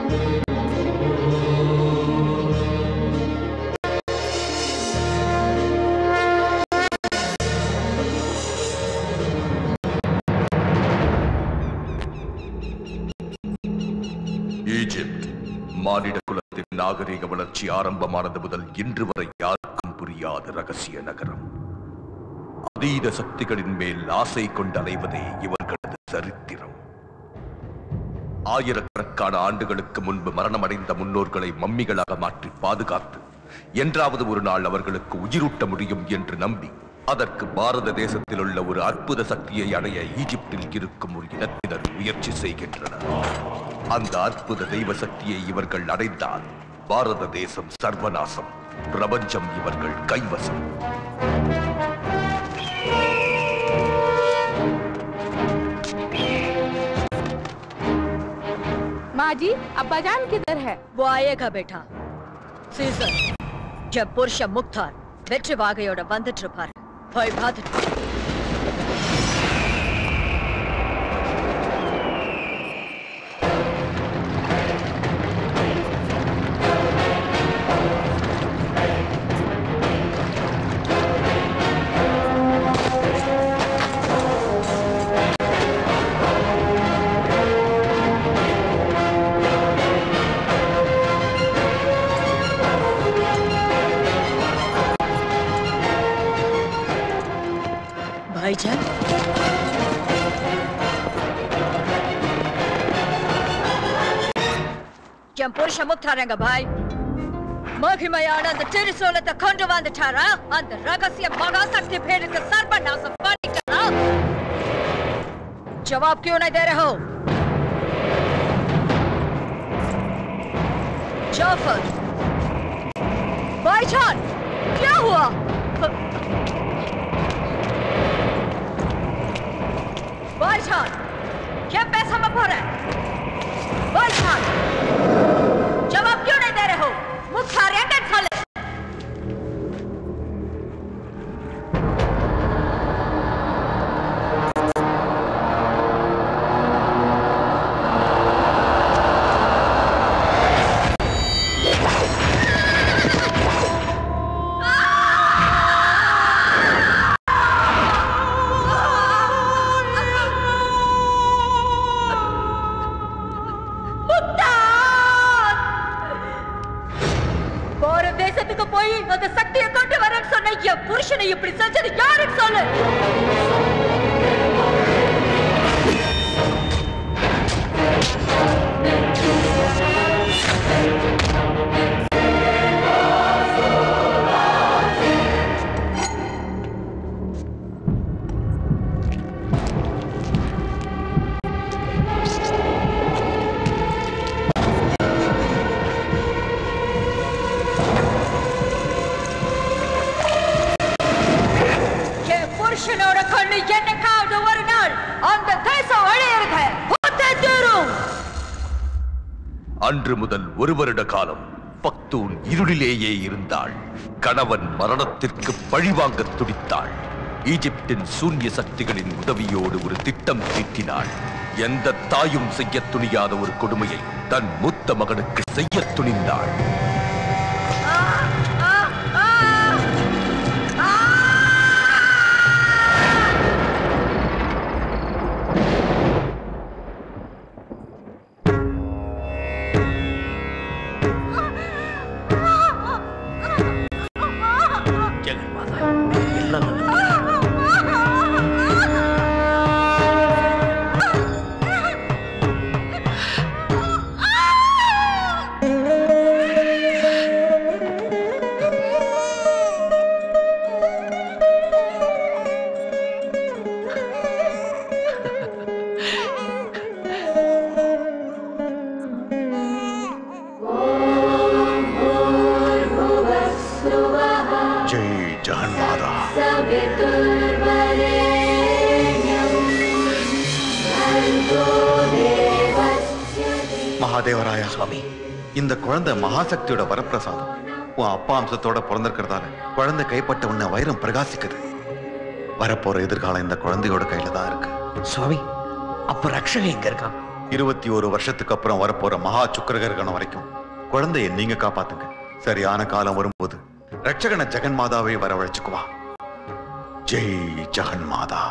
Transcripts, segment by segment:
Egypt மானிட குலத்தின் நாகரிக வளர்ச்சி ஆரம்பமானது முதல் இன்று வரை யாருக்கும் புரியாத ரகசிய நகரம் அதீத சக்திகளின் மேல் ஆசை கொண்டு அலைவதே இவர்களது சரித்திரம் ஆயிரக்கணக்கான ஆண்டுகளுக்கு முன்பு மரணமடைந்த முன்னோர்களை மம்மிகளாக மாற்றி பாதுகாத்து என்றாவது ஒரு நாள் அவர்களுக்கு உயிரூட்ட முடியும் என்று நம்பி அதற்கு பாரத தேசத்தில் உள்ள ஒரு அற்புத சக்தியை அடைய ஈஜிப்டில் இருக்கும் ஒரு இனத்தினர் முயற்சி செய்கின்றனர் அந்த அற்புத தெய்வ சக்தியை இவர்கள் அடைந்தால் பாரத தேசம் சர்வநாசம் பிரபஞ்சம் இவர்கள் கைவசம் माँ जी अब्बाजान किधर है वो आएगा बेटा சீசர் என் புருஷன் முக்தார் வெற்றி வாகையோட வந்துட்டு இருப்பாரு போய் பார்த்துட்டு வா. भाईजान என் புருஷன் முக்தாரங்க பாய் மகிமையான அந்த திருசூலத்தை கொண்டு வந்துட்டாரா அந்த ரகசிய மகாசக்தி பேருக்கு சர்வநாசம் பண்ணிக்கலாம் जवाब क्यों नहीं दे रहे हो जाफर भाईजान क्या हुआ भाईजान क्या पैसा में भर है भाईजान जवाब क्यों नहीं दे रहे हो मुख खा रहे हैं साले போற தேசத்துக்கு போய் அந்த சக்தியை கொண்டு வரேன்னு சொன்ன என் புருஷனை இப்படி செஞ்சது யாருக்கு சொல்லு என் புருஷனோட கண்ணு என்னைக்காவது ஒரு நாள் அந்த தேசம் அழியிறது ஒத்தே தீரும் அன்று முதல் ஒரு வருட காலம் பக்தூன் இருளிலேயே இருந்தாள் கணவன் மரணத்திற்கு பழிவாங்க துடித்தாள் ஈஜிப்டின் சூன்ய சக்திகளின் உதவியோடு ஒரு திட்டம் தீட்டினாள் எந்த தாயும் செய்ய துணியாத ஒரு கொடுமையை தன் மூத்த மகனுக்கு செய்ய துணிந்தாள் जय जहन माता மகாதேவராயா சுவாமி இந்த குழந்தை மகாசக்தியோட வரப்பிரசாதம் உன் அப்பா அம்சத்தோட பிறந்திருக்கிறதால குழந்தை கைப்பட்ட உன்னை வைரம் பிரகாசிக்குது வரப்போற எதிர்காலம் இந்த குழந்தையோட கையில தான் இருக்கு சுவாமி அப்ப ரக்ஷகன் எங்க இருக்கான் இருபத்தி ஒரு வருஷத்துக்கு அப்புறம் வரப்போற மகா சுக்கிரகரணம் வரைக்கும் குழந்தைய நீங்க காப்பாத்துங்க சரியான காலம் வரும்போது ரட்சகன ஜெகன்மாதாவை வரவழைச்சுக்குவா ஜெய் ஜெகன்மாதா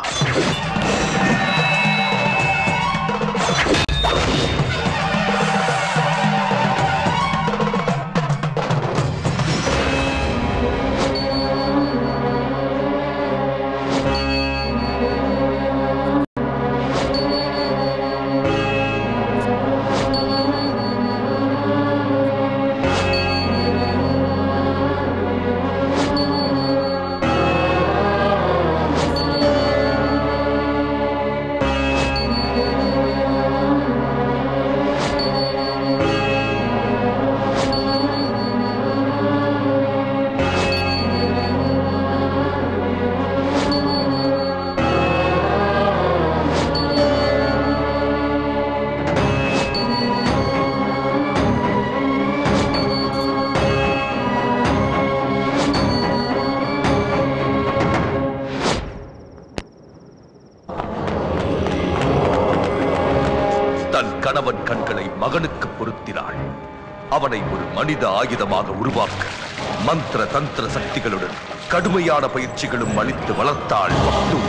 தன் கணவன் கண்களை மகனுக்கு பொருத்தினாள் அவனை ஒரு மனித ஆயுதமாக உருவாக்க மந்திர தந்திர சக்திகளுடன் கடுமையான பயிற்சிகளும் அளித்து வளர்த்தாள் பக்து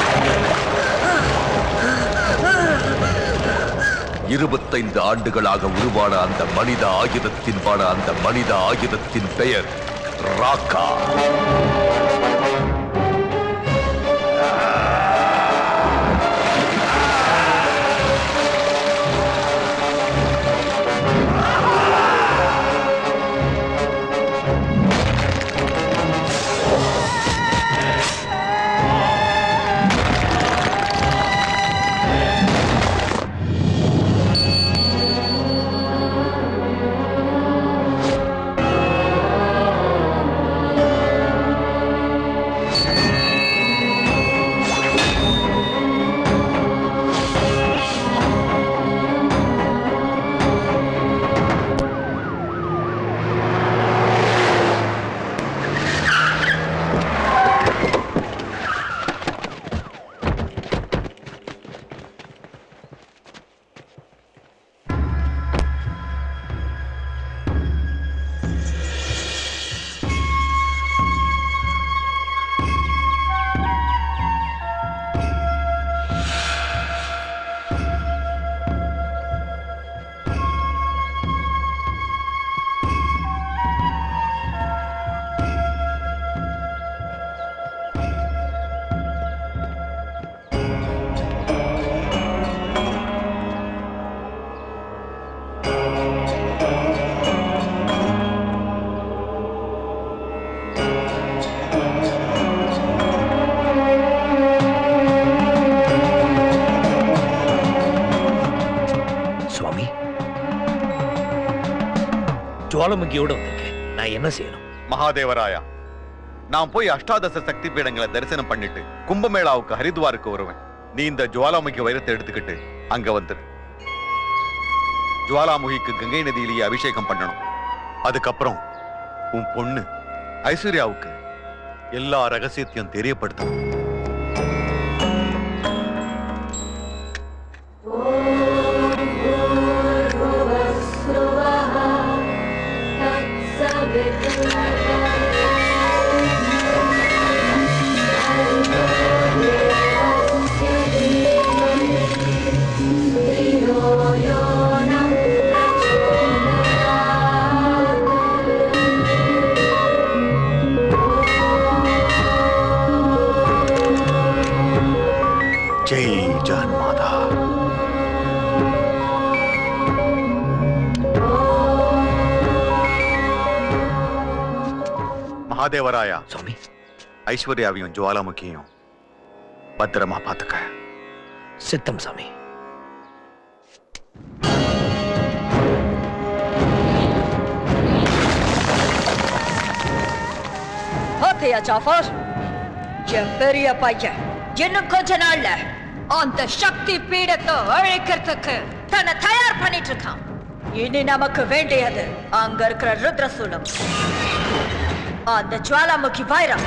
இருபத்தைந்து ஆண்டுகளாக உருவான அந்த மனித ஆயுதத்தின் பான அந்த மனித ஆயுதத்தின் பெயர் ராக்கா சுவாமி ஜுவாலமுகியோட வந்திருக்கேன் நான் என்ன செய்யணும் மகாதேவராயா நான் போய் அஷ்டாதச சக்தி பீடங்களை தரிசனம் பண்ணிட்டு கும்பமேளாவுக்கு ஹரித்வாருக்கு வருவேன் நீ இந்த ஜுவாலாமுகி வைரத்தை எடுத்துக்கிட்டு அங்க வந்துரு ஜுவாலாமுகிக்கு கங்கை நதியிலேயே அபிஷேகம் பண்ணணும் அதுக்கப்புறம் உன் பொண்ணு ஐஸ்வர்யாவுக்கு எல்லா ரகசியத்தையும் தெரியப்படுத்தணும் ஜெய் ஜான் மாதா மகாதேவராயா சுவாமி ஐஸ்வர்யாவையும் ஜுவாலாமுகியையும் பத்திரமா பாத்துக்க சித்தம் சாமி பாத்தியா ஜாஃபர் என் பெரிய பையன் இன்னும் கொஞ்ச நாள்ல அந்த சக்தி பீடத்தை அழைக்கிறதுக்கு தன்னை தயார் பண்ணிட்டு இருக்கான் இனி நமக்கு வேண்டியது அங்க இருக்கிற ருத்ரசூலம் அந்த ஜுவாலாமுகி வைரம்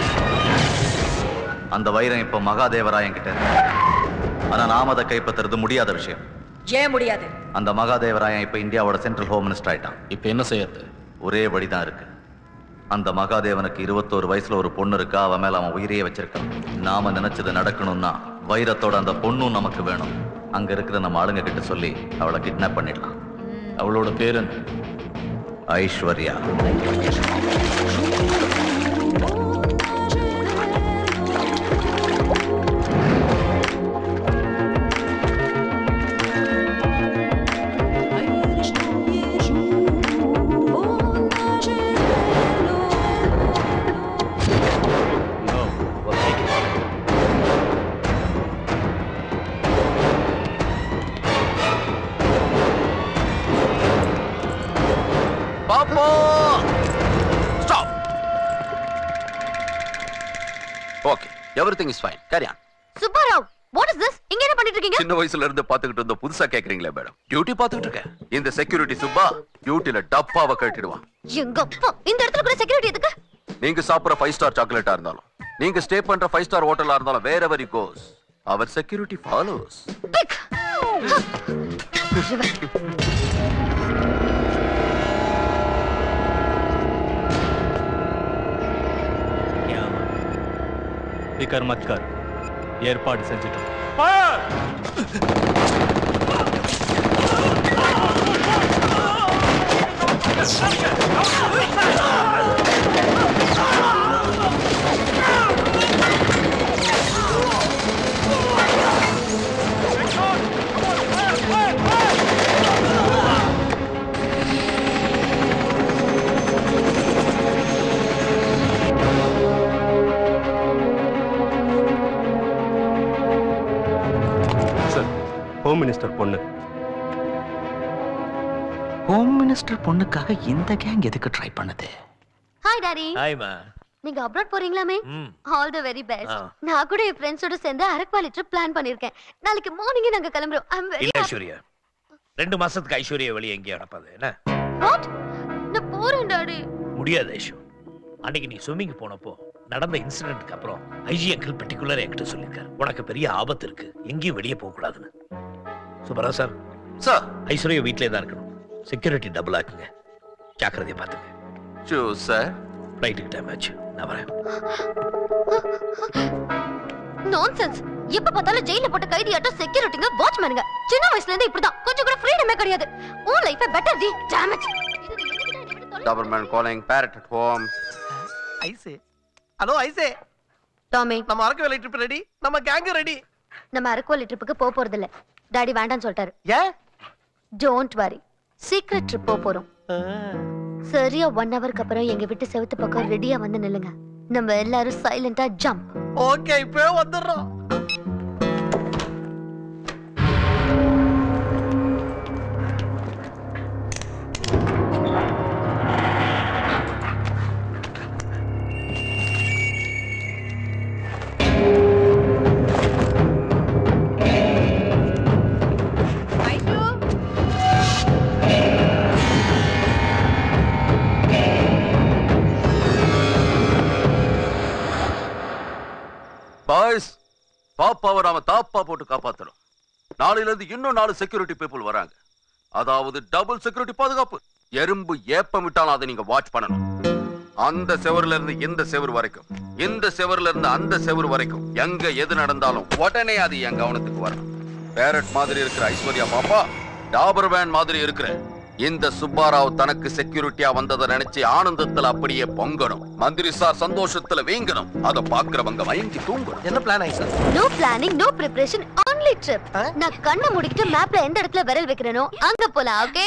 அந்த வைரம் இப்ப மகாதேவராயன் கிட்ட இருக்கு. ஆனா நாம அதை கைப்பற்றுறது முடியாத விஷயம் ஏன் முடியாது அந்த மகாதேவராயன் இப்ப இந்தியாவோட சென்ட்ரல் ஹோம் மினிஸ்டர் ஆயிட்டான் இப்ப என்ன செய்யறது ஒரே வழிதான் இருக்கு அந்த மகாதேவனுக்கு இருபத்தோரு வயசுல ஒரு பொண்ணு இருக்கா அவன் மேல அவன் உயிரையே வச்சிருக்கான் நாம நினைச்சது நடக்கணும்னா வைரத்தோட அந்த பொண்ணும் நமக்கு வேணும் அங்க இருக்கிற நம்ம ஆளுங்க கிட்ட சொல்லி அவளை கிட்னாப் பண்ணிடலாம் அவளோட பேர் என்ன ஐஸ்வர்யா பாப்பா stop okay everything is fine carry on Subbarao what is this இங்க என்ன பண்ணிட்டு இருக்கீங்க சின்ன வயசுல இருந்து பாத்துக்கிட்டு இருந்த புதுசா கேக்குறீங்களே மேடம் டியூட்டி பாத்துக்கிட்டு இருக்கேன் இந்த செக்யூரிட்டி சுப்பா டியூட்டில டப்பாவை கட்டிடுவான் எங்க அப்பா இந்த இடத்துல கூட செக்யூரிட்டி எதுக்கு நீங்க சாப்பிடுற ஃபைவ் ஸ்டார் சாக்லேட்டா இருந்தாலும் நீங்க ஸ்டே பண்ற ஃபைவ் ஸ்டார் ஹோட்டலா இருந்தாலும் wherever goes our security follows big figure மத் கர் ஏற்பாடு செஞ்சுட்டோம் சார் ஹோம் மினிஸ்டர் பொண்ணு ஹோம் மினிஸ்டர் பொண்ணுக்காக இந்த கேங் எதுக்கு ட்ரை பண்ணுது ஹாய் டாடி ஹாய்மா நீங்க அப்ராட் போறீங்களாமே ம் ஆல் தி வெரி பெஸ்ட் ஆ. நான் கூட என் ஃப்ரெண்ட்ஸோட சேர்ந்து அரக்வாலி ட்ரிப் பிளான் பண்ணிருக்கேன் நாளைக்கு மார்னிங்கே நாங்க கிளம்புறோம் ஐ அம் வெரி இல்ல ஐஸ்வர்யா ரெண்டு மாசத்துக்கு ஐஸ்வர்யா வெளியே எங்கேயும் அனுப்பாது என்ன வாட் நான் போறேன் டாடி முடியாது ஐஷு அன்னைக்கு நீ ஸ்விம்மிங் போனப்போ நடந்த இன்சிடென்ட்க்கு அப்புறம் ஐஜி அங்கிள் பர்டிகுலர் என்கிட்ட சொல்லியிருக்காரு உனக்கு பெரிய ஆபத்து இருக்கு எங்கேயும் வெளியே போக கூடாதுன்னு சுப்பரா சார் சார் ஐஸ்வர்யா வீட்டிலே தான் இருக்கணும் செக்யூரிட்டி டபுள் ஆக்குங்க ஜாக்கிரதையை பார்த்துங்க ஷூ சார் ஃப்ளைட்டுக்கு டைம் ஆச்சு நான் வரேன் நான்சென்ஸ் எப்ப பார்த்தாலும் ஜெயில போட்ட கைதியாட்டம் செக்யூரிட்டிங்க வாட்ச்மேனுங்க சின்ன வயசுல இருந்து இப்படிதான் கொஞ்சம் கூட ஃப்ரீடமே கிடையாது உன் லைஃபே பெட்டர் டி damn it government calling parrot at home ஐசே ஹலோ ஐசே டாமி நம்ம அரக்க வேலை ட்ரிப் ரெடி நம்ம கேங் ரெடி நம்ம அரக்கோலி ட்ரிப்புக்கு போக போறது இல்ல டாடி வேண்டாம்னு சொல்லிட்டாரு ஏன் டோன்ட் வரி சீக்ரெட் ட்ரிப் போக போறோம் சரியா ஒன் ஹவருக்கு அப்புறம் எங்க வீட்டு செவுத்து பக்கம் ரெடியா வந்து நில்லுங்க நம்ம எல்லாரும் சைலண்டா ஜம்ப் ஓகே இப்போ வந்துடுறோம் பாய்ஸ் பாப்பாவை நாம தாப்பா போட்டு காப்பாத்தணும் நாளையில இருந்து இன்னும் நாலு செக்யூரிட்டி பீப்புள் வராங்க அதாவது டபுள் செக்யூரிட்டி பாதுகாப்பு எறும்பு ஏப்பம் விட்டாலும் அதை நீங்க வாட்ச் பண்ணணும் அந்த செவர்ல இருந்து இந்த செவர் வரைக்கும் இந்த செவர்ல இருந்து அந்த செவர் வரைக்கும் எங்க எது நடந்தாலும் உடனே அது என் கவனத்துக்கு வரணும் பேரட் மாதிரி இருக்கிற ஐஸ்வர்யா பாப்பா டாபர் வேன் மாதிரி இருக்கிற இந்த சுப்பாராவ் தனக்கு செக்யூரிட்டியா வந்ததை நினைச்சு ஆனந்தத்துல அப்படியே பொங்கணும் மந்திரி சார் சந்தோஷத்துல வீங்கணும் அதை பாக்குறவங்க மயங்கி தூங்கணும் என்ன பிளான் ஐசா no planning no preparation only trip நான் கண்ணை மூடிக்கிட்டு மேப்ல எந்த இடத்துல விரல் வைக்கிறேனோ அங்க போலாம் ஓகே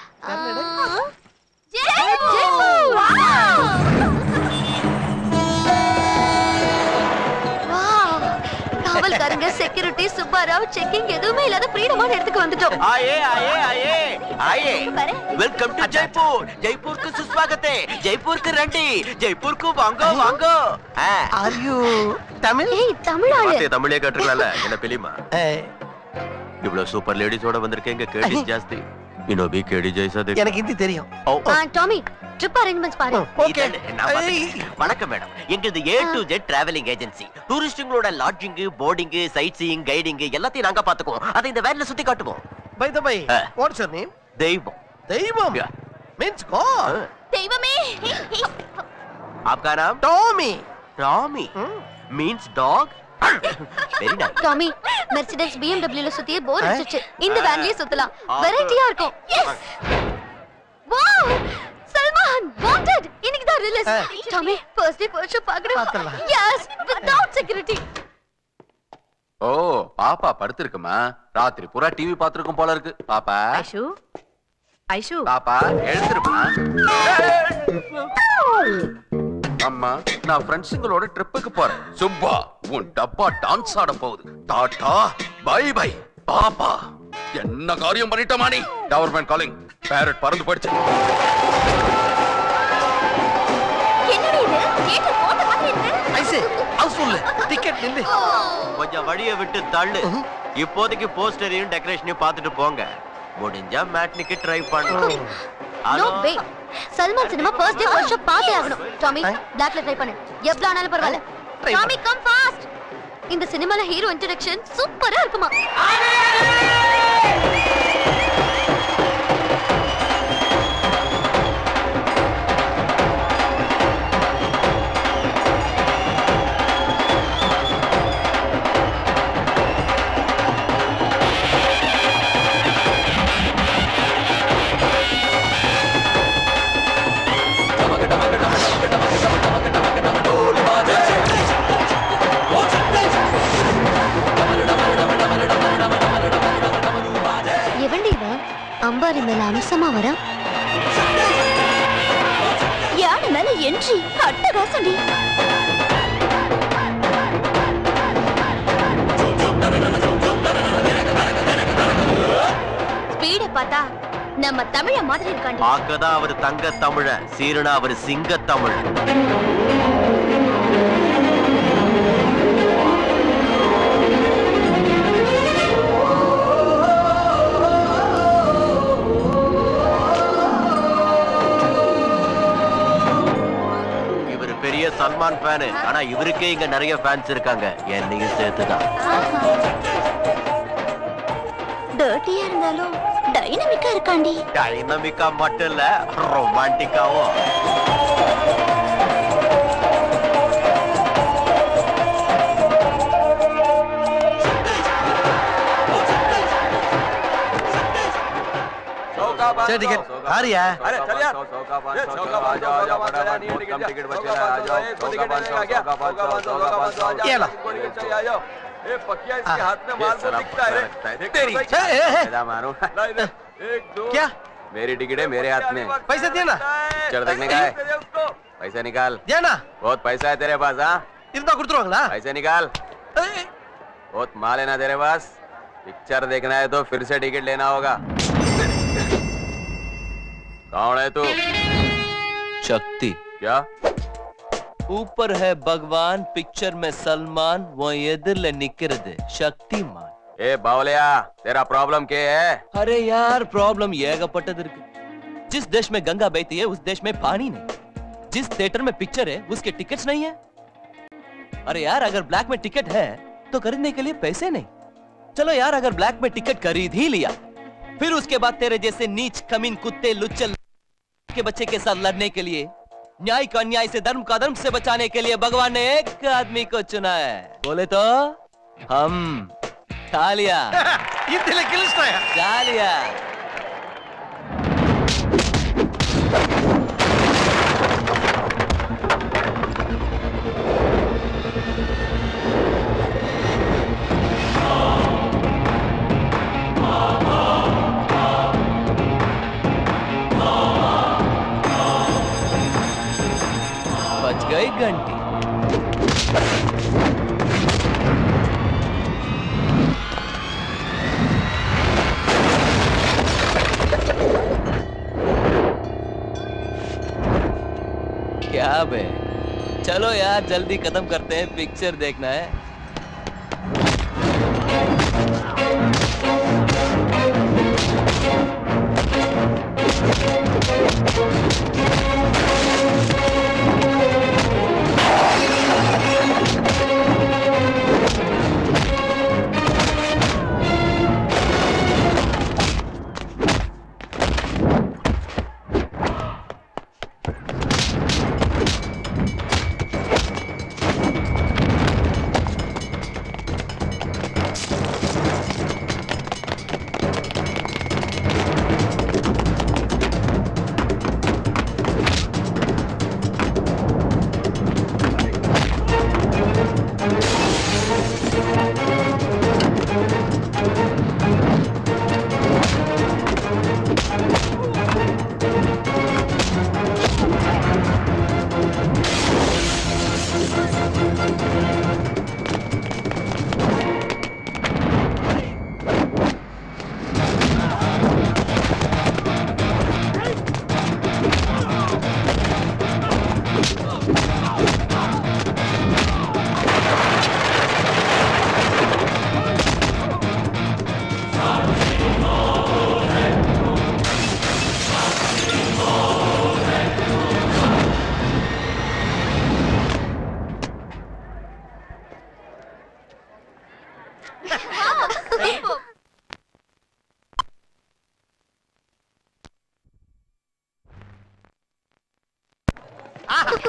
காவல்காரங்க செக்யூரிட்டி சுப்பாராவ் செக்கிங் எதுவுமே இல்லாத ஃப்ரீடமான இடத்துக்கு வந்துட்டோம் आए आए आए आए பாரு. वेलकम टू जयपुर जयपुर को सुस्वागत है जयपुर के रंडी जयपुर को वांगो वांगो हाँ। ஆர் யூ தமிழ் ஏய் தமிழ் ஆளு தமிழே கட்டுக்கலாம்ல என்ன பெரியமா ஏய், இவ்வளவு சூப்பர் லேடிஸோட வந்திருக்கேங்க கேடி ஜாஸ்தி இன்னும் பி கேடி ஜெய்சா எனக்கு ஹிந்தி தெரியும் ஆ, டாமி ட்ரிப் அரேஞ்ச்மெண்ட்ஸ் பாரு ஓகே இதென்ன, நான் பாத்துக்கிறேன். வணக்கம் மேடம் எங்களது A to Z travelling agency டூரிஸ்டுங்களோட lodging boarding sightseeing guiding எல்லாத்தையும் நாங்க பாத்துக்குவோம் அதை இந்த வேன்ல சுத்தி காட்டுவோம் by the by Uh. What's your name தெய்வம் தெய்வம் Yeah. மீன்ஸ் காட் தெய்வமே आपका नाम Tommy Tommy means dog very nice Tommy Mercedes BMW ல சுத்தியே போர் அடிச்சிச்சு இந்த வேன்லயே சுத்தலாம் வெரைட்டியா இருக்கும் எஸ் வாவ் சல்மான் வாண்டட் இன்னைக்கு தான் release Tommy first day first show பார்க்கணும் பார்த்துடலாம். எஸ் வித்அவுட் செக்யூரிட்டி ஓ பாப்பா படுத்திருக்குமா ராத்திரி பூரா டிவி பாத்துருக்கும் போல இருக்கு பாப்பா ஐஷு ஐஷு பாப்பா எழுந்திருமா அம்மா நான் ஃப்ரெண்ட்ஸுங்களோட ட்ரிப்புக்கு போறேன் சுப்பா உன் டப்பா டான்ஸ் ஆட போகுது டாடா பை பை பாப்பா என்ன காரியம் பண்ணிட்டமா நீ கவர்மெண்ட் காலிங் பேரட் பறந்து போயிடுச்சு என்னடி இது தியேட்டர் போட்ட மாதிரி இருக்கு ஐசே ஹவுஸ்ஃபுல் டிக்கெட் நில்லு கொஞ்சம் வழியை விட்டு தள்ளு இப்போதைக்கு போஸ்டரையும் டெக்கரேஷனையும் பார்த்துட்டு போங்க முடிஞ்சா மேட்னிக்கு ட்ரை பண்ணலாம் நோ அதோ, way Salman cinema first day first show பார்த்தே ஆகணும் டாமி பிளாக்ல ட்ரை பண்ணு எவ்வளவு ஆனாலும் பரவாயில்ல Try டாமி கம் ஃபாஸ்ட் இந்த சினிமால ஹீரோ இன்ட்ரோடக்ஷன் சூப்பரா இருக்குமா எவன்டி இவன் அம்பாரி மேல அம்சமா வர யானை மேல என்ட்ரி அட்டகாசண்டி ஸ்பீட பார்த்தா நம்ம தமிழ மாதிரி இருக்காண்டி பார்க்கதான் அவர் தங்க தமிழ சீருனா அவர் சிங்க தமிழ் இவர் பெரிய சல்மான் ஃபேனு ஆனா இவருக்கே இங்க நிறைய ஃபேன்ஸ் இருக்காங்க என்னையும் சேர்த்துதான் டர்ட்டியா இருந்தாலும் டைனமிக்கா இருக்காண்டி டைனமிக்கா மட்டும் இல்ல ரொமான்டிக்காவும் சரி டிக்கெட் ஆரியா अरे चल यार ये चौका बांध जाओ जाओ फटाफट बहुत कम टिकट बचे हैं आ जाओ चौका बांध जाओ चौका बांध जाओ चौका बांध जाओ ये ला। चलिए आ जाओ ए पकिया इसके हाथ में माल को दिखता है रे तेरी ए, ए, ए। पैदा मारो एक दो क्या मेरी टिकट है मेरे हाथ में पैसा दिया ना पिक्चर देखने का है पैसा निकाल दिया ना बहुत पैसा है तेरे पास हाँ இருந்தா கொடுத்துருவாங்களா पैसे निकाल ஏய், बहुत माल है ना तेरे पास पिक्चर देखना है तो फिर से टिकट लेना होगा कौन है तू शक्ति क्या ऊपर है भगवान पिक्चर में सलमान वो எதிரில நிக்கிறது சக்திமான் ए बावलिया तेरा प्रॉब्लम क्या है अरे यार प्रॉब्लम ஏகப்பட்டது இருக்கு जिस देश में गंगा बहती है उस देश में पानी नहीं जिस थिएटर में पिक्चर है उसके टिकट्स नहीं है अरे यार अगर ब्लैक में टिकट है तो खरीदने के लिए पैसे नहीं चलो यार अगर ब्लैक में टिकट खरीद ही लिया फिर उसके बाद तेरे जैसे नीच कमीन कुत्ते लुच्चल के बच्चे के साथ लड़ने के लिए न्याय को अन्याय से धर्म को अधर्म से बचाने के लिए भगवान ने एक आदमी को चुना है बोले तो हम तालिया இந்தியில கிழிச்சிட்டாயா तालिया बच गई घंटी क्या बे चलो यार जल्दी खत्म करते हैं पिक्चर देखना है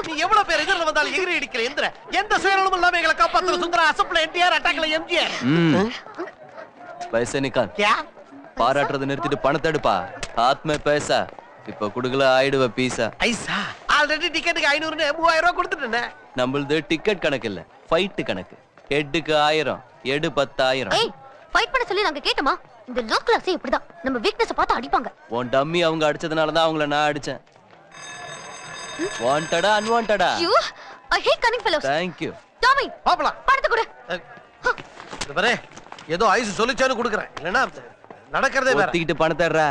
நீ எவ்வளவு பேர் எதிரில் வந்தாலும் எகிரி அடிக்கிற எந்திர எந்த சுயநலமும் இல்லாம எங்களை காப்பாத்துற சுந்தரா அசப்ல என்டிஆர் அட்டாக்ல எம்ஜிஆர் ம் பைசா நிக்கான் பாராட்டுறதை நிறுத்திட்டு பணத்தை எடுப்பா ஆத்ம பைசா இப்ப குடுக்கல ஆயிடுவ பீசா ஐசா ஆல்ரெடி டிக்கெட்டுக்கு ஐநூறுன்னு மூவாயிரம் ரூபாய் கொடுத்துட்டேன் நம்மளது டிக்கெட் கணக்கு இல்ல ஃபைட் கணக்கு ஹெட்டுக்கு ஆயிரம் எடு பத்தாயிரம் ஏய் ஃபைட் பண்ண சொல்லி நாங்க கேட்டோமா இந்த லோ கிளாஸே இப்படிதான் நம்ம வீக்னஸ் பார்த்து அடிப்பாங்க உன் டம்மி அவங்க அடிச்சதுனால தான் அவங்கள நான் அடிச்சேன் வாண்டடா அன்வாண்டடா you I hate cunning fellows thank you Tommy பாப்பலாம் பணத்தை கொடு இது பாரு ஏதோ ஐஸ் சொல்லிச்சான்னு கொடுக்குறேன் இல்லைன்னா நடக்கிறதே வேற ஒத்திக்கிட்டு பணத்தை எடுறா.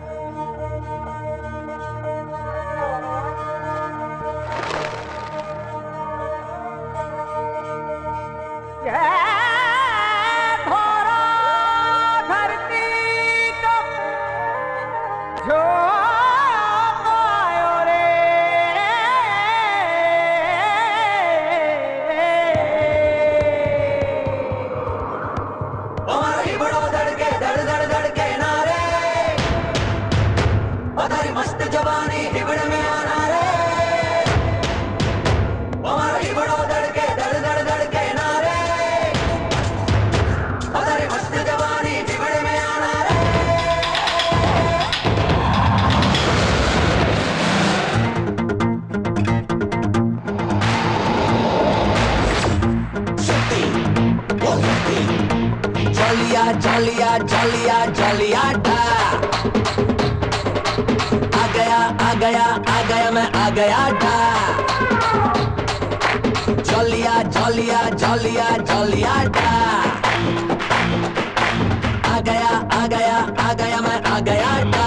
मस्त जवानी हिबड़ में आना रे हमारा हिबड़ो धड़के धड़ धड़ धड़के नारे हमारी मस्त जवानी हिबड़ में आना रे जलिया जलिया जलिया जलिया डा आ गया आ गया आ गया मैं आ गया डा जलिया जलिया जलिया जलिया डा आ गया आ गया आ गया मैं आ गया डा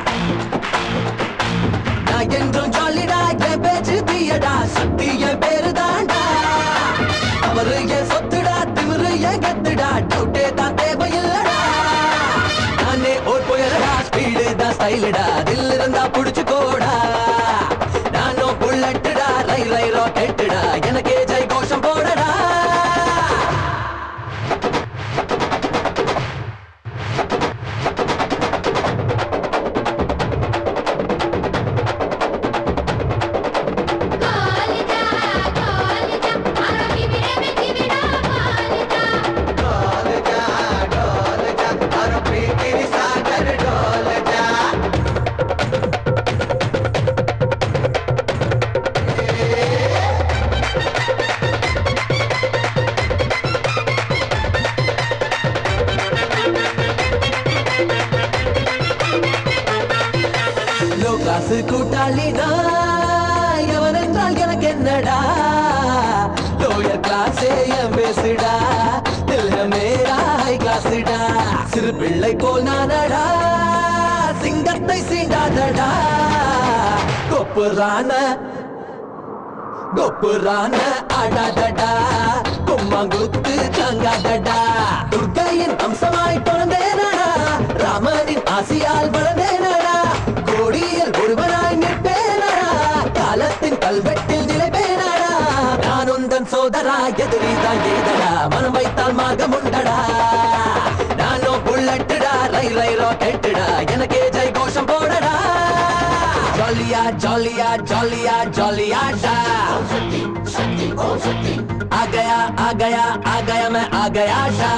நான் என்றும் ஜாலிடா என் பேச்சு தீயடா சக்தி என் பேரு தாண்டா அவரு என் சொத்துடா திமிரு என் கத்துடா டவுட்டே தான் தேவையில்லடா நானே ஓர் புயலடா ஸ்பீடு தான் ஸ்டைலுடா தில் இருந்தா புடிச்சுக்கோடா நானும் புல்லட்டுடா ரை ரை ராக்கெட்டுடா எனக்கே ஜெய் கோஷம் போடடா லோ கிளாஸ் கூட்டாளிடா எவன் என்றால் எனக்கு என்னடா லோயர் கிளாஸே என் பேசுடா தில்ல மேரா ஹை கிளாஸ்டா சிறு பிள்ளை போல் நானடா சிங்கத்தை சீண்டாதடா கொப்புரான கொப்புரான ஆடாதடா கும்மாங்குத்து தங்காதடா துர்க்கையின் அம்சமாய் பிறந்தேனடா ராமனின் ஆசியால் வளர்ந்தேனடா கோடியில் ஒருவனாய் நிற்பேனடா காலத்தின் கல்வெட்டில் நிலைப்பேனடா நான் உந்தன் சோதரா எதிரிதான் எய்தடா மனம் வைத்தால் மார்க்கம் உண்டடா நானோ புல்லட்டுடா ரை ரை ராக்கெட்டுடா எனக்கே ஜெய் கோஷம் போடடா ஜாலியா ஜாலியா ஜாலியா ஜாலியா डा आ गया आ गया आ गया मैं आ गया डा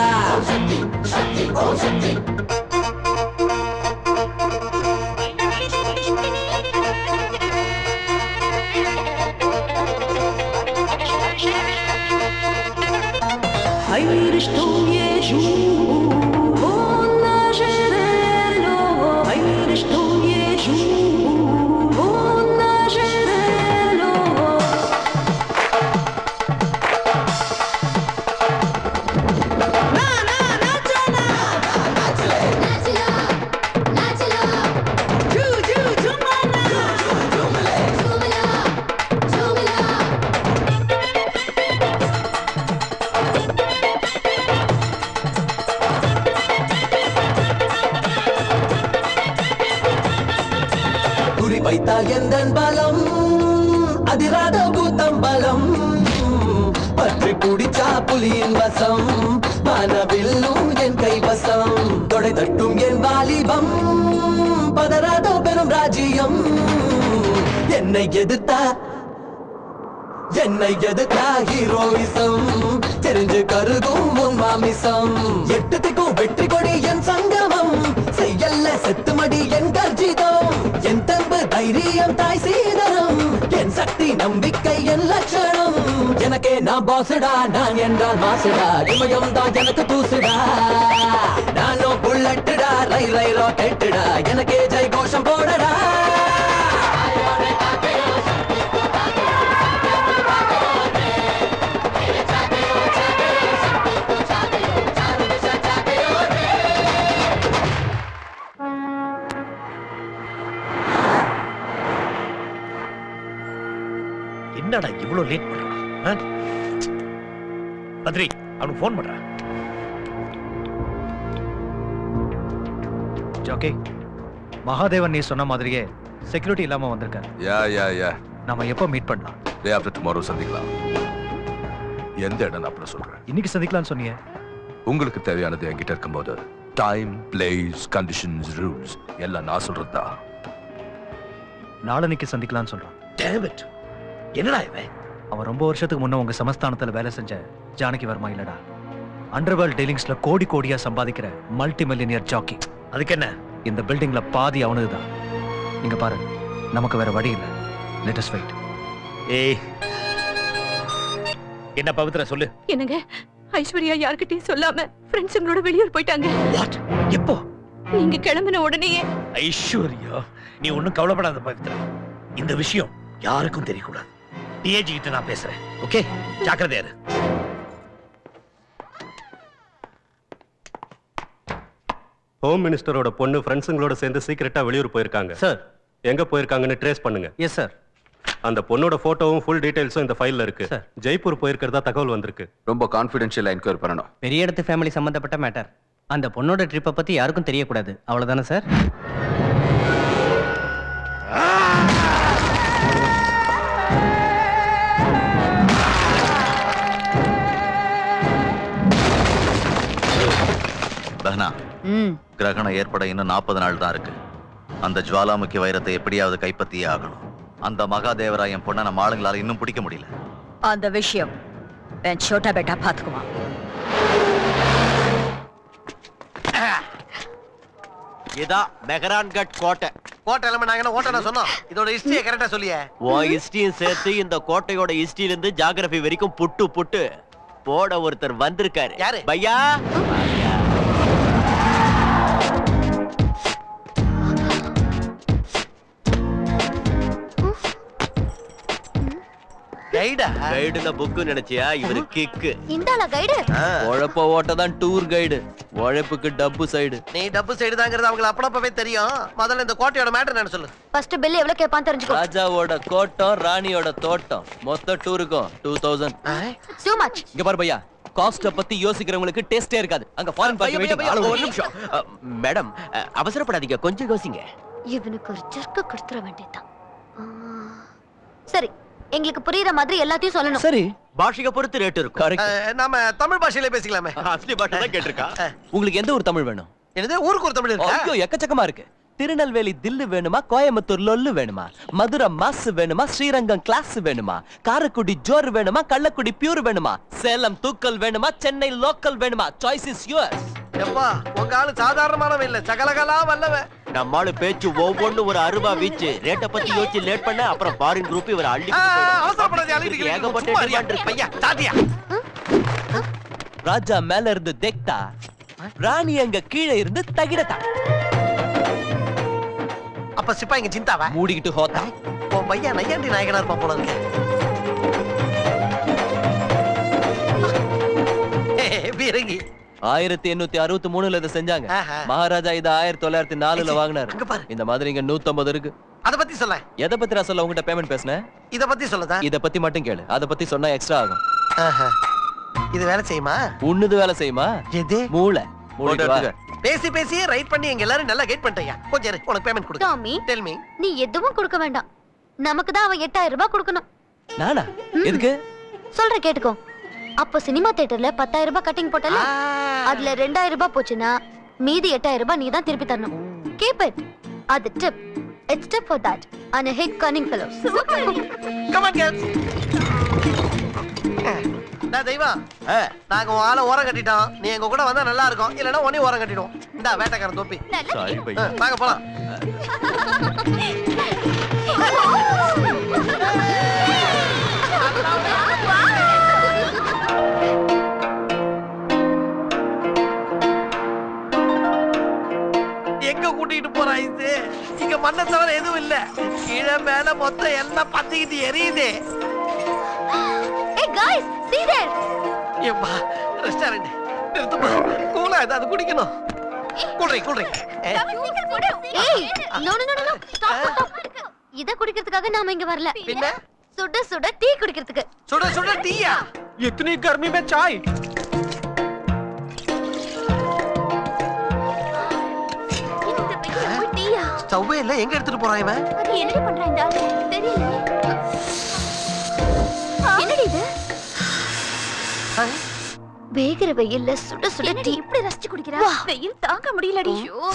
Heirichtum Jesu, Wunna Gerello, Heirichtum Jesu, Wunna Gerello. குறி வைத்தால் எந்தன் பலம் அதிராத கூத்தம் பலம் பற்றி குடிச்சா புலியின் வசம் மனவில்லும் என் கைவசம் தொடை தட்டும் என் வாலிபம் பதறாத பெரும் ராஜ்யம் என்னை எதிர்த்தா என்னை எதுக்கா ஹீரோயிசம் தெரிஞ்சு கருகும் உன் மாமிசம் எட்டுத்துக்கும் வெற்றி கொடி என் சங்கமம் செய்யல்ல செத்துமடி என் கர்ஜிதம் என் தம்பு தைரியம் தாய் சீதனம் என் சக்தி நம்பிக்கை என் லட்சணம் எனக்கே நான் பாசுடா நான் என்றால் மாசுடா இமயம் தான் எனக்கு தூசுடா நானும் புல்லட்டுடா ரை ரை ராக்கெட்டுடா எனக்கே ஜெய் கோஷம் போடடா என்னடா இவ்வளவு லேட் பண்றான் ஆ? பத்ரி அவனுக்கு ஃபோன் பண்றான் ஜோகே மகாதேவன் நீ சொன்ன மாதிரியே செக்யூரிட்டி இல்லாம வந்திருக்காரு யா யா யா நாம எப்போ மீட் பண்ணலாம் டே ஆஃப்டர் டுமாரோ சந்திக்கலாம் எந்த இடம் அப்புறம் சொல்றேன் இன்னைக்கு சந்திக்கலாம்னு சொன்னீங்க உங்களுக்கு தேவையானது என்கிட்ட இருக்கும்போது டைம் பிளேஸ் கண்டிஷன்ஸ் ரூல்ஸ் எல்லாம் நான் சொல்றதா நாளன்னைக்கு சந்திக்கலாம்னு சொல்றான் Damn it. என்னடா இவன் அவன் ரொம்ப வருஷத்துக்கு முன்ன உங்க சமஸ்தானத்துல வேலை செஞ்ச ஜானகி வர்மா இல்லடா அண்டர்வேர்ல்ட் டீலிங்ஸ்ல கோடி கோடியா சம்பாதிக்கிற மல்டி மில்லியனியர் ஜாக்கி அதுக்கு என்ன இந்த பில்டிங்ல பாதி அவனுதுதான் இங்க பாரு நமக்கு வேற வழி இல்ல லெட்டஸ் வெயிட் ஏய் என்ன பவித்ரா சொல்லு என்னங்க ஐஸ்வர்யா யார்கிட்டயும் சொல்லாம ஃப்ரெண்ட்ஸுங்களோட வெளியூர் போயிட்டாங்க எப்போ நீங்க கிளம்பின உடனேயே ஐஸ்வர்யா நீ ஒண்ணும் கவலைப்படாத பவித்ரா இந்த விஷயம் யாருக்கும் தெரியக்கூடாது டிஏஜி கிட்ட நான் பேசுறேன் ஓகே ஜாக்கிரதையா இரு ஹோம் மினிஸ்டரோட பொண்ணு ஃப்ரெண்ட்ஸுங்களோட சேர்ந்து சீக்கிரட்டா வெளியூர் போயிருக்காங்க சார் எங்க போயிருக்காங்கன்னு ட்ரேஸ் பண்ணுங்க எஸ் சார் அந்த பொண்ணோட போட்டோவும் ஃபுல் டீடைல்ஸும் இந்த ஃபைல்ல இருக்கு ஜெய்ப்பூர் போயிருக்கிறதா தகவல் வந்திருக்கு ரொம்ப கான்ஃபிடென்ஷியலா என்கொயரி பண்ணணும் பெரிய இடத்து ஃபேமிலி சம்பந்தப்பட்ட மேட்டர் அந்த பொண்ணோட ட்ரிப்பை பத்தி யாருக்கும் தெரியக்கூடாது அவ்வளவுதானே சார் பஹ்னா ம் கிரகணம் ஏற்பட இன்னும் நாற்பது நாள் தான் இருக்கு அந்த ஜுவாலாமுக்கி வைரத்தை எப்படியாவது கைப்பற்றியே ஆகணும் அந்த மகாதேவரா என் பொண்ணை நம்ம ஆளுங்களால இன்னும் பிடிக்க முடியல அந்த விஷயம் என் சோட்டா பேட்டா பாத்துக்குவான் இதான் மெஹரான்கட் கோட்டை கோட்டை இல்லாம நாங்க என்ன ஓட்ட சொன்னோம் இதோட ஹிஸ்டரியை கரெக்டா சொல்லியே உன் ஹிஸ்டரியும் சேர்த்து இந்த கோட்டையோட ஹிஸ்டரியில இருந்து ஜியாகிரபி வரைக்கும் புட்டு புட்டு போட ஒருத்தர் வந்திருக்காரு யாரு? பையா கைடா கைடுன புக்கு நினைச்சியா இவரு கிக்கு இந்தாளா கைடு உழைப்ப ஓட்ட தான் டூர் கைடு உழைப்புக்கு டப்பு சைடு நீ டப்பு சைடு தாங்கிறது அவங்களுக்கு அப்பளப்பவே தெரியும் முதல்ல இந்த கோட்டையோட மேட்டர் என்ன சொல்லு ஃபர்ஸ்ட் பில் எவ்வளவு கேட்பான்னு தெரிஞ்சுக்கோ ராஜாவோட கோட்டம் ராணியோட தோட்டம் மொத்த டூருக்கும் டூ தௌசண்ட் டூ மச் இங்க பாரு பையா காஸ்ட பத்தி யோசிக்கிறவங்களுக்கு டேஸ்டே இருக்காது அங்க ஃபாரின் பையா, பையா, பையா, ஒரு நிமிஷம் அ, மேடம் அ, அவசரப்படாதீங்க கொஞ்சம் யோசிங்க இவனுக்கு ஒரு ஜர்க்கு கொடுத்துற வேண்டியதுதான் ஆ. சரி எங்களுக்கு புரியுற மாதிரி எல்லாத்தையும் சொல்லணும் சரி பாஷையை பொறுத்து ரேட் இருக்கும் அஹ், நாம தமிழ் பாஷையில பேசிக்கலாமே அஸ்லி பாஷை தான் கேட்டிருக்கா உங்களுக்கு எந்த ஒரு தமிழ் வேணும் என்னது ஊருக்கு ஒரு தமிழ் இருக்கா ஐயோ எக்கச்சக்கமா இருக்கு திருநெல்வேலி தில்லு வேணுமா கோயம்புத்தூர் லொல்லு வேணுமா மதுரை மாஸ் வேணுமா ஸ்ரீரங்கம் கிளாஸ் வேணுமா காரைக்குடி ஜோர் வேணுமா கள்ளக்குடி பியூர் வேணுமா சேலம் தூக்கல் வேணுமா சென்னை லோக்கல் வேணுமா சாய்ஸ் இஸ் யுவர்ஸ் எப்பா உங்க ஆளு சாதாரணமானவன் இல்ல சகலகலா வல்லவன் நம்மால பேச்சு ஒவ்வொன்னு ஒரு அருவா வீச்சு ரேட்டை பத்தி யோசிச்சு லேட் பண்ண அப்புறம் ஃபாரின் குரூப் இவர் அள்ளி ஆ, அவசரப்படாதே, அள்ளிட்டு கிள்ளிட்டு ஏகப்பட்ட சும்மா இருயா. demand இருக்கு. பையா, சாத்தியா. ராஜா மேல இருந்து தெக்தா ராணி அங்க கீழே இருந்து தகிடதா அப்ப சிப்பாய்ங்க சிந்தாவா மூடிக்கிட்டு ஹோத்தா உன் பையன் நையாண்டி நாயகனா இருப்பான் போல இருக்கு ஏய், பீரங்கி ஆயிரத்தி எண்ணூத்தி அறுபத்தி மூணுல இதை செஞ்சாங்க ஆஹா. மகாராஜா இத ஆயிரத்தி தொள்ளாயிரத்தி நாலுல வாங்கினாரு இந்த மாதிரி இங்க நூத்தம்பது இருக்கு அத பத்தி சொல்ல எதை பத்தி நான் சொல்ல உங்ககிட்ட பேமெண்ட் பேசினேன் இத பத்தி சொல்லதா இத பத்தி மட்டும் கேளு அத பத்தி சொன்னா எக்ஸ்ட்ரா ஆகும் இது வேலை செய்யுமா உன்னுது வேலை செய்யுமா எது மூளை மூடிட்டு வா. பேசி பேசி ரைட் பண்ணி எங்க எல்லாரும் நல்லா கைட் பண்ணிட்டயா கொஞ்சம் இரு, உனக்கு பேமெண்ட் கொடு டாமி டெல் மீ நீ எதுவும் கொடுக்க வேண்டாம் நமக்கு தான் அவன் எட்டாயிரம் ரூபாய் கொடுக்கணும் நானா எதுக்கு சொல்றேன் கேட்டுக்கோ அப்போ சினிமா தியேட்டர்ல பத்தாயிரம் ரூபாய் கட்டிங் போட்டல அதுல ரெண்டாயிரம் ரூபாய் போச்சுன்னா மீதி எட்டாயிரம் ரூபாய் நீ தான் திருப்பி தரணும் கீப் இட் அது tip it's tip for that and hit cunning fellows come on girls டேய் தெய்வம் நாங்க உன் ஆளை ஓரம் கட்டிட்டோம் நீ எங்க கூட வந்தா நல்லா இருக்கும் இல்லைன்னா உன்னையும் ஓரம் கட்டிடுவோம் இந்தா வேட்டைக்காரன் தொப்பி சாரி ஆ, வாங்க போலாம் எங்க கூட்டிட்டு போற ஐசு இங்க மண்ணை தவிர எதுவும் இல்ல கீழே மேல மொத்தம் எல்லாம் பத்திக்கிட்டு எரியுது Hey guys, see there. ஏப்பா ரெஸ்டாரண்ட் நிறுத்துமா கூலா ஏதாவது குடிக்கணும் கூல்ட்ரிங்க் கூல்ட்ரிங்க் ஏய், no no no no no. Stop stop. இத குடிக்கிறதுக்காக நாம இங்க வரல. பின்ன? சுட சுட டீ குடிக்கிறதுக்கு. சுட சுட டீயா इतनी गर्मी में चाय இந்த வெயில்ல போய் டீயா? ஸ்டவ்வே இல்ல எங்க எடுத்துட்டு போறான் இவன் அது என்னடி பண்றான் இந்த ஆளு? தெரியலையே. என்னடி இது? வேகிற வெயில்ல சுட சுட டீ இப்படி ரசிச்சு குடிக்கிறா வெயில் தாங்க முடியலடி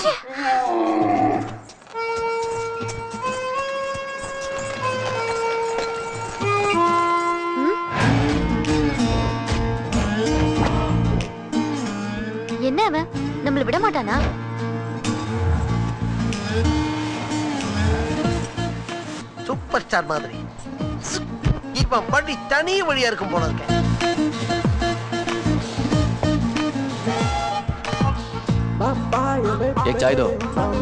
என்ன அவன் நம்மள விட மாட்டானா சூப்பர் ஸ்டார் மாதிரி இவன் வழி தனி வழியா இருக்கும் போல இருக்க एक चाय दो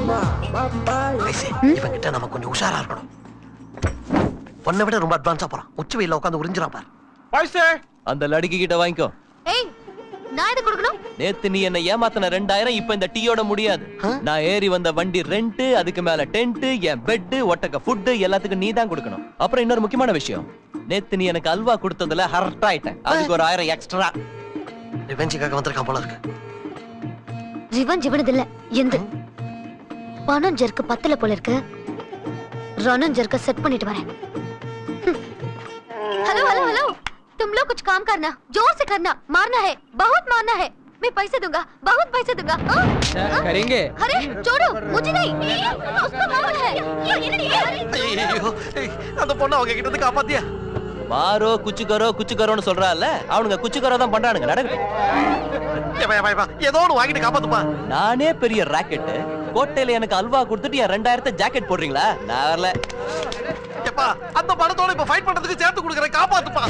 இவன் கிட்ட நம்ம கொஞ்சம் உஷாரா இருக்கணும் பொண்ணை விட ரொம்ப அட்வான்ஸா போறான் உச்சி வெயில உட்காந்து உறிஞ்சிரான் பாரு அந்த லடுக்கி கிட்ட வாங்கிக்கோ ஏய் நான் எது கொடுக்கணும் நேத்து நீ என்ன ஏமாத்தின ரெண்டாயிரம் இப்ப இந்த டீயோட முடியாது நான் ஏறி வந்த வண்டி ரெண்ட் அதுக்கு மேல டென்ட் என் பெட் ஒட்டக்க ஃபுட் எல்லாத்துக்கும் நீ தான் கொடுக்கணும் அப்புறம் இன்னொரு முக்கியமான விஷயம் நேத்து நீ எனக்கு அல்வா கொடுத்ததுல ஹர்ட் ஆயிட்டேன் அதுக்கு ஒரு ஆயிரம் எக்ஸ்ட்ரா ரிவெஞ்சுக்காக வந்திருக்கான் போல இருக்கு ரிவன் ஜிவனது இல்ல எந்த பணம் ஜெர்க்கு பத்தல போல இருக்கு रणन जर का सेट பண்ணிட்டு வரேன் हेलो हेलो हेलो तुम लोग कुछ काम करना जोर से करना मारना है बहुत मारना है मैं पैसे दूंगा बहुत पैसे दूंगा हाँ? हाँ? करेंगे अरे छोड़ो मुझे नहीं उसको मारना है ये ये नहीं ஐயோ அந்த பொண்ணை அவங்க கிட்ட இருந்து காப்பாத்தியா மாரோ குச்சு கரோ குச்சு கரோன்னு சொல்றான்ல அவனுங்க குச்சு கரோ தான் பண்றானுங்க நடக்கட்டும் ஏப்பா, ஏப்பா, ஏப்பா, ஏதோ ஒண்ணு வாங்கிட்டு காப்பாத்துப்பா நானே பெரிய ராக்கெட் கோட்டையில எனக்கு அல்வா கொடுத்துட்டு என் ரெண்டாயிரத்தை ஜாக்கெட் போடுறீங்களா நான் வரல ஏப்பா அந்த பணத்தோட இப்ப ஃபைட் பண்றதுக்கு சேர்த்து கொடுக்குறேன் காப்பாத்துப்பா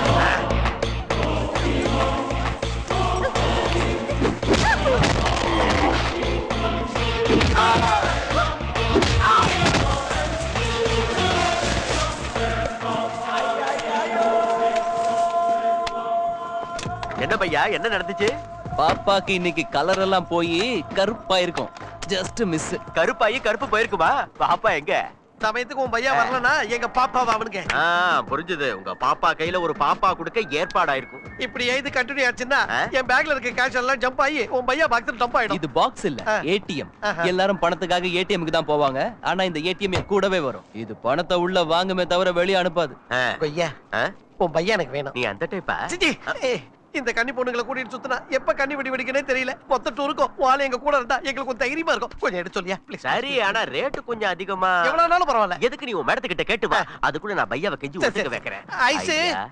என்ன பையா என்ன நடந்துச்சு பாப்பாக்கு இன்னைக்கு கலர் எல்லாம் போய் கருப்பா இருக்கும் ஜஸ்ட் மிஸ் கருப்பாயி கருப்பு போயிருக்குமா பாப்பா எங்க சமயத்துக்கு உன் பையன் வரலனா எங்க பாப்பாவை அவனுக்கு ஆ புரிஞ்சுது உங்க பாப்பா கையில ஒரு பாப்பா கொடுக்க ஏற்பாடாயிருக்கும் இப்படி எழுதி கண்டினியூ ஆச்சுன்னா என் பேக்ல இருக்க கேஷ் எல்லாம் ஜம்ப் ஆகி உன் பையன் பாக்ஸ் டம்ப் ஆயிடும் இது பாக்ஸ் இல்ல ஏடிஎம் எல்லாரும் பணத்துக்காக ஏடிஎம்க்கு தான் போவாங்க ஆனா இந்த ஏடிஎம் என் கூடவே வரும் இது பணத்தை உள்ள வாங்குமே தவிர வெளிய அனுப்பாது கொய்யா உன் பையன் எனக்கு வேணும் நீ அந்த டைப்பா சிச்சி ஏய், இந்த கன்னி பொண்ணுங்களை கூட்டிட்டு சுத்தினா எப்ப கன்னி வெடி வெடிக்கனே தெரியல மொத்த டூருக்கும் வாழை எங்க கூட இருந்தா எங்களுக்கு கொஞ்சம் தைரியமா இருக்கும் கொஞ்சம் எடுத்து சொல்லியா ப்ளீஸ் சரி ஆனா ரேட்டு கொஞ்சம் அதிகமா எவ்வளவுனாலும் பரவாயில்ல எதுக்கு நீ உன் மேடத்துக்கிட்ட கேட்டு வா அதுக்குள்ள நான் பையாவை கெஞ்சி சரி, ஒத்துக்க சரி. வைக்கிறேன் ஐஸு. ஐயா.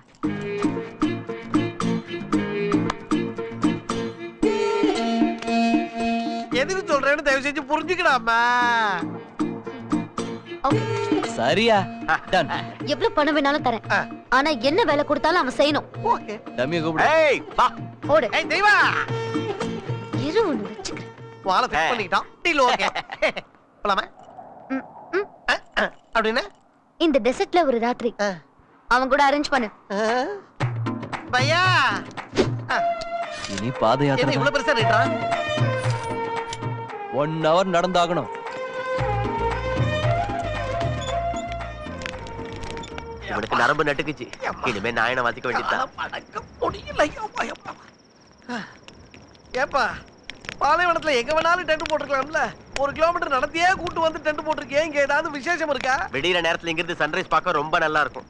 எதுக்கு சொல்றேன்னு தயவு செஞ்சு புரிஞ்சுக்கடாமா சரியா டன் எவ்வளவு பணம் வேணாலும் தரேன் ஆனா என்ன வேலை கொடுத்தாலும் அவன் செய்யணும் டம்மிய கூப்பிடு ஏய் வா ஓடு ஏய் தெய்வா இரு ஒண்ணு வச்சுக்கிறேன் வாழை ஃபிக்ஸ் பண்ணிக்கிட்டோம் டீல் ஓகே போலாமா அஹ், அஹ், அப்படின்னா இந்த டெசர்ட்ல ஒரு ராத்திரி அவன் கூட அரேஞ்ச் பண்ணு பையா இனி பாத என்ன யாத்திரை இவ்வளவு பெருசா ரேட்டா ஒன் ஹவர் நடந்தாகணும் இவனுக்கு நரம்பு நட்டுக்குச்சு இனிமே நாயனை வாசிக்க வேண்டியதுதான் பழக்க முடியல ஐயப்பா, ஐயப்பா. ஏப்பா பாலைவனத்துல எங்க வேணாலும் டென்ட் போட்டுருக்கலாம்ல ஒரு கிலோமீட்டர் நடத்தியே கூட்டு வந்து டென்ட் போட்டிருக்கேன் இங்க ஏதாவது விசேஷம் இருக்கா விடியிற நேரத்துல இங்கிருந்து சன்ரைஸ் பார்க்க ரொம்ப நல்லா இருக்கும்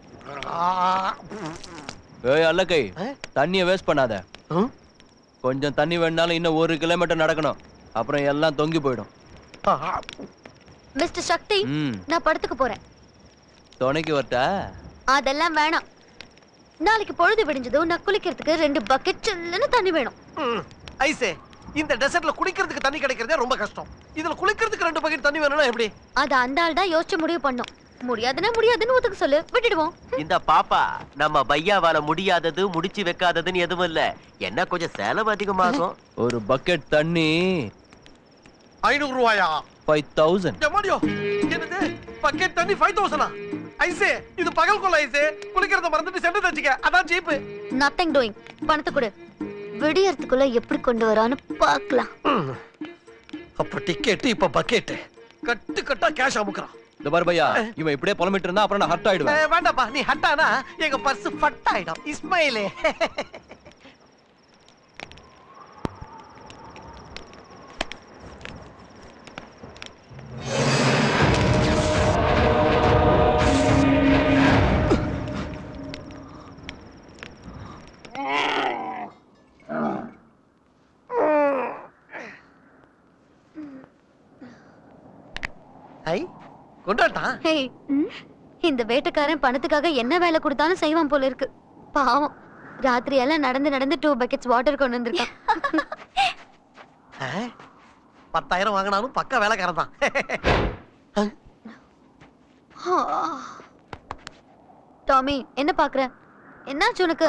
ஏய் அல்லக்கை தண்ணிய வேஸ்ட் பண்ணாத கொஞ்சம் தண்ணி வேணாலும் இன்னும் ஒரு கிலோமீட்டர் நடக்கணும் அப்புறம் எல்லாம் தொங்கி போயிடும் மிஸ்டர் சக்தி ம் நான் படத்துக்கு போறேன் துணைக்கு வரட்டா அதெல்லாம் வேணாம் நாளைக்கு பொழுது விடிஞ்சதும் நான் குளிக்கிறதுக்கு ரெண்டு பக்கெட் சில்லுன்னு தண்ணி வேணும் ம், ஐசே இந்த டெசர்ட்ல குடிக்கிறதுக்கு தண்ணி கிடைக்கிறதே ரொம்ப கஷ்டம் இதுல குளிக்கிறதுக்கு ரெண்டு பக்கெட் தண்ணி வேணும்னா எப்படி அது அந்த ஆள் தான் யோசிச்சு முடிவு பண்ணும் முடியாதுன்னா முடியாதுன்னு ஒத்துக்க சொல்லு விட்டுடுவோம் இந்த பாப்பா நம்ம பையாவால முடியாதது முடிச்சு வைக்காததுன்னு எதுவும் இல்ல என்ன கொஞ்சம் செலவு அதிகமாகும் ஒரு பக்கெட் தண்ணி ஐநூறு ரூபாயா ஃபைவ் தௌசண்ட் எம்மாடியோ என்னது பக்கெட் தண்ணி ஃபைவ் தௌசண்டா ஐசே இது பகல் கொள்ள ஐசே குளிக்கிறத மறந்துட்டு சென்று தச்சுக்க அதான் சீப்பு நத்திங் டூயிங் பணத்தை கொடு விடியறதுக்குள்ள எப்படி கொண்டு வரான்னு பார்க்கலாம் அப்ப டிக்கெட் இப்ப பக்கெட் கட்டு கட்டா கேஷ் அமுக்குறான் இந்த பாரு பையா இவன் இப்படியே புலம்பிட்டு இருந்தா அப்புறம் நான் ஹர்ட் ஆயிடுவேன் ஏய், வேண்டாப்பா நீ ஹட்டானா எங்க பர்ஸ் ஃபட் ஆயிடும் இஸ்மாயிலே ஐ கொண்டாட்டான் ஹேய் ம், இந்த வேட்டைக்காரன் பணத்துக்காக என்ன வேலை கொடுத்தாலும் செய்வான் போல இருக்கு பாவம் ராத்திரி எல்லாம் நடந்து நடந்து டூ பக்கெட்ஸ் வாட்டர் கொண்டு வந்திருக்கான் ஆ? பத்தாயிரம் வாங்கினாலும் பக்கா வேலைக்காரன் தான் டாமி என்ன பாக்குற என்னாச்சு உனக்கு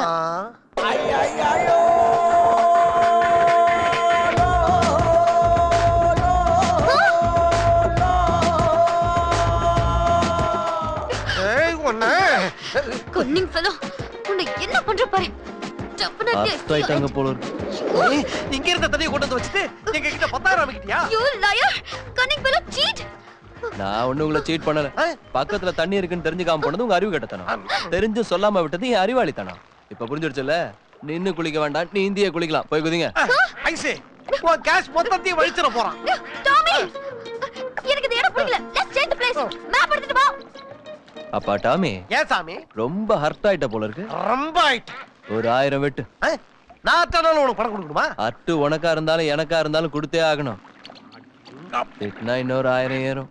ஏய் ஒண்ணு குன்னிங் ஃபெலோ உன்னை என்ன பண்ற பாரு Definitely ஹர்ட் ஆயிட்டாங்க போல இருக்கு ஏய், இங்க இருந்த தண்ணியை கொண்டு வந்து வச்சுட்டு எங்க கிட்ட பத்தாயிரம் வாங்கிட்டியா You liar! Cunning fellow, cheat! நான் ஒண்ணு உங்களை சீட் பண்ணல பக்கத்துல தண்ணி இருக்குன்னு தெரிஞ்சுக்காம போனது உங்க அறிவு கட்டத்தனம் தெரிஞ்சு சொல்லாம விட்டது என் அறிவாளித்தனம் இப்ப புரிஞ்சிடுச்சுல நின்னு குளிக்க வேண்டாம் நீ இந்திய குளிக்கலாம் போய் குதிங்க ஐசே உன் கேஷ் மொத்தத்தையும் வழிச்சிட போறான் டாமி எனக்கு இந்த இடம் பிடிக்கல let's change the place map எடுத்துட்டு வா அப்பா டாமி ஏன் சாமி ரொம்ப ஹர்ட் ஆயிட்ட போல இருக்கு ரொம்ப ஆயிட்டு ஒரு ஆயிரம் வெட்டு நான் அத்தானாலும் உனக்கு பணம் கொடுக்கணுமா அட்டு உனக்கா இருந்தாலும் எனக்கா இருந்தாலும் கொடுத்தே ஆகணும் திட்டினா இன்னொரு ஆயிரம் ஏறும்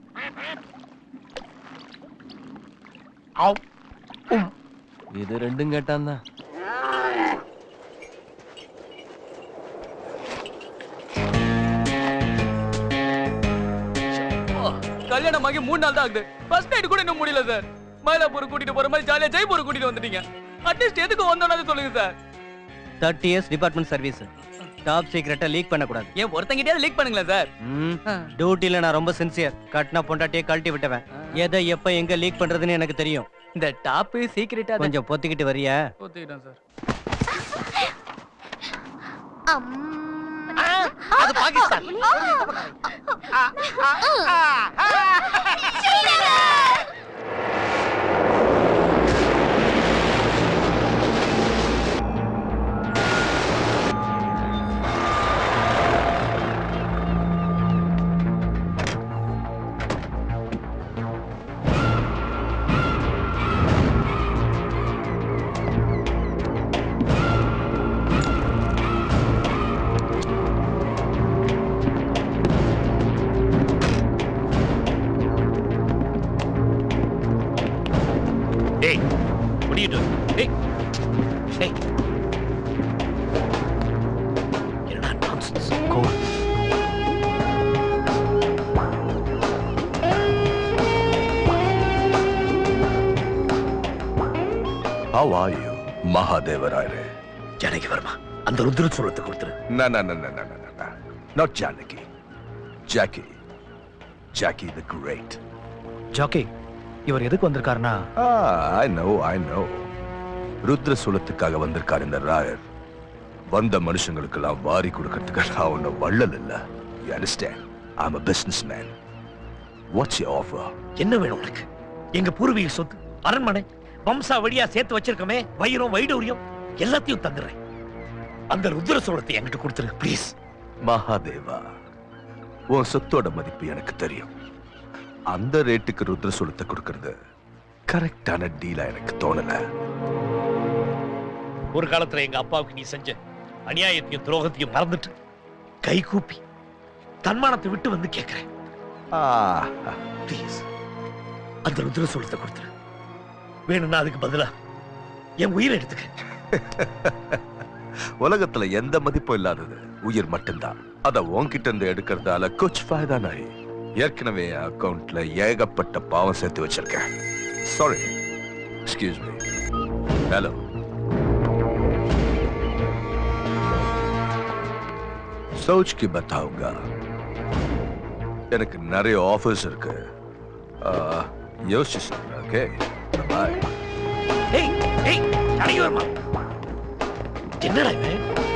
இது ரெண்டும் கேட்டான் தான் கல்யாணம் ஆகி மூணு நாள் தான் ஆகுது ஃபர்ஸ்ட் நைட் கூட இன்னும் முடியல சார் மயிலாப்பூர் கூட்டிட்டு போற மாதிரி ஜாலியா ஜெய்ப்பூர் கூட்டிட்டு வந்துட்டீங்க அட்லீஸ்ட் எதுக்கு வந்தோம்னு சொல்லுங்க sir thirty years department service top சீக்கிரட்டா லீக் பண்ணக்கூடாது ஏன் ஒருத்தங்கிட்டே லீக் பண்ணுங்களேன் சார் டியூட்டில நான் ரொம்ப சின்சியர் கட்டினா பொண்டாட்டியே கழட்டி விட்டுவேன் எதை எப்ப எங்க லீக் பண்றதுன்னு எனக்கு தெரியும் இந்த டாப் சீக்கிரட்டா கொஞ்சம் பொத்திக்கிட்டு வரியா ஒத்துக்கிட்டேன் சார் அது பாகிஸ்தான் டேய் முடியிட்டு டேய் டேய் என்னடா nonsense. How are you, மகாதேவராயரே Janaki Verma அந்த ருத்ர சூலத்தை கொடுத்துரு No, no, no, no, no, no, no, no. Not Janaki. Jackie. Jackie the Great. Jackie இவர் எதுக்கு வந்திருக்காருன்னா Ah, I know, I know. ருத்ர சூலத்துக்காக வந்திருக்கார் இந்த ராயர் வந்த மனுஷங்களுக்கெல்லாம் வாரி கொடுக்கறதுக்கு நான் ஒன்னும் வள்ளல் இல்ல you understand I'm a business man what's you offer என்ன வேணும் உனக்கு எங்க பூர்வீக சொத்து அரண்மனை வம்சா வழியா சேர்த்து வச்சிருக்கோமே வைரம் வைடூரியம் எல்லாத்தையும் தந்துடுறேன் அந்த ருத்ர சோளத்தை என்கிட்ட கொடுத்துரு ப்ளீஸ் மகாதேவா உன் சொத்தோட மதிப்பு எனக்கு தெரியும் அந்த ரேட்டுக்கு ருத்ர சூலத்தை கொடுக்கறது கரெக்டான டீலா எனக்கு தோணல ஒரு காலத்துல எங்க அப்பாவுக்கு நீ செஞ்ச அநியாயத்தையும் துரோகத்தையும் மறந்துட்டு கை கூப்பி தன்மானத்தை விட்டு வந்து கேட்கிறேன் ப்ளீஸ் அந்த ருத்ர சோளத்தை கொடுத்துரு வேணும்னா அதுக்கு பதிலா என் உயிரை எடுத்துக்க உலகத்துல எந்த மதிப்பும் இல்லாதது உயிர் மட்டும்தான் அத உன்கிட்ட இருந்து எடுக்கிறதால குச் ஃபாய்தா நாய் ஏற்கனவே அக்கவுண்ட்ல ஏகப்பட்ட பாவம் சேர்த்து வச்சிருக்கேன் சாரி எக்ஸ்கியூஸ் மீ ஹலோ சோச் கி பத்தாவுங்க எனக்கு நிறைய ஆஃபர்ஸ் இருக்கு ஆ, யோசிச்சு சொல்றேன் ஓகே பாய் ஏய் ஏய் அடங்கி வரமா என்னடா இவன்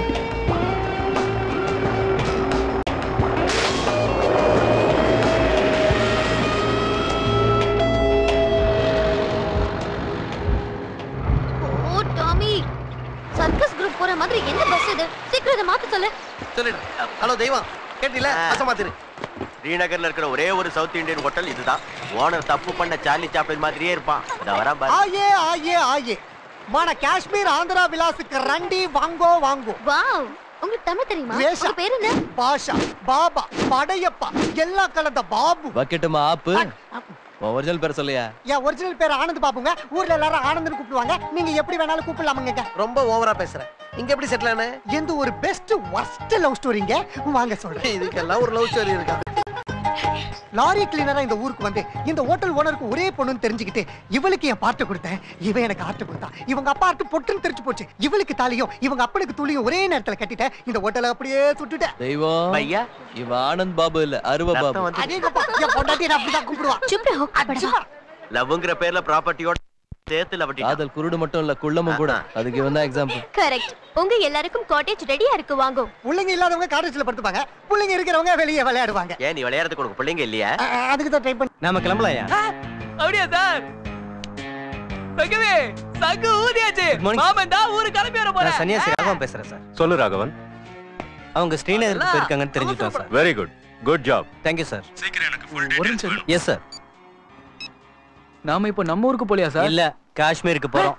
ஓ டாமி சர்க்கஸ் குரூப் போற மாதிரி என்ன பஸ் இது சீக்கிரம் இதை மாத்த சொல்லு சொல்லிடு ஹலோ தெய்வம் கேட்டில அசமாத்திரு ஸ்ரீநகர்ல இருக்கிற ஒரே ஒரு சவுத் இந்தியன் ஹோட்டல் இதுதான் ஓனர் தப்பு பண்ண சார்லி சாப்ளின் மாதிரியே இருப்பான் இத வரா பாரு ஆயே ஆயே ஆயே మన కాశ్మీర్ ఆంధ్ర విలాసుக்கு రండి వాంగో వాంగో வாவ் உங்களுக்கு தமிழ் தெரியுமா வேஷா உங்க பேர் என்ன பாஷா பாபா படையப்பா எல்லாம் கலந்த பாபு வைக்கட்டுமா ஆப்பு உன் ஒரிஜினல் பேர் சொல்லியா என் ஒரிஜினல் பேர் ஆனந்த் பாபுங்க ஊர்ல எல்லாரும் ஆனந்த்னு கூப்பிடுவாங்க நீங்க எப்படி வேணாலும் கூப்பிடலாமுங்க ரொம்ப ஓவரா பேசுற இங்க எப்படி செட்டில் ஆன எந்த ஒரு பெஸ்ட் worst லவ் ஸ்டோரிங்க வாங்க சொல்றேன் இதுக்கெல்லாம் ஒரு லவ் ஸ்டோரி இருக்கா லாரி கிளீனரா இந்த ஊருக்கு வந்து இந்த ஹோட்டல் ஓனருக்கு ஒரே பொண்ணுன்னு தெரிஞ்சுக்கிட்டு இவளுக்கு என் பாட்டு கொடுத்தேன் இவன் எனக்கு ஆட்டு கொடுத்தான் இவங்க அப்பா ஆட்டு பொட்டுன்னு தெரிஞ்சு போச்சு இவளுக்கு தாலியும் இவங்க அப்பனுக்கு துளியும் ஒரே நேரத்துல கட்டிட்டேன் இந்த ஹோட்டலை அப்படியே சுட்டுட்டேன் தெய்வம் ஐயா இவ ஆனந்த் பாபு இல்ல அருவ பாபு அதேங்கப்பா என் பொண்டாட்டி நான் அப்படிதான் கூப்பிடுவா லவ்ங்கிற பேர்ல ப்ராப்பர்ட்டியோட சேர்த்து லவட்டி காதல் குருடு மட்டும் இல்ல குள்ளமும் கூட அதுக்கு இவன் தான் எக்ஸாம்பிள் கரெக்ட் உங்க எல்லாருக்கும் காட்டேஜ் ரெடியா இருக்கு வாங்கோ பிள்ளைங்க இல்லாதவங்க காலேஜ்ல படுத்துப்பாங்க பிள்ளைங்க இருக்கிறவங்க வெளியே விளையாடுவாங்க ஏன் நீ விளையாடுறதுக்கு உனக்கு பிள்ளைங்க இல்லையா அதுக்கு தான் ட்ரை பண்ணி நாம கிளம்பலாயா அப்படியா சார் சங்கவே சங்கு ஊதியாச்சு morning. மாமன் தான் ஊருக்கு கிளம்பி வர நான் போறேன் சன்னியாசி ராகவன் பேசுறேன் சார் சொல்லு ராகவன் அவங்க ஸ்ரீநகருக்கு போயிருக்காங்கன்னு தெரிஞ்சுட்டோம் sir very good good job thank you sir ஒரு நிமிஷம் எஸ் சார் நாம இப்போ நம்ம ஊருக்கு போலியா சார் இல்ல காஷ்மீருக்கு போறோம்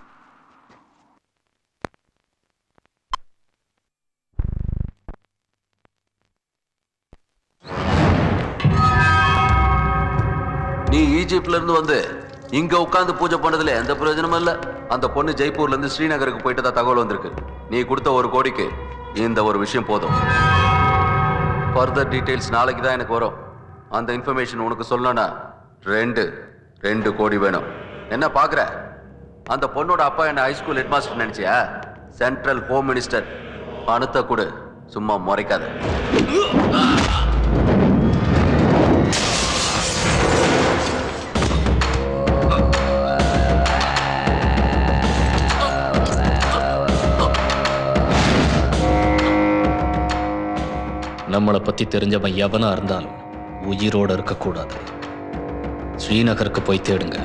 நீ ஈஜிப்ட்ல இருந்து வந்து இங்க உட்கார்ந்து பூஜை பண்ணதுல எந்த பிரயோஜனமும் இல்ல அந்த பொண்ணு ஜெய்ப்பூர்ல இருந்து ஸ்ரீநகருக்கு போயிட்டு தகவல் வந்திருக்கு நீ கொடுத்த ஒரு கோடிக்கு இந்த ஒரு விஷயம் போதும் ஃபர்தர் டீடைல்ஸ் நாளைக்கு தான் எனக்கு வரும் அந்த இன்ஃபர்மேஷன் உனக்கு சொல்லணும்னா ரெண்டு ரெண்டு கோடி வேணும் என்ன பாக்குற அந்த பொண்ணோட அப்பா என்ன ஹைஸ்கூல் ஹெட்மாஸ்டர் நினைச்சியா சென்ட்ரல் ஹோம் மினிஸ்டர் பணத்தை கொடு சும்மா முறைக்காத நம்மளை பத்தி தெரிஞ்சவன் எவனா இருந்தாலும் உயிரோட இருக்கக்கூடாது ஸ்ரீநகருக்கு போய் தேடுங்க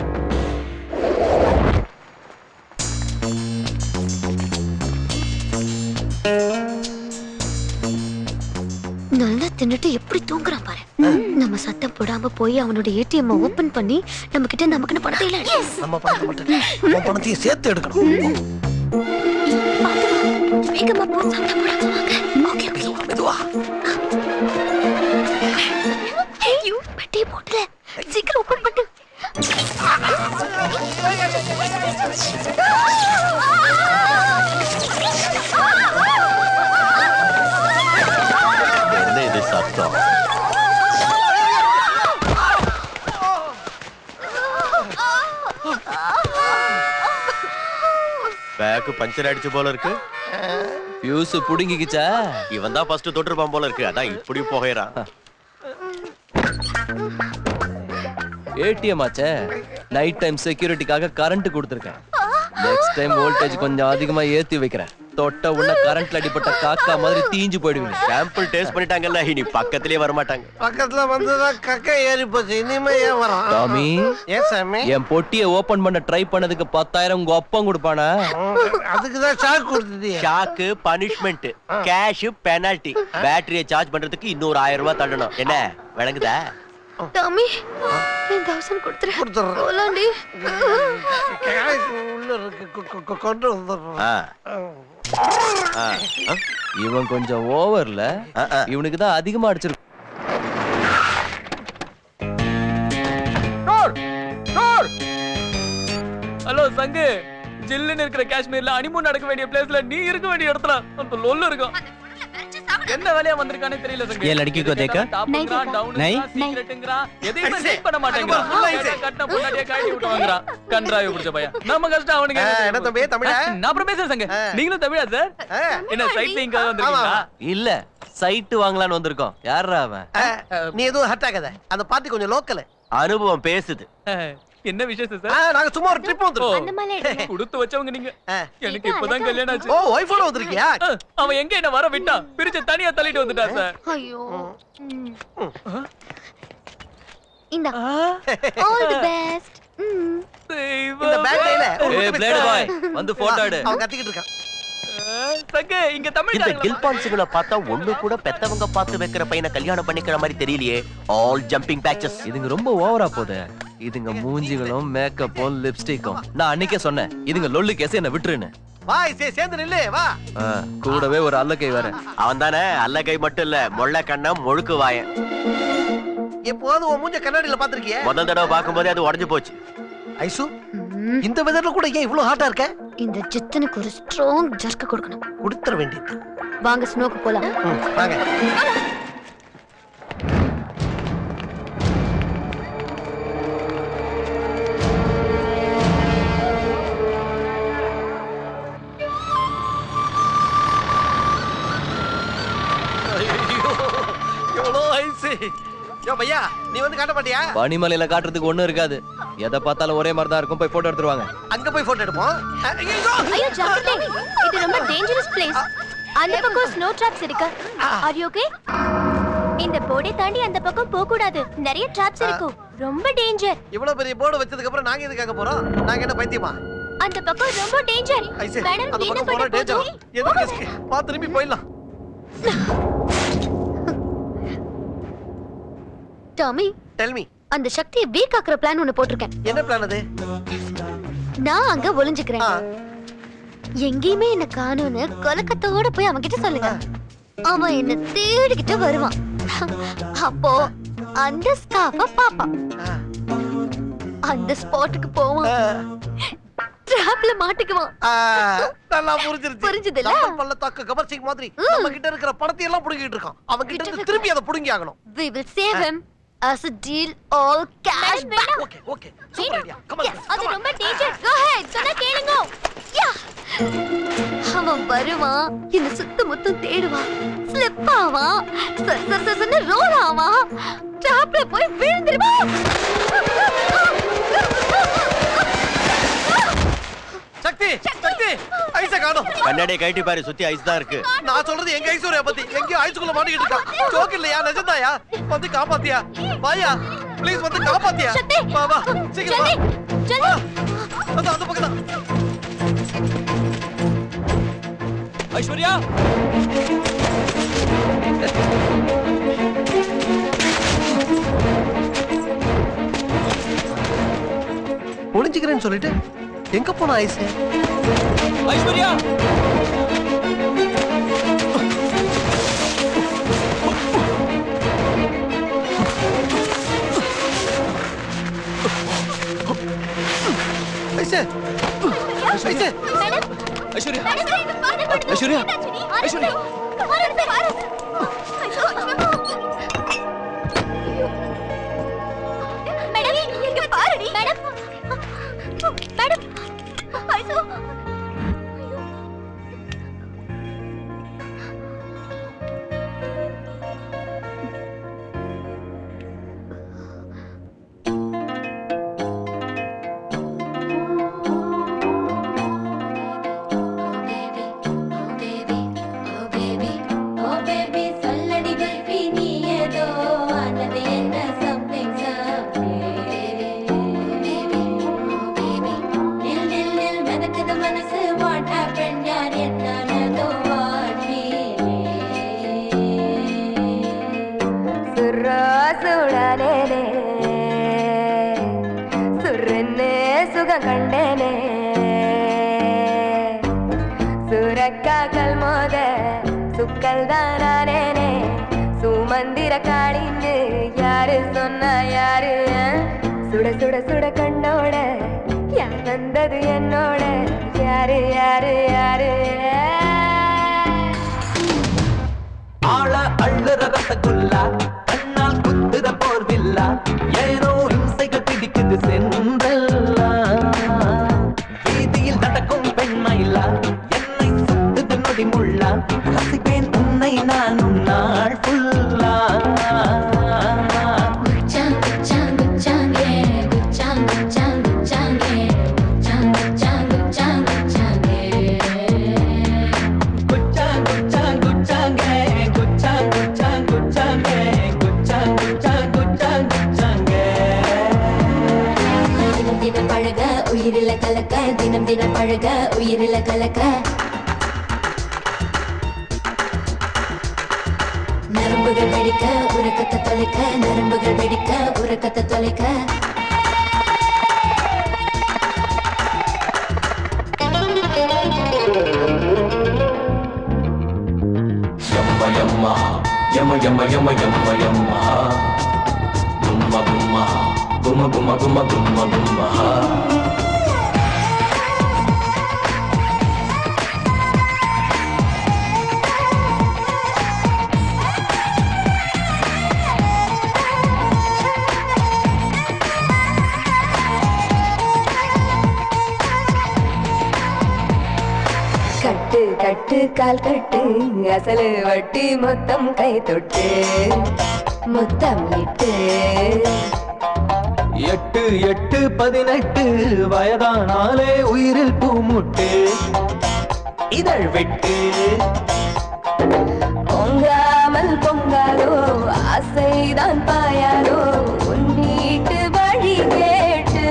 நல்லா தின்னுட்டு எப்படி தூங்குறான் பாரு நம்ம சத்தம் போடாம போய் அவனோட ஏடிஎம் ஓபன் பண்ணி நம்ம கிட்ட நமக்குன்னு பணத்தை இல்ல நம்ம பணத்தை மட்டும் இல்ல, உன் பணத்தையும் சேர்த்து எடுக்கணும் வேகமா போ சத்தம் போடாம வாங்க ஓகே ஓகே மெதுவா ஐயோ பெட்டி போடல சீக்கிரம் ஓபன் பண்ணு என்ன இது சத்தம் பேக்கு பஞ்சர் அடிச்சு போல இருக்கு பியூஸ் புடுங்கிக்கிச்சா இவன் தான் ஃபர்ஸ்ட் தொட்டிருப்பான் போல இருக்கு அதான் இப்படி புகையறான் ஏடிஎம் ஆச்சே நைட் டைம் செக்யூரிட்டிக்காக கரண்ட் கொடுத்துருக்கேன் நெக்ஸ்ட் டைம் வோல்டேஜ் கொஞ்சம் அதிகமா ஏத்தி வைக்கிறேன் தொட்ட உடனே கரண்ட்ல அடிப்பட்ட காக்கா மாதிரி தீஞ்சு போயிடுவீங்க சாம்பிள் டேஸ்ட் பண்ணிட்டாங்கல்ல இனி பக்கத்திலே வர மாட்டாங்க பக்கத்துல வந்துதான் கக்கை ஏறி போச்சு இனிமே ஏன் வரான் டாமி ஏன் சாமி என் பொட்டியை ஓபன் பண்ண ட்ரை பண்ணதுக்கு பத்தாயிரம் உங்க அப்பம் கொடுப்பானா அதுக்கு தான் ஷாக் கொடுத்துட்டியா ஷாக்கு பனிஷ்மெண்ட் கேஷ் பெனால்டி பேட்டரியை சார்ஜ் பண்றதுக்கு இன்னொரு ஆயிரம் ரூபாய் தள்ளணும் என்ன விளங்குதா டாமி டென் தௌசண்ட் கொடுத்துரு கொடுத்துறேன். போலாண்டி கேஷ் உள்ள இருக்கு கொ- கொ- கொ- கொண்டு வந்துடுறோம் ஆ. ஆ. ஆ? இவன் கொஞ்சம் ஓவர்ல இவனுக்கு தான் அதிகமா அடிச்சிருக்கு ஹலோ சங்கு ஜில்லுன்னு இருக்கிற காஷ்மீர்ல அனிமூன் நடக்க வேண்டிய பிளேஸ்ல நீ இருக்க வேண்டிய இடத்துல அந்த லொல்லு இருக்கும் என்ன வேலையா வந்திருக்கானே தெரியல சங்க ये लड़की को देखा? नहीं नहीं? சீக்ரெட்டுங்கறான் எதையுமே ஐசே, செக் பண்ண மாட்டேங்கிறான் அங்க பாரு, full ஐசே. கட்ட பொண்டாட்டிய காட்டி விட்டுவாங்கறான் கன்றாவி பிடிச்ச பையன் நம்ம கஷ்டம் அவனுக்கு ஆ, என்ன தம்பி, தமிழா? நான் அப்புறம் பேசுறேன் சங்க நீங்களும் தமிழா சார் என்ன சைட் சீயிங்காக வந்திருக்கீங்களா இல்ல சைட்டு வாங்கலாம்னு வந்திருக்கோம் யாரா அவன் நீ எதுவும் ஹர்ட் ஆகாத அந்த பார்ட்டி கொஞ்சம் லோக்கல் அனுபவம் பேசுது என்ன விசேஷம் ஆ, சார் நாங்க சும்மா ஒரு ட்ரிப் வந்திருக்கோம் அந்த மாதிரி எடுங்க. கொடுத்து வச்சவங்க நீங்க எனக்கு இப்பதான் கல்யாணம் ஆச்சு ஓ ஒய்ஃபோட வந்திருக்கியா அஹ், அவன் எங்க என்ன வர விட்டா பிரிச்சு தனியா தள்ளிட்டு வந்துட்டான் சார் ஐயோ ம். இந்தா ஆல் தி பெஸ்ட் இந்த பேக் கையில ஏய் பிளேட் பாய் வந்து போட்டோ எடு அவன் கத்திக்கிட்டு இருக்கான் சங்க இங்க தமிழ் இந்த கில்பான்ஸுகளை பார்த்தா ஒண்ணு கூட பெத்தவங்க பார்த்து வைக்கிற பையனை கல்யாணம் பண்ணிக்கிற மாதிரி தெரியலையே ஆல் ஜம்பிங் பேச்சஸ் இதுங்க ரொம்ப ஓவரா போகுது இதுங்க மூஞ்சிகளும் மேக்கப்பும் லிப்ஸ்டிக்கும் நான் அன்னைக்கே சொன்னேன் இதுங்க லொல்லு கேஸ் என்ன விட்டுருன்னு வா இசே சேர்ந்து நில்லு வா ஆ, கூடவே ஒரு அல்லக்கை வேற அவன் தானே அல்ல கை மட்டும் இல்ல மொள்ள கண்ணம் முழுக்கு வாயன் எப்போதும் உன் மூஞ்ச கண்ணாடியில பாத்திருக்கிய முதல் தடவை பார்க்கும்போதே அது உடஞ்சு போச்சு ஐசு இந்த வெதர்ல கூட ஏன் இவ்வளவு ஹாட்டா இருக்க இந்த ஜித்தனுக்கு ஒரு ஸ்ட்ராங் ஜர்க்க கொடுக்கணும் கொடுத்துற வேண்டியது வாங்க ஸ்னோக்கு போலாம் ம், வாங்க எவ்வளோ ஐஸ் யோ பையா நீ வந்து காட்ட மாட்டியா பனிமலையில காட்டுறதுக்கு ஒண்ணும் இருக்காது எதை பார்த்தாலும் ஒரே மாதிரி தான் இருக்கும் போய் போட்டோ எடுத்துருவாங்க அங்க போய் போட்டோ எடுப்போம் ஐயோ ஐயோ ஜாக்கிரதை இது ரொம்ப டேஞ்சரஸ் பிளேஸ் அந்த பக்கம் ஸ்னோ ட்ராப்ஸ் இருக்கு ஆர் யூ ஓகே இந்த போர்டை தாண்டி அந்த பக்கம் போக கூடாது நிறைய ட்ராப்ஸ் இருக்கும் ரொம்ப டேஞ்சர் இவ்வளவு பெரிய போர்டு வச்சதுக்கு அப்புறம் நாங்க எதுக்காக போறோம் நாங்க என்ன பைத்தியமா அந்த பக்கம் ரொம்ப டேஞ்சர் ஐசே மேடம் அந்த என்ன பக்கம் போற பண்ண டேஞ்சர் போதும் எதுக்கு risk? வா திரும்பி போயிடலாம் டாமி டெல் மீ அந்த சக்தியை வீக் ஆக்குற பிளான் ஒன்னு போட்டிருக்கேன் என்ன பிளான் அது நான் அங்க ஒளிஞ்சுக்கிறேன் எங்கேயுமே என்ன காணும்னு கொலக்கத்தோட போய் அவன் கிட்ட சொல்லுங்க அவன் என்ன தேடிக்கிட்டு வருவான் அப்போ அந்த ஸ்காஃப பாப்பான் அந்த ஸ்பாட்டுக்கு போவான் ட்ராப்ல மாட்டிக்குவான் நல்லா புரிஞ்சிருச்சு புரிஞ்சுதுல? லம்பன் பள்ளத்தாக்கு கபர் சிங் மாதிரி நம்ம கிட்ட இருக்கிற படத்தை எல்லாம் புடுங்கிட்டு இருக்கான் அவன் கிட்ட இருந்து திருப்பி அதை புடுங்கி ஆகணும் we will save him as a deal all cash back okay okay super idea come Yes, அது ரொம்ப டேஞ்சர் கோ ஹெட் சொன்னா கேளுங்க யா அவன் வருவான் என்ன சுத்த முத்தம் தேடுவான் ஸ்லிப் ஆவான் சர் சர் சர் சர்னு ரோல் ஆவான் ட்ராப்ல போய் விழுந்துருவான் சக்தி சக்தி ஐஸ காணோம் கண்ணாடியை கழட்டி பாரு சுத்தி ஐஸ் தான் இருக்கு நான் சொல்றது எங்க ஐஸ்வர்யா பத்தி எங்கேயோ ஐஸ்குள்ள மாட்டிக்கிட்டு இருக்கான் ஜோக் இல்லையா நிஜந்தாயா வந்து காப்பாத்தியா வாயா ப்ளீஸ் வந்து காப்பாத்தியா வா வா சீக்கிரம் வா அந்த அந்த பக்கம் தான் ஐஸ்வர்யா ஒளிஞ்சுக்கிறேன்னு சொல்லிட்டு எங்க போனா ஐஸ் ஐஸ்வர்யா ஐஸ் ஐஸ் ஐஸ்வர்யா ஐஸ்வர்யா ஐஸ்வர்யா மேடம் இங்க பாருடி மேடம் மேடம் ஐசோ Oh baby, சொல்லடி baby, நீ ஏதோ ஆனது என்ன something something. நில் நில் நில் மெதக்குது மனசு what happened யார் என்னானதோ what சுர்ரா சுடானேனே சுருன்னு சுகம் கண்டேனே சுரக்காக்கள் மோத சுக்கல் தானேனே சுமந்திர காளின்னு யாரு சொன்னா யாரு சுட சுட சுட கண்ணோட யார் வந்தது என்னோட யாரு யாரு யாரு ஆள அள்ளுற ரசகுல்லா கண்ணால் குத்துற போர்வில்லா ஏனோ இம்சைகள் பிடிக்குது சென்றல்லா வீதியில் நடக்கும் பெண்மயிலா என்னை சுத்துது நொடி முள்ளா ரசிப்பேன் உன்னை நானும் நாள் ஃபுல்லா குச்சாங் குச்சாங் குச்சாங் ஏ குச்சாங் குச்சாங் குச்சாங் ஏ குச்சாங் குச்சாங் குச்சாங் குச்சாங் ஏ குச்சாங் குச்சாங் குச்சாங்கே குச்சாங் குச்சாங் குச்சாங்கே குச்சாங் குச்சாங் குச்சாங் குச்சாங்கே தினம் தினம் பழக உயிரில கலக்க தினம் தினம் பழக உயிரில கலக்க நரம்புகள் வெடிக்க உறக்கத்தை தொலைக்க நரம்புகள் வெடிக்க உறக்கத்தை தொலைக்க Yamma yamma, yamma yamma yamma yamma yamma. Gumma gumma, gumma gumma gumma gumma gumma. கட்டு கட்டு கால் கட்டு அசலு வட்டி மொத்தம் கை தொட்டு முத்தம் இட்டு எட்டு எட்டு பதினெட்டு வயதானாலே உயிரில் பூமுட்டு இதழ் வெட்டு பொங்காமல் பொங்காதோ ஆசைதான் பாயாதோ உன் வீட்டு வழி கேட்டு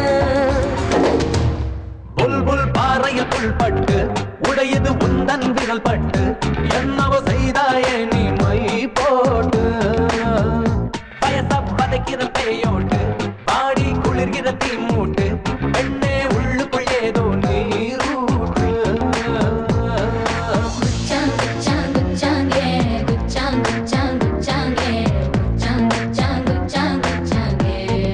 புல்புல் பாறையில் புல்பட்டு உடையது உந்தன் விரல் பட்டு என்னவோ செய்தாயே நீ மை போட்டு பயச பதைக்கிற பேயோட்டு பாடி குளிர்கிற தீ மூட்டு பெண்ணே உள்ளுக்குள் ஏதோ நீரூட்டு குச்சாங் குச்சாங் குச்சாங் ஏ குச்சாங் குச்சாங் குச்சாங் ஏ குச்சாங் குச்சாங் குச்சாங் குச்சாங் ஏ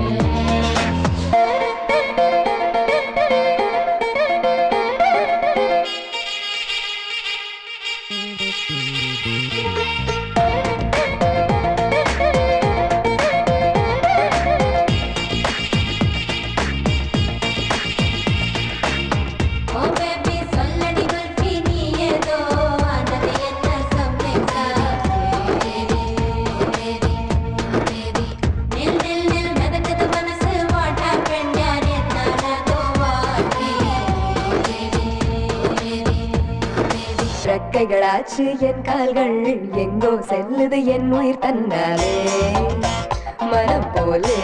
ஓ பேபி சொல்லடி குல்ஃபி நீ ஏதோ ஆனது என்ன சம்மைக்கா பேபி பேபி பேபி நில் நில் நில் மிதக்குது மனசு வாட் ஹேப்பன் யார் என்னானதோ வாட்டி பேபி பேபி ரெக்கைகளாச்சு என் கால்கள் எங்கோ செல்லுது என் உயிர் தன்னாலே மனம் போலே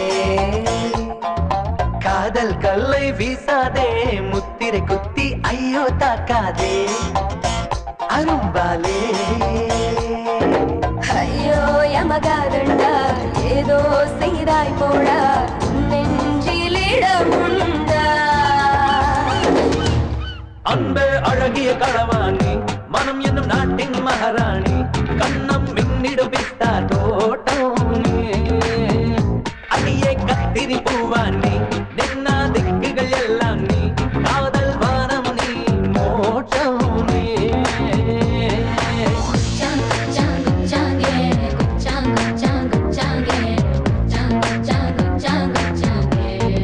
காதல் கல்லை வீசாதே முத்திரை குத்தி ஐயோ தாக்காதே அரும்பாலே ஐயோ யமகாதண்டா ஏதோ செய்தாய் போடா உன் நெஞ்சில் இடமுண்டா அந்த அழகிய களவாணி மனம் என்னும் நாட்டின் மகாராணி கண்ணம் மின்னிடும் பிஸ்தா தோட்டம் நீ. அடியே கத்திரி பூவாணி நின்னா திக்குகள் எல்லாம் நீ காதல் வானம் நீ மோட்டம் நீ குச்சாங் குச்சாங் குச்சாங் ஏ குச்சாங் குச்சாங் குச்சாங் ஏ குச்சாங் குச்சாங் குச்சாங் குச்சாங் ஏ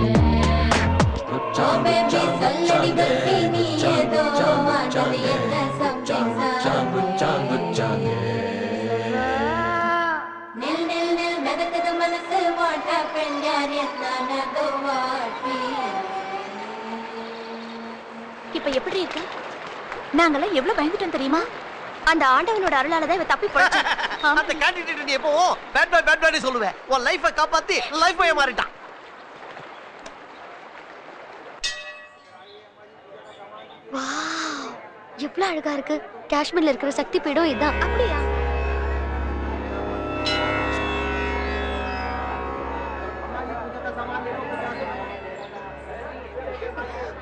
ஓ பேபி சொல்லடி குல்ஃபி நீ ஏதோ ஆனது என்ன சம்மைக்கா நில் நில் நில் மிதக்குது மனசு வாட் ஹேப்பன் யார் என்னானதோ வாட்டி இப்ப எப்படி இருக்கு நாங்கெல்லாம் எவ்வளவு பயந்துட்டோம் தெரியுமா அந்த ஆண்டவனோட அருளால தான் இவ தப்பி போச்சு அந்த கேண்டிடேட் நீ எப்போ பேட் பாய் பேட் பாய் சொல்லுவேன் உன் லைஃபை காப்பாத்தி லைஃப் பாய மாறிட்டான் வாவ் எவ்வளவு அழகா இருக்கு காஷ்மீர்ல இருக்கிற சக்தி பீடம் இதான் அப்படியா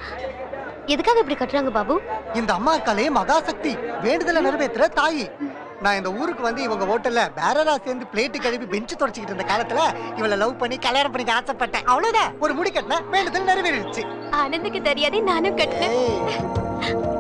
எதுக்காக இப்படி கட்டுறாங்க பாபு இந்த அம்மா கலை மகாசக்தி வேண்டுதலை நிறைவேற்றுற தாயி நான் இந்த ஊருக்கு வந்து இவங்க ஹோட்டல்ல பேரரா சேர்ந்து பிளேட்டு கழுவி பெஞ்சு தொடச்சிக்கிட்டு இருந்த காலத்துல இவளை லவ் பண்ணி கல்யாணம் பண்ணிக்க ஆசைப்பட்டேன் அவ்வளவுதான் ஒரு முடி கட்டினேன் வேண்டுதல் நிறைவேறிடுச்சு ஆனந்துக்கு தெரியாதே நானும் கட்டினேன்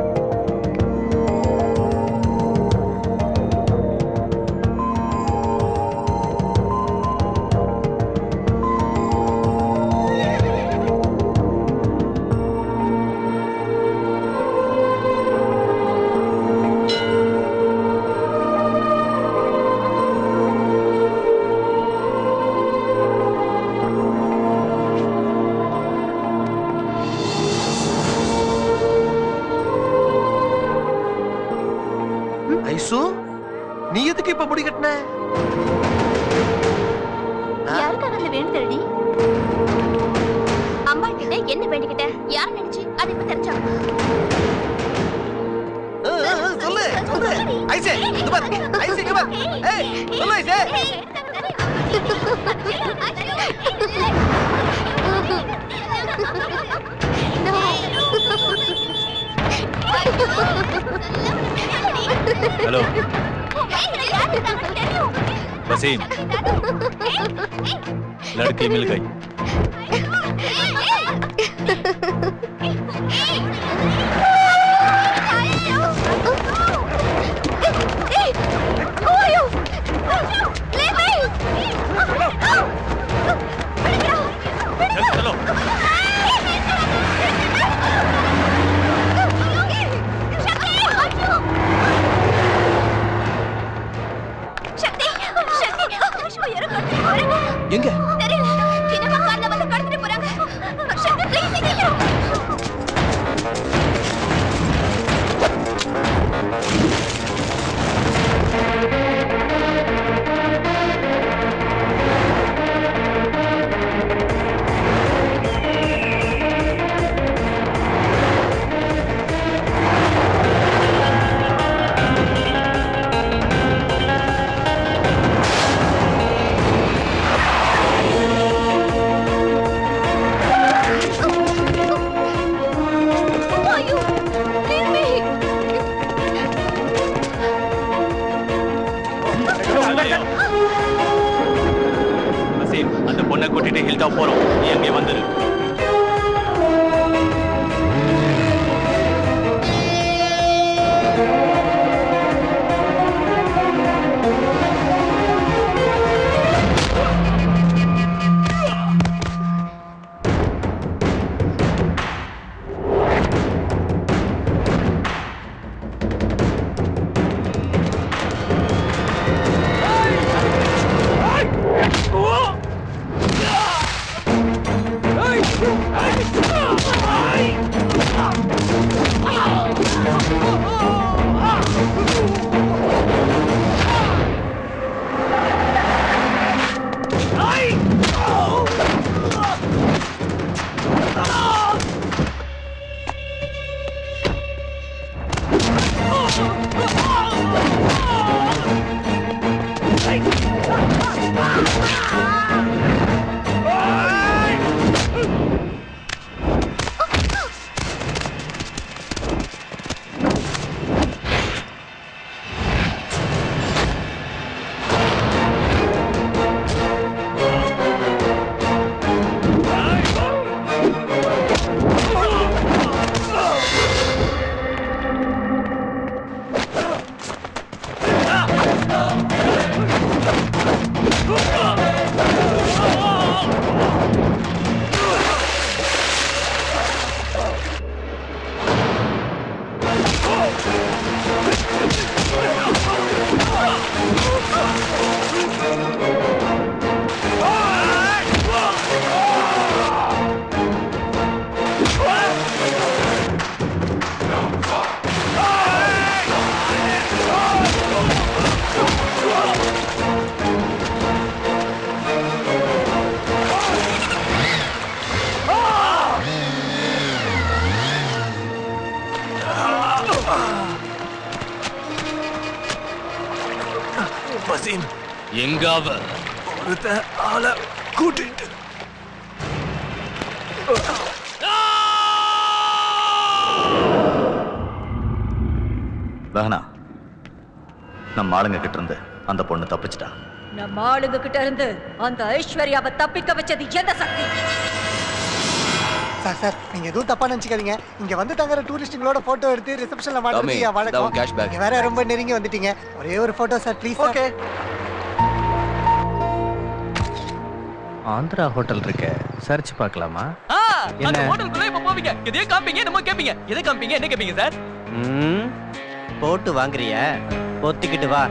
ஐசு நீ எதுக்கு இப்ப முடி கட்டின யாருக்காக அந்த வேண்டுதல்டி அம்மா கிட்ட என்ன வேண்டிக்கிட்ட யார் நினைச்சு அது இப்ப தெரிஞ்சா சொல்லு சொல்லு ஐசே இங்க பாரு ஐசே இங்க பாரு ஏய் சொல்லு ஐசே हेलो वसीम लड़की मिल गई चलो எங்க தெரியல சின்னம்மா கார்ல வந்து கடத்திட்டு போறாங்க சக்தி ப்ளீஸ் சீக்கிரம் Who are you? Leave me. Waseem அந்த பொண்ணை கூட்டிட்டு ஹில் டாப் போறோம் நீ அங்கே வந்துரு வசீம் எங்க அவ ஒருத்த ஆளை கூட்டிட்டு வேணா நம்ம ஆளுங்க கிட்ட இருந்து அந்த பொண்ணு தப்பிச்சிட்டா நம்ம ஆளுங்க கிட்ட இருந்து அந்த ஐஸ்வர்யாவை தப்பிக்க வச்சது எந்த சக்தி சார் சார் நீங்க எதுவும் தப்பா நினைச்சுக்காதீங்க இங்க வந்து தங்குற டூரிஸ்டுங்களோட போட்டோ எடுத்து ரிசப்ஷன்ல டாமி, மாட்டுறது இந்தா வழக்கம் உன் cash bag. நீங்க வேற ரொம்ப நெருங்கி வந்துட்டீங்க ஒரே ஒரு photo sir please okay Andhra hotel இருக்கு சர்ச் பார்க்கலாமா ஆ, அந்த என்ன? ஹோட்டலுக்குள்ள இப்ப போவீங்க எதையோ காமிப்பீங்க என்னமோ கேப்பீங்க எதை காமிப்பீங்க என்ன கேப்பீங்க சார் ம் போட்டு வாங்குறிய பொத்திக்கிட்டு வா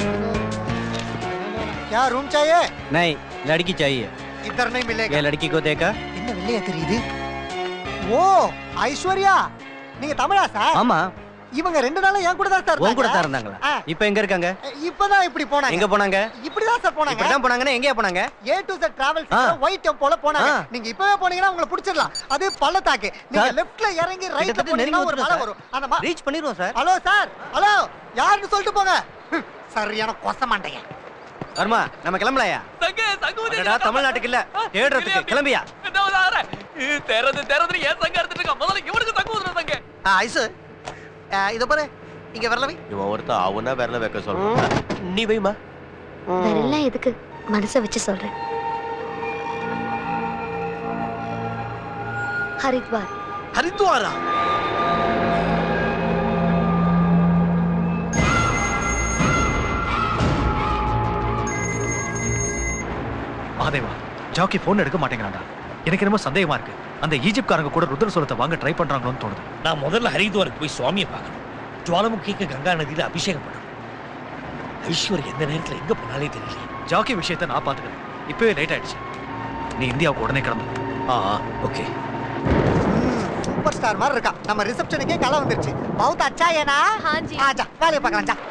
क्या रूम चाहिए नहीं लड़की चाहिए इधर नहीं मिलेगा ये लड़की को देखा என்ன வெள்ளையா தெரியுது ஓ ஐஸ்வர்யா நீங்க தமிழா சார் ஆமா இவங்க ரெண்டு நாளும் என் கூட தான் சார் உன் கூட தான் இருந்தாங்க. இருந்தாங்களா ஆ, இப்போ எங்க இருக்காங்க இப்பதான் இப்படி போனாங்க எங்க போனாங்க இப்படிதான் சார் போனாங்க இப்படிதான் போனாங்கன்னா எங்கேயா போனாங்க ஏ டு Z டிராவல்ஸ் ஆ. ஒயிட் டெம்போல போனாங்க ஆ. நீங்க இப்பவே போனீங்கன்னா உங்களை பிடிச்சிடலாம் அது பள்ளத்தாக்கு நீங்க சார், லெஃப்ட்ல இறங்கி ரைட்ல கிட்டத்தட்ட நெருங்கி போனீங்கன்னா ஒரு மலை வந்துட்டோம் வரும் அந்த ரீச் பண்ணிடுவோம் சார் ஹலோ சார் ஹலோ யாருன்னு சொல்லிட்டு போங்க ஹம், சரியான கொச மாட்டேங்க வர்மா நம்ம கிளம்பலையா தங்க தங்குவது அடடா, தமிழ்நாட்டுக்கு இல்ல தேடுறதுக்கு கிளம்பியா நான் வரேன் தெறது தெறது ஏன் தங்க எடுத்துட்டு இருக்க முதல்ல இவனுக்கு தங்குவதுல தங்க ஐசு இத பாரு இங்க வரலவை இவன் ஒருத்தன் அவனா விரல வைக்க சொல்றான் நீ வைமா வரலாம் எதுக்கு மனசை வச்சு சொல்றேன் ஹரித்வார் ஹரித்வாரா மகாதேவா ஜாக்கி போன் எடுக்க மாட்டேங்கிறான்டா எனக்கு என்னமோ சந்தேகமா இருக்கு அந்த ஈஜிப்ட்காரங்க கூட ருத்ர சோளத்தை வாங்க ட்ரை பண்றாங்களோன்னு தோணுது நான் முதல்ல ஹரித்வாருக்கு போய் சுவாமியை பார்க்கணும் ஜுவாலமுகிக்கு கங்கா நதியில அபிஷேகம் பண்ணணும் ஐஸ்வர் எந்த நேரத்துல எங்க போனாலே தெரியல ஜாக்கி விஷயத்தை நான் பாத்துக்கிறேன் இப்பவே லேட் ஆயிடுச்சு நீ இந்தியாவுக்கு உடனே கிளம்பு ஆ ஓகே சூப்பர் ஸ்டார் மாதிரி இருக்கா நம்ம ரிசப்ஷனுக்கே கலை வந்துருச்சு பௌத் அச்சா ஏனா ஹாஜி ஆஜா வேலையை பார்க்கலாம் ஜா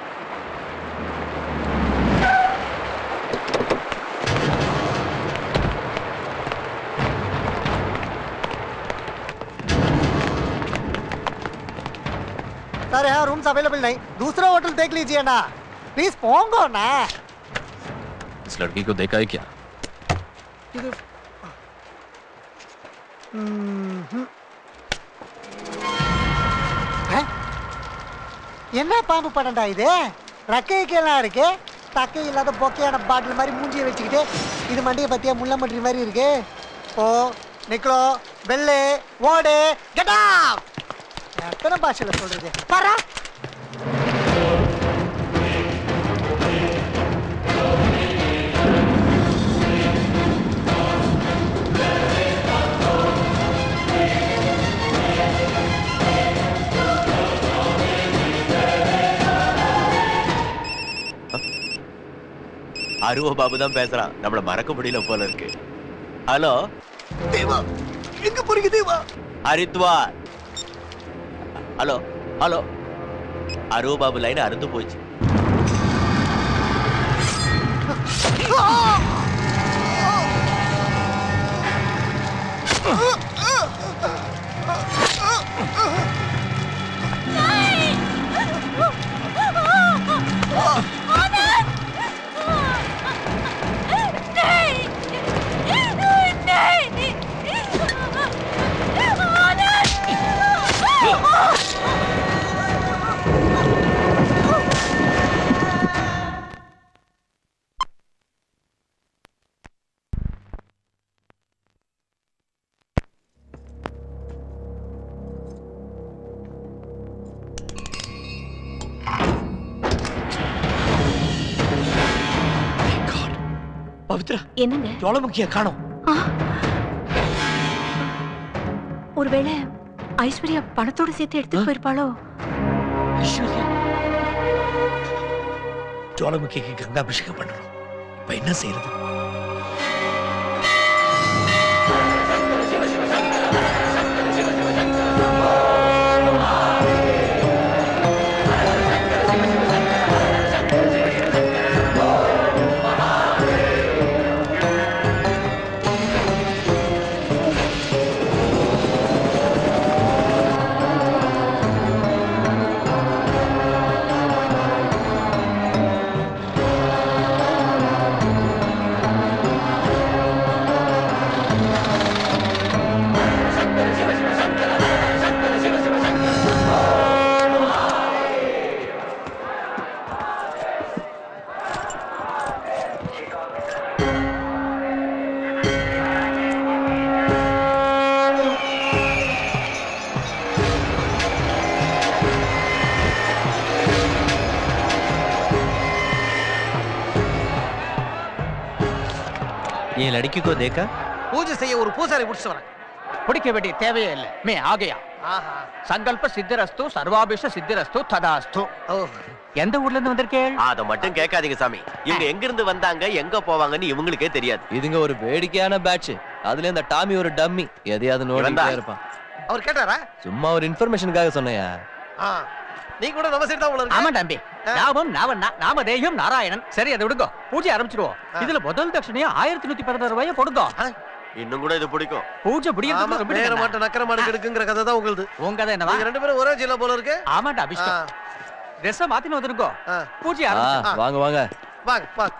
सर यहाँ रूम्स अवेलेबल नहीं दूसरा होटल देख लीजिए ना प्लीज पोंगो ना इस लड़की को देखा है क्या இது ம்ஹும். ஆ? என்ன பாம்பு படம்டா இது ரக்கைக்கு எல்லாம் இருக்கு தக்கை இல்லாத பொக்கையான பாட்டில் மாதிரி மூஞ்சியை வச்சுக்கிட்டு இது மண்டியை பத்தியா முள்ள மட்டி மாதிரி இருக்கு ஓ நிக்கலோ வெள்ளு ஓடு கெட்டா எத்தனை பாஷையில சொல்றது பாரா அருவ பாபு தான் பேசுறான் நம்மள மறக்க முடியல போல இருக்கு ஹலோ தேவா எங்க போறீங்க தேவா ஹரித்வார் ஹலோ ஹலோ அருவ பாபு லைன் அறுந்து போச்சு பவித்ரா என்னங்க ஜுவாலமுகிய காணோம் ஒருவேளை ஐஸ்வர்யா பணத்தோட சேர்த்து எடுத்துட்டு போயிருப்பாளோ ஐஸ்வர்யா ஜுவாலமுகிக்கு கங்கா அபிஷேகம் பண்ணணும் இப்ப என்ன செய்யறது ஆ लड़की को देखा பூஜை செய்ய ஒரு பூசாரி முடிச்சு வரேன் பிடிக்க வேண்டிய தேவையே இல்லை மே ஆகையா ஆஹா சங்கல்ப சித்திரஸ்து சர்வாபிஷ சித்திரஸ்து ததாஸ்து எந்த ஊர்ல இருந்து வந்திருக்கேள் அத மட்டும் கேட்காதீங்க சாமி இவங்க எங்க இருந்து வந்தாங்க எங்க போவாங்கன்னு இவங்களுக்கே தெரியாது இதுங்க ஒரு வேடிக்கையான பேட்ச் அதுல இந்த டாமி ஒரு டம்மி எதையாவது நோண்டிட்டே இவன்தான். இருப்பான் அவர் கேட்டாரா சும்மா ஒரு இன்ஃபர்மேஷனுக்காக சொன்னையா ஆ நீ கூட நம்ம சைடு தான் உள்ள ஆமா தம்பி நாமம் நாவண்ணா நாமதேயம் நாராயணன் சரி அதை விடுங்க பூஜை ஆரம்பிச்சிடுவோம் இதுல முதல் தட்சணையா ஆயிரத்தி நூத்தி பதினாறு ரூபாய கொடுங்க இன்னும் கூட இது பிடிக்கும் பூஜை ஆமா முடியறதுக்கு ரொம்ப நேர நேரம் மாட்ட நக்கர மாடு கெடுக்குங்கிற கதை தான் உங்களுது உங்க கதை என்னவா நீங்க ரெண்டு பேரும் ஒரே ஜில்ல போல இருக்கு ஆமாண்டா அபிஷ்டம் ட்ரெஸ் மாத்தின்னு வந்துருக்கோ பூஜை ஆ, ஆரம்பிச்சு வாங்க வாங்க வாங்க வாங்க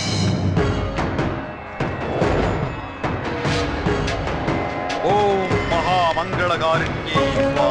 ஓம் மகா மங்களகாரிண்யே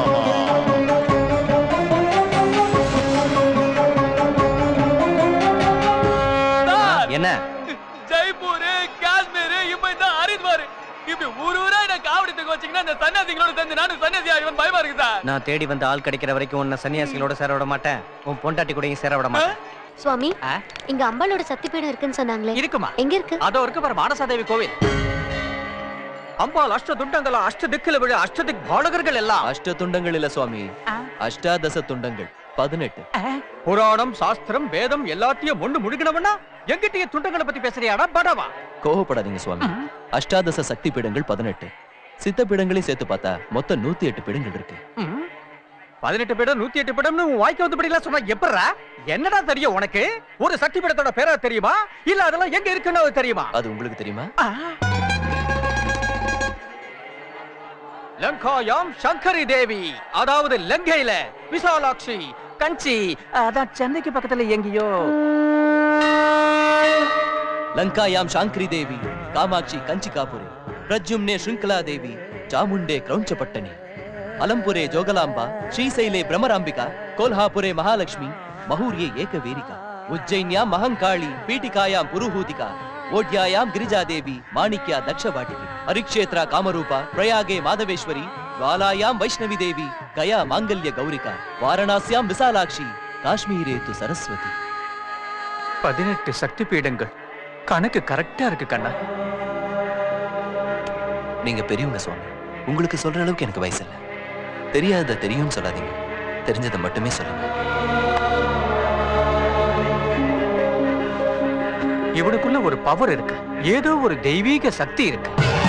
என்ன ஜெய்ப்பூர் காஷ்மீர் இப்ப இந்த ஹரித்வார் இப்படி ஊர் ஊரா என்ன காவடி தூக்க வச்சீங்கன்னா இந்த சன்னியாசிகளோட சேர்ந்து நானும் சன்னியாசி ஆகிவன் பயமா இருக்கு சார் நான் தேடி வந்த ஆள் கிடைக்கிற வரைக்கும் உன்னை சன்னியாசிகளோட சேர விட மாட்டேன் உன் பொண்டாட்டி கூடயும் சேர விட மாட்டேன் சுவாமி இங்க அம்பாளோட சக்தி பீடம் இருக்குன்னு சொன்னாங்களே இருக்குமா எங்க இருக்கு அதோ இருக்கு பாரு மானசாதேவி கோவில் அம்பாள் அஷ்ட துண்டங்களா அஷ்ட திக்கில விழ அஷ்டதிக் பாலகர்கள் எல்லாம் அஷ்ட துண்டங்கள் இல்ல சுவாமி அஷ்டாதச துண்டங்கள் பதினெட்டு புராணம் சாஸ்திரம் வேதம் எல்லாத்தையும் ஒண்ணு முழுகினவனா எங்கிட்டயே துண்டங்களை பத்தி பேசுறியாடா படவா கோவப்படாதீங்க சுவாமி அஷ்டாதச சக்தி பீடங்கள் பதினெட்டு சித்த பீடங்களையும் சேர்த்து பார்த்தா மொத்தம் நூத்தி எட்டு பீடங்கள் இருக்கு பதினெட்டு பீடம் நூத்தி எட்டு பீடம்னு உன் வாய்க்கு வந்தபடி எல்லாம் சொன்னா எப்படா என்னடா தெரியும் உனக்கு ஒரு சக்தி பீடத்தோட பேரா தெரியுமா இல்ல அதெல்லாம் எங்க இருக்குன்னு அது தெரியுமா அது உங்களுக்கு தெரியுமா லங்காயாம் சங்கரி தேவி அதாவது லங்கையில விசாலாட்சி கஞ்சி அதான் சென்னைக்கு பக்கத்துல எங்கேயோ லங்காயாம் சாங்கிரி தேவி காமாட்சி கஞ்சிகாபுரே பிரஜும்னே ಶೃಂಖಲಾ ದೇವಿ ಚಾಮುಂಡೆ ಕ್ರೌಂಚಪಟ್ಟಣಿ ಅಲಂಪುರೆ ಜೋಗಲಾಂಬ ಶ್ರೀಶೈಲೆ ಭ್ರಮರಾಂಬಿಕಾ ಕೋಲ್ಹಾಪುರೆ ಮಹಾಲಕ್ಷ್ಮಿ ಮಹೂರ್ಯೆ ಏಕವೇರಿಕಾ ಉಜ್ಜೈನ್ಯಾಂ ಮಹಂಕಾಳಿ ಪೀಠಿಕಾಯಾಂ ಪುರುಹೂತಿಕಾ ಓಡ್ಯಾಯಾಂ ಗಿರಿಜಾದೇವಿ ಮಾಣಿಕ್ಯ ದಕ್ಷವಾಟಿಕೆ ಹರಿಕ್ಷೇತ್ರ ಕಾಮರೂಪ ಪ್ರಯಾಗೆ ಮಾಧವೇಶ್ವರಿ ಜ್ವಾಲಾಯಾಂ ವೈಷ್ಣವಿ ದೇವಿ ಗಯಾ ಮಾಂಗಲ್ಯ ಗೌರಿಕಾ ವಾರಣಾಸ್ಯಾಂ ವಿಶಾಲಾಕ್ಷಿ ಕಾಶ್ಮೀರೇ ತು ಸರಸ್ವತಿ பதினெட்டு சக்தி பீடங்கள் கணக்கு கரெக்டா இருக்கு கண்ணா நீங்க பெரியவங்க சுவாமி உங்களுக்கு சொல்ற அளவுக்கு எனக்கு வயசு இல்ல தெரியாததை தெரியும்னு சொல்லாதீங்க தெரிஞ்சதை மட்டுமே சொல்லுங்க இவனுக்குள்ள ஒரு பவர் இருக்கு ஏதோ ஒரு தெய்வீக சக்தி இருக்கு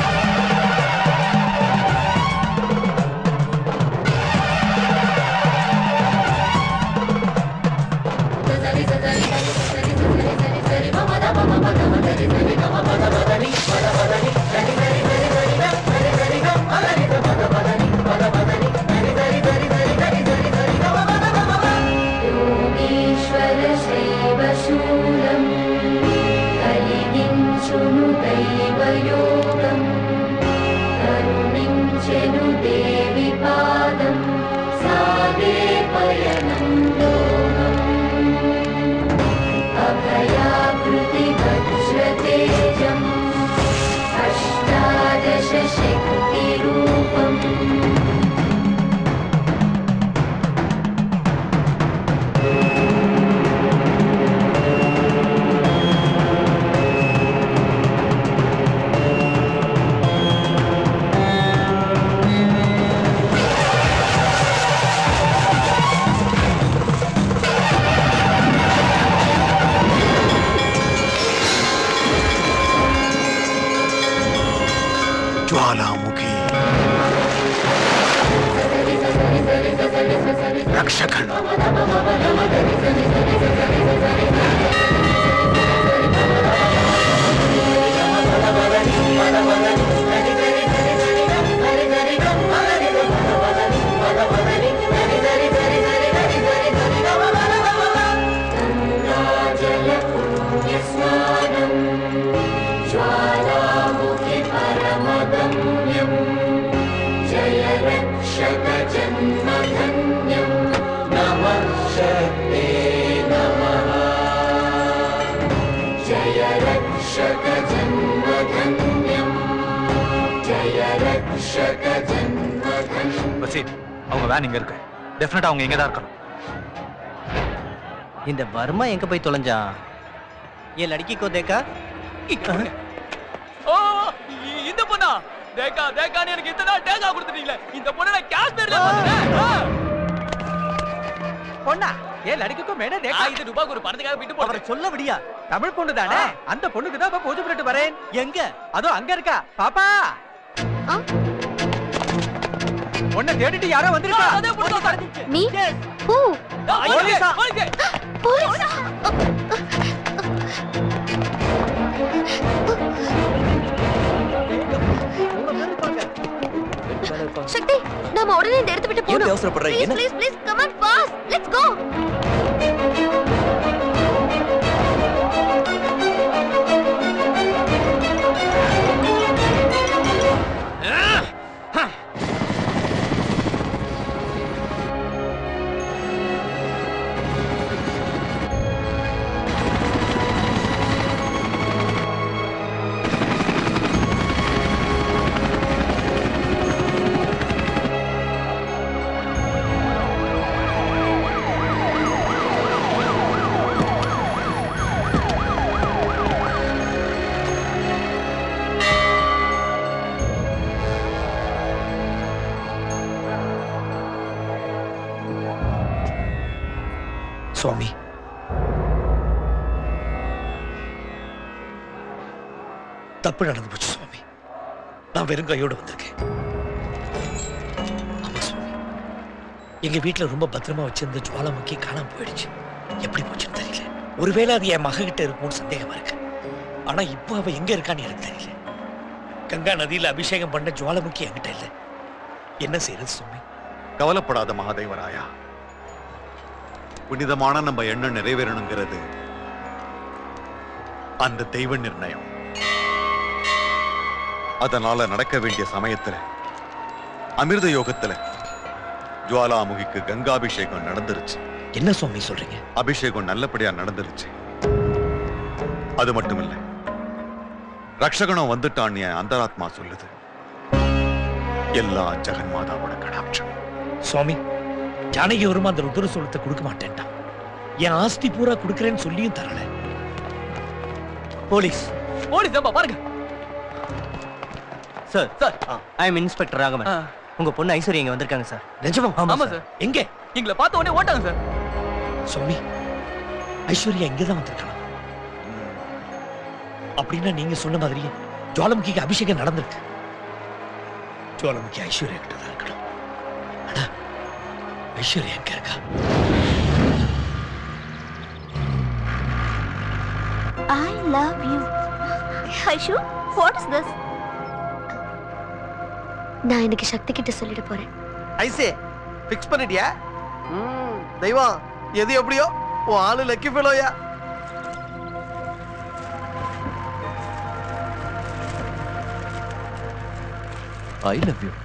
योगीश्वर शैवशूलम् कलिनिं शृणु दैवयोगम् करुणिं चनु देवि पादं सादे पयनं लोकम् अभयाकृति वज्रतेजम् अष्टादश शक्तिरूपम् ज्वालामुखी रक्षकन जलपुण्यस्नानम् ज्वालामुखि परमगम्यम् जय रक्षक जन्मधन्यम् नमः शक्ते नमः जय रक्षक जन्मधन्यम् जय रक्षक जन्मधन्यम् பசீர் அவங்க வேன் இங்க இருக்கு டெஃபினட்டா அவங்க இங்க தான் இருக்கணும் இந்த வர்மா எங்க போய் தொலைஞ்சான் ये लड़की को देखा ஓ பொண்ணா தேக்கா தேக்கான்னு எனக்கு இத்தனை நாள் தேக்கா கொடுத்துட்டீங்களே இந்த பொண்ணை நான் காஷ்மீர்ல பார்த்தேன் பொண்ணா ஏன் லடிக்குக்கும் மேலே தேக்கா இது ரூபாய்க்கு ஒரு பணத்துக்காக விட்டு போடுறேன் அவரை சொல்ல விடியா தமிழ் பொண்ணு தானே அந்த பொண்ணுக்கு தான் இப்ப பூஜை பண்ணிட்டு வரேன் எங்க அதோ அங்க இருக்கா பாப்பா உன்னை தேடிட்டு யாரோ வந்திருக்கா மீ ஹூ போலீஸா? போலீஸ் சக்தி நாம உடனே இந்த இடத்தை விட்டு போகணும் அவசரப்படுற? ப்ளீஸ் என்ன? Please please come on fast let's go Swami தப்பு நடந்து போச்சு சுவாமி நான் வெறும் கையோட வந்திருக்கேன் ஆமா சுவாமி எங்க வீட்டுல ரொம்ப பத்திரமா வச்சிருந்த ஜுவாலாமுக்கி காணாம போயிடுச்சு எப்படி போச்சுன்னு தெரியல ஒருவேளை அது என் மக கிட்ட இருக்கும்னு சந்தேகமா இருக்கு ஆனா இப்போ அவ எங்க இருக்கான்னு எனக்கு தெரியல கங்கா நதியில அபிஷேகம் பண்ண ஜுவாலாமுக்கி என்கிட்ட இல்ல என்ன செய்யறது சுவாமி கவலைப்படாத மகாதேவராயா புனிதமான நம்ம எண்ணம் நிறைவேறணுங்கிறது அந்த தெய்வ நிர்ணயம் அதனால நடக்க வேண்டிய சமயத்துல அமிர்த யோகத்துல ஜுவாலாமுகிக்கு கங்காபிஷேகம் நடந்துருச்சு என்ன சுவாமி சொல்றீங்க அபிஷேகம் நல்லபடியா நடந்துருச்சு அது மட்டும் இல்ல ரக்ஷகனும் வந்துட்டான் என் அந்தராத்மா சொல்லுது எல்லா ஜெகன்மாதாவோட கடாட்சம் சுவாமி ஜானகி வருமா அந்த ருத்ர சோளத்தை கொடுக்க மாட்டேன்ட்டான் என் ஆஸ்தி பூரா கொடுக்கறேன்னு சொல்லியும் தரல போலீஸ் போலீஸ் ஏம்பா பாருங்க sir sir I am inspector Raghavan உங்க பொண்ணு ஐஸ்வர்யா இங்க வந்திருக்காங்க சார் நிஜமா ஆமா சார் எங்க எங்களை பார்த்த உடனே ஓட்டாங்க சார் சுவாமி ஐஸ்வர்யா இங்கதான் வந்திருக்கலாம் அப்படின்னா நீங்க சொன்ன மாதிரியே ஜுவாலமுகிக்கு அபிஷேகம் நடந்திருக்கு ஜுவாலமுகி ஐஸ்வர்யா கிட்ட தான் இருக்கணும் ஆனா ஐஸ்வர்யா எங்க இருக்கா I love you Aishu what is this நான் இன்னைக்கு சக்தி கிட்ட சொல்லிட போறேன் ஐசே ஃபிக்ஸ் பண்ணிட்டியா ம் தெய்வம் எது எப்படியோ உன் ஆளு லக்கி ஃபெலோயா ஐ லவ் யூ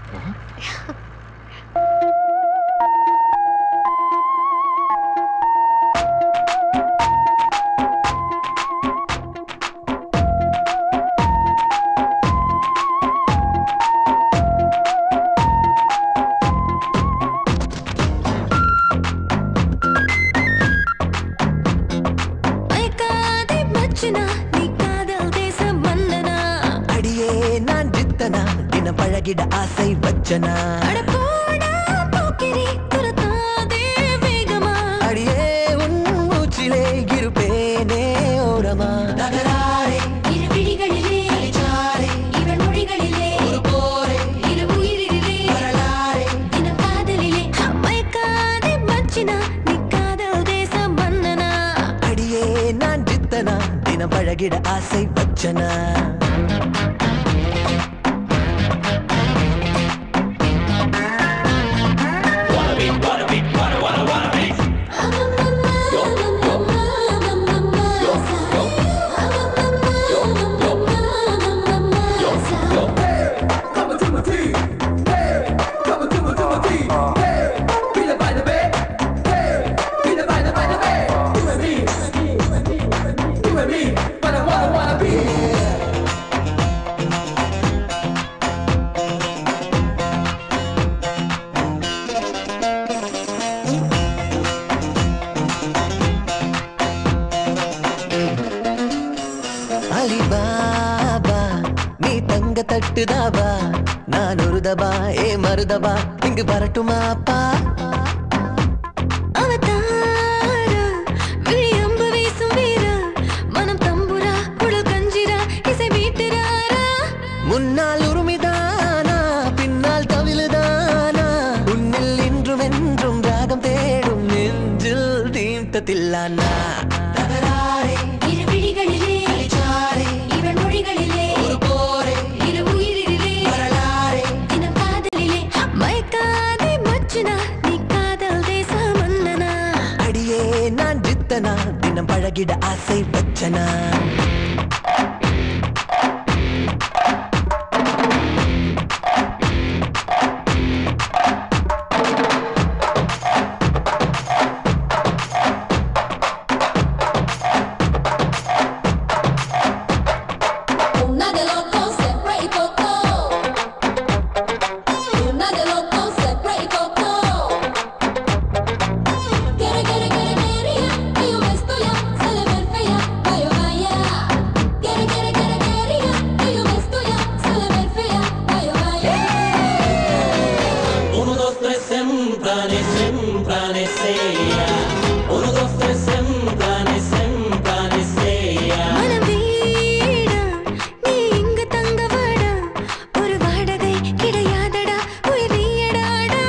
மயக்காதே மச்சனா நீ காதல் தேச மன்னனா அடியே நான் ஜித்தனா தினம் பழகிட ஆசை வச்சனா அட போடா போக்கிரி துரத்தாதே வேகமா அடியே உன் மூச்சிலே இருப்பேனே ஓரமா நகராரே இரு விழிகளிலே அடிச்சாரே இவன் மொழிகளிலே ஒரு போரே இரு உயிரிலே வரலாறே தினம் காதலிலே மயக்காதே மச்சனா நீ காதல் தேச மன்னனா அடியே நான் ஜித்தனா தினம் பழகிட ஆசை வச்சனா மருதபா ஏ மருதபா இங்கு வரட்டுமா அப்பா அவதாரா, விழி அம்பு வீசும் வீரா, மனம் தம்புரா, குழல் கஞ்சிரா, இசை மீட்டுறாரா. முன்னால் உருமிதானா பின்னால் தவிழுதானா உன்னில் இன்றும் என்றும் ராகம் தேடும் நெஞ்சில் தீண்டத்தில்லானா இரு விழிகளிலே, இவள் மொழிகளிலே, இரு உயிரிலே, தினம் காதலிலே, மயக்காதே மச்சுனா, நீ காதல் தேச மன்னனா. அடியே நான் ஜித்தனா தினம் பழகிட ஆசை வச்சனா Una de locos sempre y poco. Una de locos sempre y poco. Quiere, quiere, quiere, quería, que yo me estoy ya, se le ve fea, vaya, vaya. Quiere, quiere, quiere, quería, que yo me estoy ya, se le ve fea, vaya, vaya. Uno, dos, tres, sembrane, sembrane, sea. Uno, dos, tres, sembrane, sembrane, sea. மனம் வீடா, நீ இங்கு தங்க வாடா. ஒரு வாடகை கிடையாதடா உயிர் நீயடாடா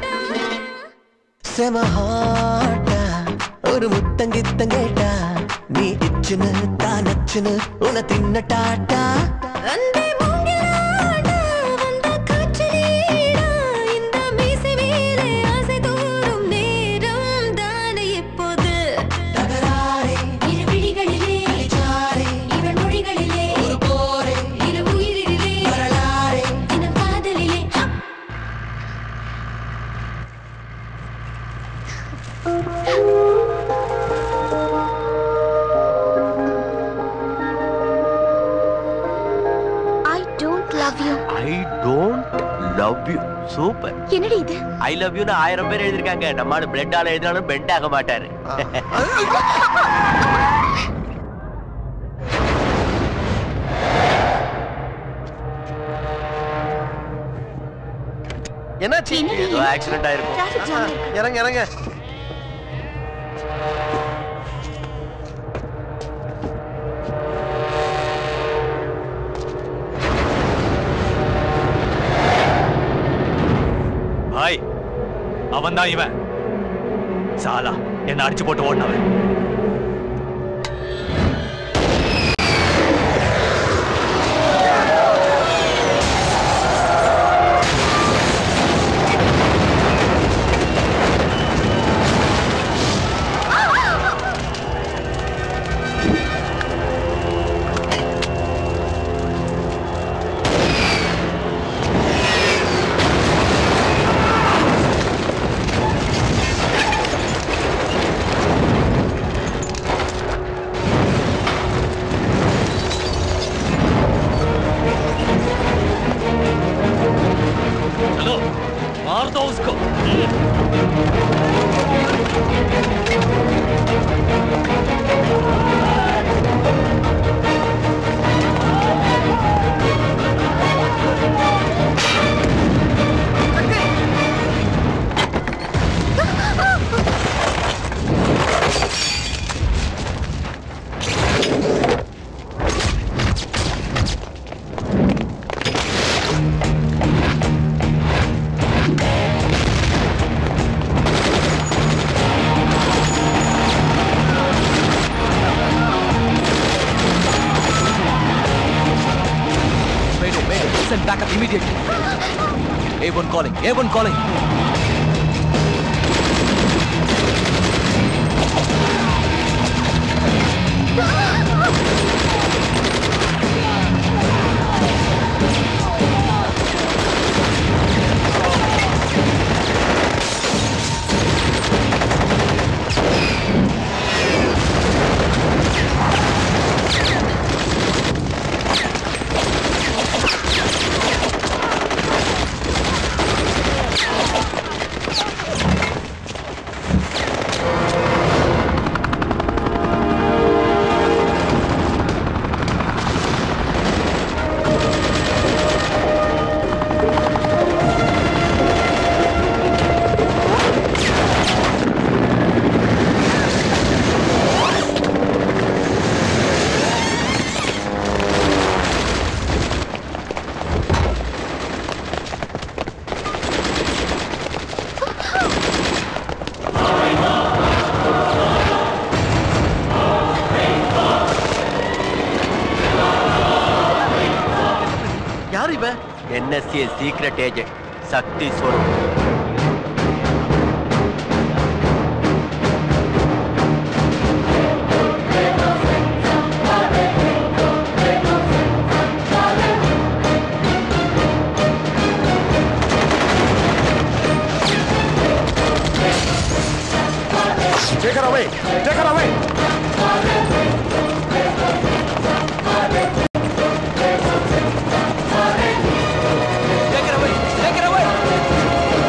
செமஹாட்டா ஒரு முத்தங்கித்தம் கேட்டா நீ இச்சுன்னு தான் அச்சுன்னு உன தின்னட்டாட்டா அன்பே மூங்கிலாடா, வந்த காற்றலீடா, இந்த மீசை மேலே ஆசை தோறும் நேரம் தானே இப்போது. இரு விழிகளிலே, இவள் மொழிகளிலே, இரு உயிரிலே, தினம் காதலிலே ஹா! I don't love you I don't love you super என்னடி இது ஐ லவ் யூன்னு ஆயிரம் பேர் எழுதிருக்காங்க நம்ம ஆளு பிளட் ஆல எழுதினாலும் பெண்ட் ஆக மாட்டாரு என்னாச்சு ஏதோ ஆக்சிடென்ட் ஆயிருக்கும் ஆஹா, இறங்க இறங்க பாய் அவன் தான் இவன் சாலா என்ன அடிச்சு போட்டு ஓடினவன் चलो मार दो उसको Mayday, mayday, send backup immediately. A1 calling, A1 calling. NSA secret agent Shakti Swaroop Take her away! Take her away! Take it away! Take it away!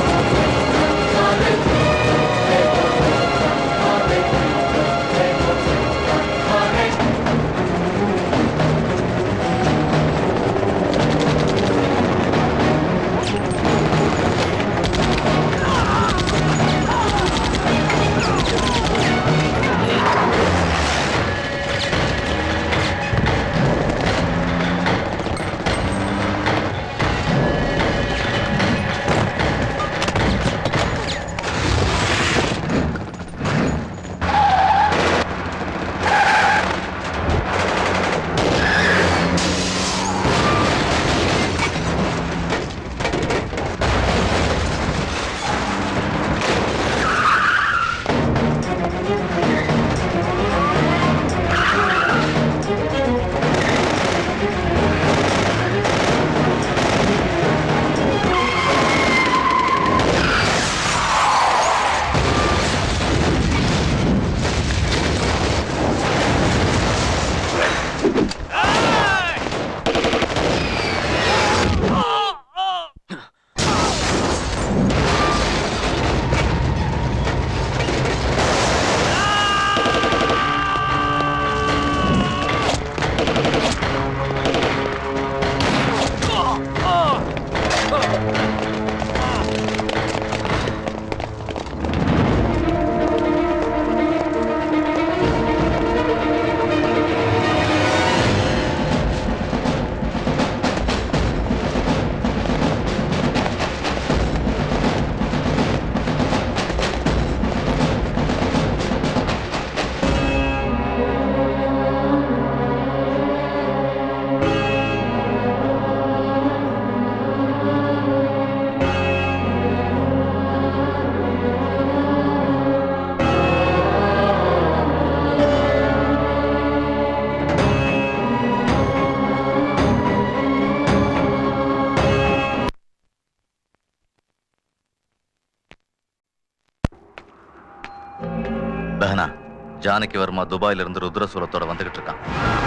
பெஹனா ஜானகி வர்மா துபாயில இருந்து ருத்ரசூலத்தோட வந்துகிட்டு இருக்கான்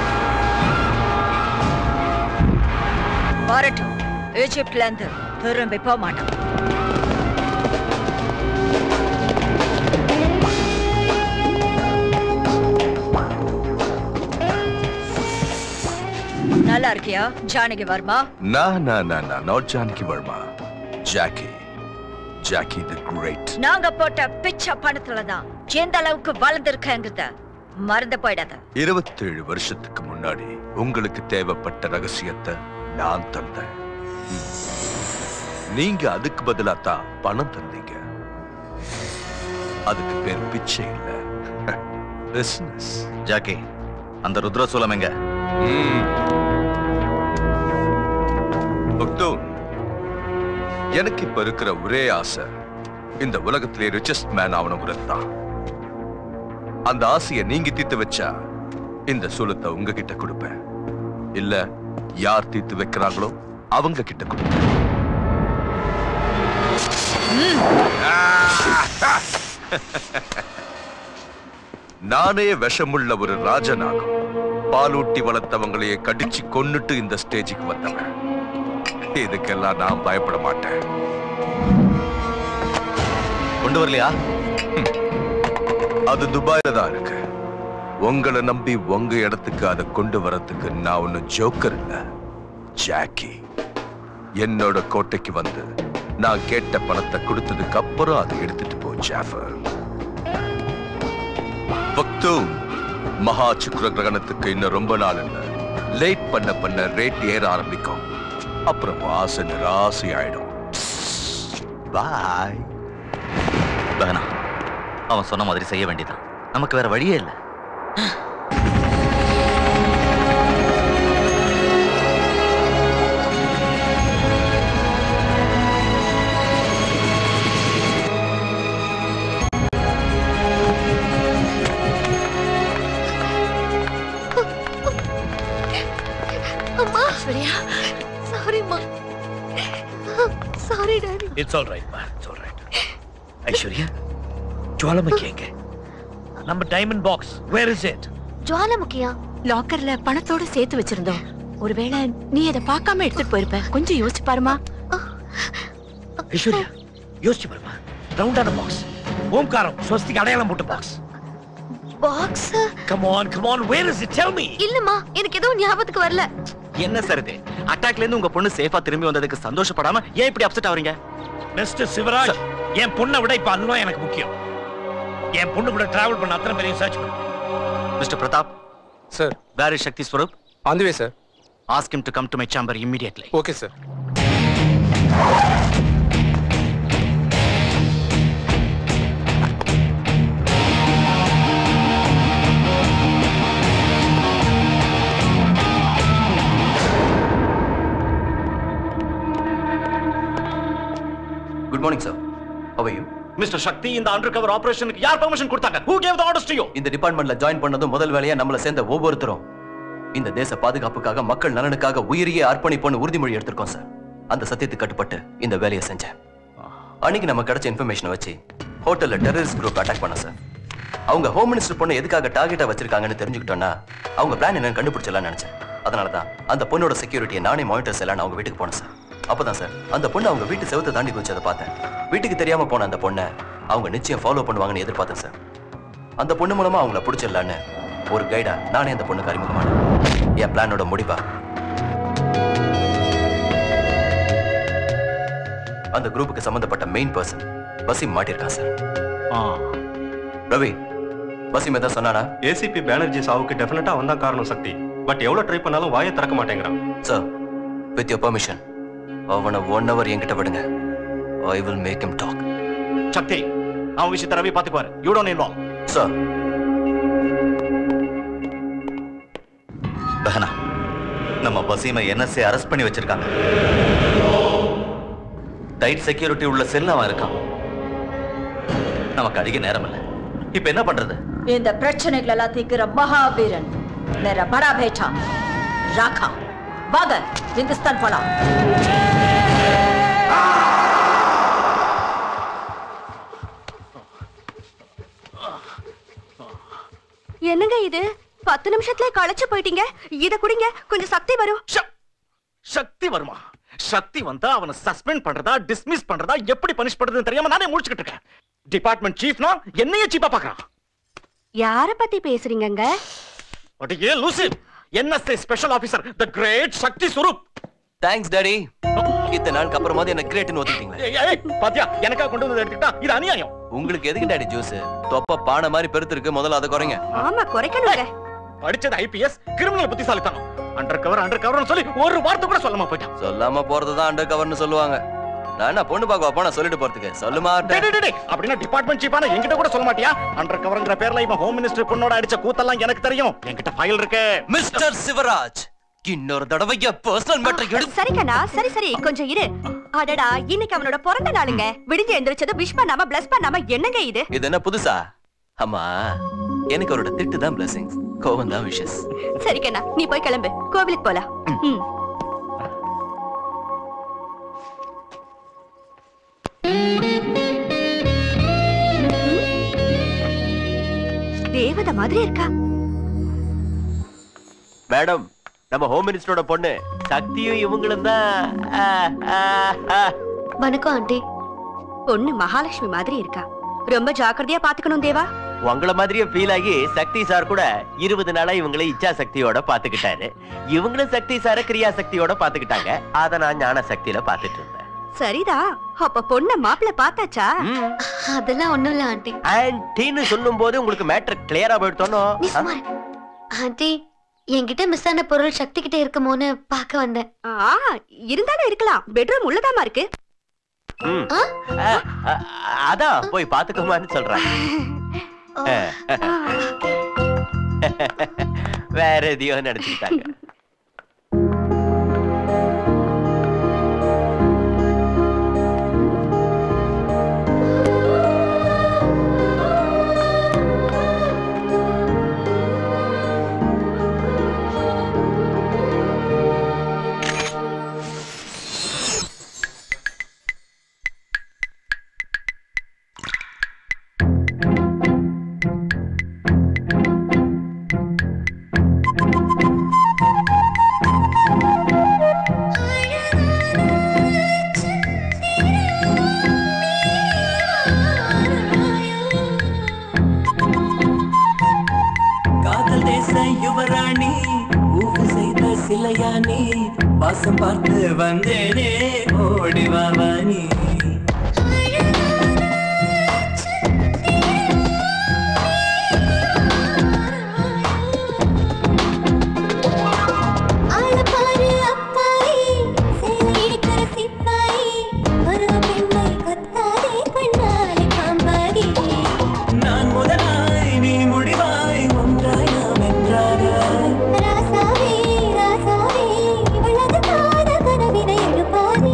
வரட்டும் ஈஜிப்ட்ல இருந்து திரும்பி போக மாட்டான் நல்லா இருக்கியா Janaki Verma No, no, no, no, not Janaki Verma. Jackie. Jackie the Great. நாங்க போட்ட பிச்சை பணத்துல தான் எந்த அளவுக்கு வளர்ந்துருக்கங்கிறத மறந்து போயிடாத இருபத்தேழு வருஷத்துக்கு முன்னாடி உங்களுக்கு தேவைப்பட்ட ரகசியத்தை நான் தந்தேன் ம். நீங்க அதுக்கு பதிலா தான் பணம் தந்தீங்க அதுக்கு பேர் பிச்சை இல்ல பிசினஸ் ஜாக்கி அந்த ருத்ரசூலம் எங்க பக்தூன் எனக்கு இப்ப இருக்கிற ஒரே ஆசை இந்த உலகத்திலே ரிச்சஸ்ட் மேன் ஆகணுங்கிறது தான் அந்த ஆசையை நீங்க தீர்த்து வச்சா இந்த சூலத்தை உங்ககிட்ட கொடுப்பேன் இல்ல யார் தீர்த்து வைக்கிறாங்களோ அவங்க கிட்ட கொடுப்பேன் நானே விஷமுள்ள ஒரு ராஜனாகும் பாலூட்டி வளர்த்தவங்களையே கடிச்சு கொன்னுட்டு இந்த ஸ்டேஜுக்கு வந்தவன் இதுக்கெல்லாம் நான் பயப்பட மாட்டேன் கொண்டு வரலையா அது துபாயில தான் இருக்கு உங்களை நம்பி உங்க இடத்துக்கு அதை கொண்டு வரதுக்கு நான் ஒன்னும் ஜோக்கர் இல்ல ஜாக்கி என்னோட கோட்டைக்கு வந்து நான் கேட்ட பணத்தை கொடுத்ததுக்கு அப்புறம் அதை எடுத்துட்டு போ ஜாஃபர் பக்தூம் மகா சுக்ர கிரகணத்துக்கு இன்னும் ரொம்ப நாள் இல்ல லேட் பண்ண பண்ண ரேட் ஏற ஆரம்பிக்கும் அப்புறம் ஆசை நிராசை ஆயிடும் பாய் பெஹனா அவன் சொன்ன மாதிரி செய்ய வேண்டியதான் நமக்கு வேற வழியே இல்லை இட்ஸ் ஆல் ரைட் மா it's all right Aishwarya Jwalamukhi எங்க நம்ம diamond box where is it ஜுவாலமுக்கியா லாக்கர்ல பணத்தோட சேர்த்து வச்சிருந்தோம் ஒருவேளை நீ அதை பார்க்காம எடுத்துட்டு போயிருப்ப கொஞ்சம் யோசிச்சு பாருமா ஐஸ்வர்யா யோசிச்சு பாருமா ரவுண்டான பாக்ஸ் ஓம்காரம் ஸ்வஸ்திக்கு அடையாளம் போட்ட box box come on come on where is it tell me இல்லம்மா எனக்கு எதுவும் ஞாபகத்துக்கு வரல என்ன சார் இது அட்டாக்ல இருந்து உங்க பொண்ணு சேஃபா திரும்பி வந்ததுக்கு சந்தோஷப்படாம ஏன் இப்படி அப்செட் ஆவறீங்க மிஸ்டர் சிவராஜ் என் பொண்ணை விட இப்ப அதுதான் எனக்கு முக்கியம் என் பொண்ணு கூட டிராவல் பண்ண அத்தனை பேரையும் சர்ச் பண்ணு mister Pratap sir where is Shakti Swaroop on the way sir ask him to come to my chamber immediately okay sir good morning sir how you mister Shakti இந்த அண்டர் கவர் ஆபரேஷனுக்கு யார் பெர்மிஷன் கொடுத்தாங்க who gave the orders to you இந்த டிபார்ட்மெண்ட்ல join பண்ணதும் முதல் வேலையா நம்மள சேர்ந்த ஒவ்வொருத்தரும் இந்த தேச பாதுகாப்புக்காக மக்கள் நலனுக்காக உயிரையே அர்ப்பணிப்போன்னு உறுதிமொழி எடுத்திருக்கோம் சார் அந்த சத்தியத்துக்கு கட்டுப்பட்டு இந்த வேலையை செஞ்சேன் அன்னைக்கு நம்ம கிடைச்ச இன்ஃபர்மேஷனை வச்சு ஹோட்டல்ல டெரரிஸ்ட் குரூப் அட்டாக் பண்ண சார் அவங்க ஹோம் மினிஸ்டர் பொண்ணு எதுக்காக டார்கெட்டா வச்சிருக்காங்கன்னு தெரிஞ்சுக்கிட்டோம்னா அவங்க பிளான் என்னன்னு கண்டுபிடிச்சலாம்னு நினைச்சேன் அதனால தான் அந்த பொண்ணோட செக்யூரிட்டியை நானே மானிட்டர்ஸ் எல்லாம் அவங்க வீட்டுக்கு போனேன் சார் அப்பதான் சார் அந்த பொண்ணு அவங்க வீட்டு செவத்தை தாண்டி குதிச்சதை பார்த்தேன் வீட்டுக்கு தெரியாம போன அந்த பொண்ணை அவங்க நிச்சயம் ஃபாலோ பண்ணுவாங்கன்னு எதிர்பார்த்தேன் சார் அந்த பொண்ணு மூலமா அவங்கள பிடிச்சிடலான்னு ஒரு கைடா நானே அந்த பொண்ணுக்கு அறிமுகமானேன் என் பிளானோட முடிவா அந்த குரூப்புக்கு சம்பந்தப்பட்ட மெயின் பர்சன் வசீம் மாட்டிருக்கான் சார் ரவி வசீம் ஏதாவது சொன்னானா ஏசிபி பானர்ஜி சாவுக்கு டெஃபினட்டா அவன் தான் காரணம் சக்தி பட் எவ்வளவு ட்ரை பண்ணாலும் வாயை திறக்க மாட்டேங்கிறான் சார் வித் யோர் பர்மிஷன் அவனை ஒன் ஹவர் என்கிட்ட விடுங்க I will make him talk Shakti அவன் விஷயத்தை ரவி பாத்துக்குவாரு யூ டோன்ட் இன்வால்வ் சார் பெஹனா நம்ம வசீமை என்எஸ்ஏ அரெஸ்ட் பண்ணி வச்சிருக்காங்க டைட் செக்யூரிட்டி உள்ள செல் அவன் இருக்கான் நமக்கு அடிக்க நேரம் இல்லை இப்ப என்ன பண்றது இந்த பிரச்சனைகள் எல்லாம் தீர்க்கிற மகாவீரன் मेरा बड़ा बेटा राखा வாங்க இந்துஸ்தான் போலாம் என்னங்க இது பத்து நிமிஷத்துல களைச்சு போயிட்டீங்க இத குடிங்க கொஞ்சம் சக்தி வரும் சக்தி வருமா சக்தி வந்தா அவனை சஸ்பெண்ட் பண்றதா டிஸ்மிஸ் பண்றதா எப்படி பனிஷ் பண்றதுன்னு தெரியாம நானே முடிச்சுக்கிட்டு இருக்கேன் டிபார்ட்மெண்ட் சீஃப்னா என்னையே சீப்பா பாக்குறான் யார பத்தி பேசுறீங்கங்க அடியே லூசி NSA special officer the great Shakti Swaroop thanks daddy இத்தனை நாளுக்கு அப்புறமாவது என்ன கிரேட்னு ஒத்துக்கிட்டீங்களே ஏய், ஏய், பாத்தியா எனக்காக கொண்டு வந்து எடுத்துக்கிட்டா இது அநியாயம் உங்களுக்கு எதுக்கு டாடி ஜூஸ் தொப்ப பானை மாதிரி பெருத்து இருக்கு முதல்ல அதை குறைங்க ஆமா குறைக்கணுங்க படிச்சது ஐபிஎஸ் கிரிமினல் புத்திசாலித்தனம் அண்டர் கவர் அண்டர் கவர்னு சொல்லி ஒரு வார்த்தை கூட சொல்லாம போயிட்டான் சொல்லாம போறதுதான் அண்டர் கவர்னு சொல்லுவாங்க நான் என்ன பொண்ணு பார்க்க போனா சொல்லிட்டு போறதுக்கு சொல்லுமா டேய், டேய், டேய், அப்படின்னா டிபார்ட்மெண்ட் சீப்பான என்கிட்ட கூட சொல்ல மாட்டியா அண்டர் கவர்ங்கிற பேர்ல இவன் ஹோம் மினிஸ்டர் பொண்ணோட அடிச்ச கூத்தெல்லாம் எனக்கு தெரியும் என்கிட்ட ஃபைல் இருக்கு மிஸ்டர் சிவராஜ் இன்னொரு தடவை என் பர்சனல் மேட்டர் எடு சரி கண்ணா சரி சரி கொஞ்சம் இரு அடடா இன்னைக்கு அவனோட பிறந்த நாளுங்க விடிஞ்சு எந்திரிச்சது விஷ் பண்ணாம பிளஸ் பண்ணாம என்னங்க இது இது என்ன புதுசா அம்மா எனக்கு அவரோட திட்டு தான் பிளஸிங்ஸ் கோவம் தான் விஷஸ் சரி கண்ணா நீ போய் கிளம்பு கோவிலுக்கு போலாம் ம். தேவதை மாதிரி இருக்கா மேடம் நம்ம ஹோம் மினிஸ்டரோட பொண்ணு சக்தியும் இவங்களும் தான் வணக்கம் ஆண்டி பொண்ணு மகாலட்சுமி மாதிரி இருக்கா ரொம்ப ஜாக்கிரதையா பாத்துக்கணும் தேவா உங்கள மாதிரியே ஃபீல் ஆகி சக்தி சார் கூட இருபது நாளா இவங்களை இச்சா சக்தியோட பாத்துக்கிட்டாரு இவங்களும் சக்தி சார கிரியா சக்தியோட பாத்துக்கிட்டாங்க அத நான் ஞான சக்தியில பாத்துட்டு இருந்தேன் சரிதா அப்ப பொண்ண மாப்பிள்ள பார்த்தாச்சா அதெல்லாம் ஒண்ணும் இல்ல ஆண்டி ஆன்டின்னு சொல்லும் போது உங்களுக்கு மேட்டர் கிளியரா போயிட்டோனோ நீ சும்மா இரு. ஆண்டி என்கிட்ட மிஸ் ஆன பொருள் சக்தி கிட்ட இருக்குமோன்னு பார்க்க வந்தேன் ஆ இருந்தாலும் இருக்கலாம் பெட்ரூம் உள்ளதாமா இருக்கு ம். அ, அ, அதான் போய் பாத்துக்கோமான்னு சொல்றாங்க வேற எதையோ நினைச்சுக்கிட்டாங்க நீ வாசம் பார்த்து வந்தேனே ஓடி வா வா நீ ஆளப்பாரு அப்பாயி சேலை இழுக்கிற சிப்பாயி ஒரு பெண்ணை கொத்தாதே கண்ணாலே பாம்பாகி நான் முதலாய் நீ முடிவாய் ஒன்றாய் நாம் என்றாக ராசாவே ராசாவே இவளது காத கனவினை எழுப்பாதே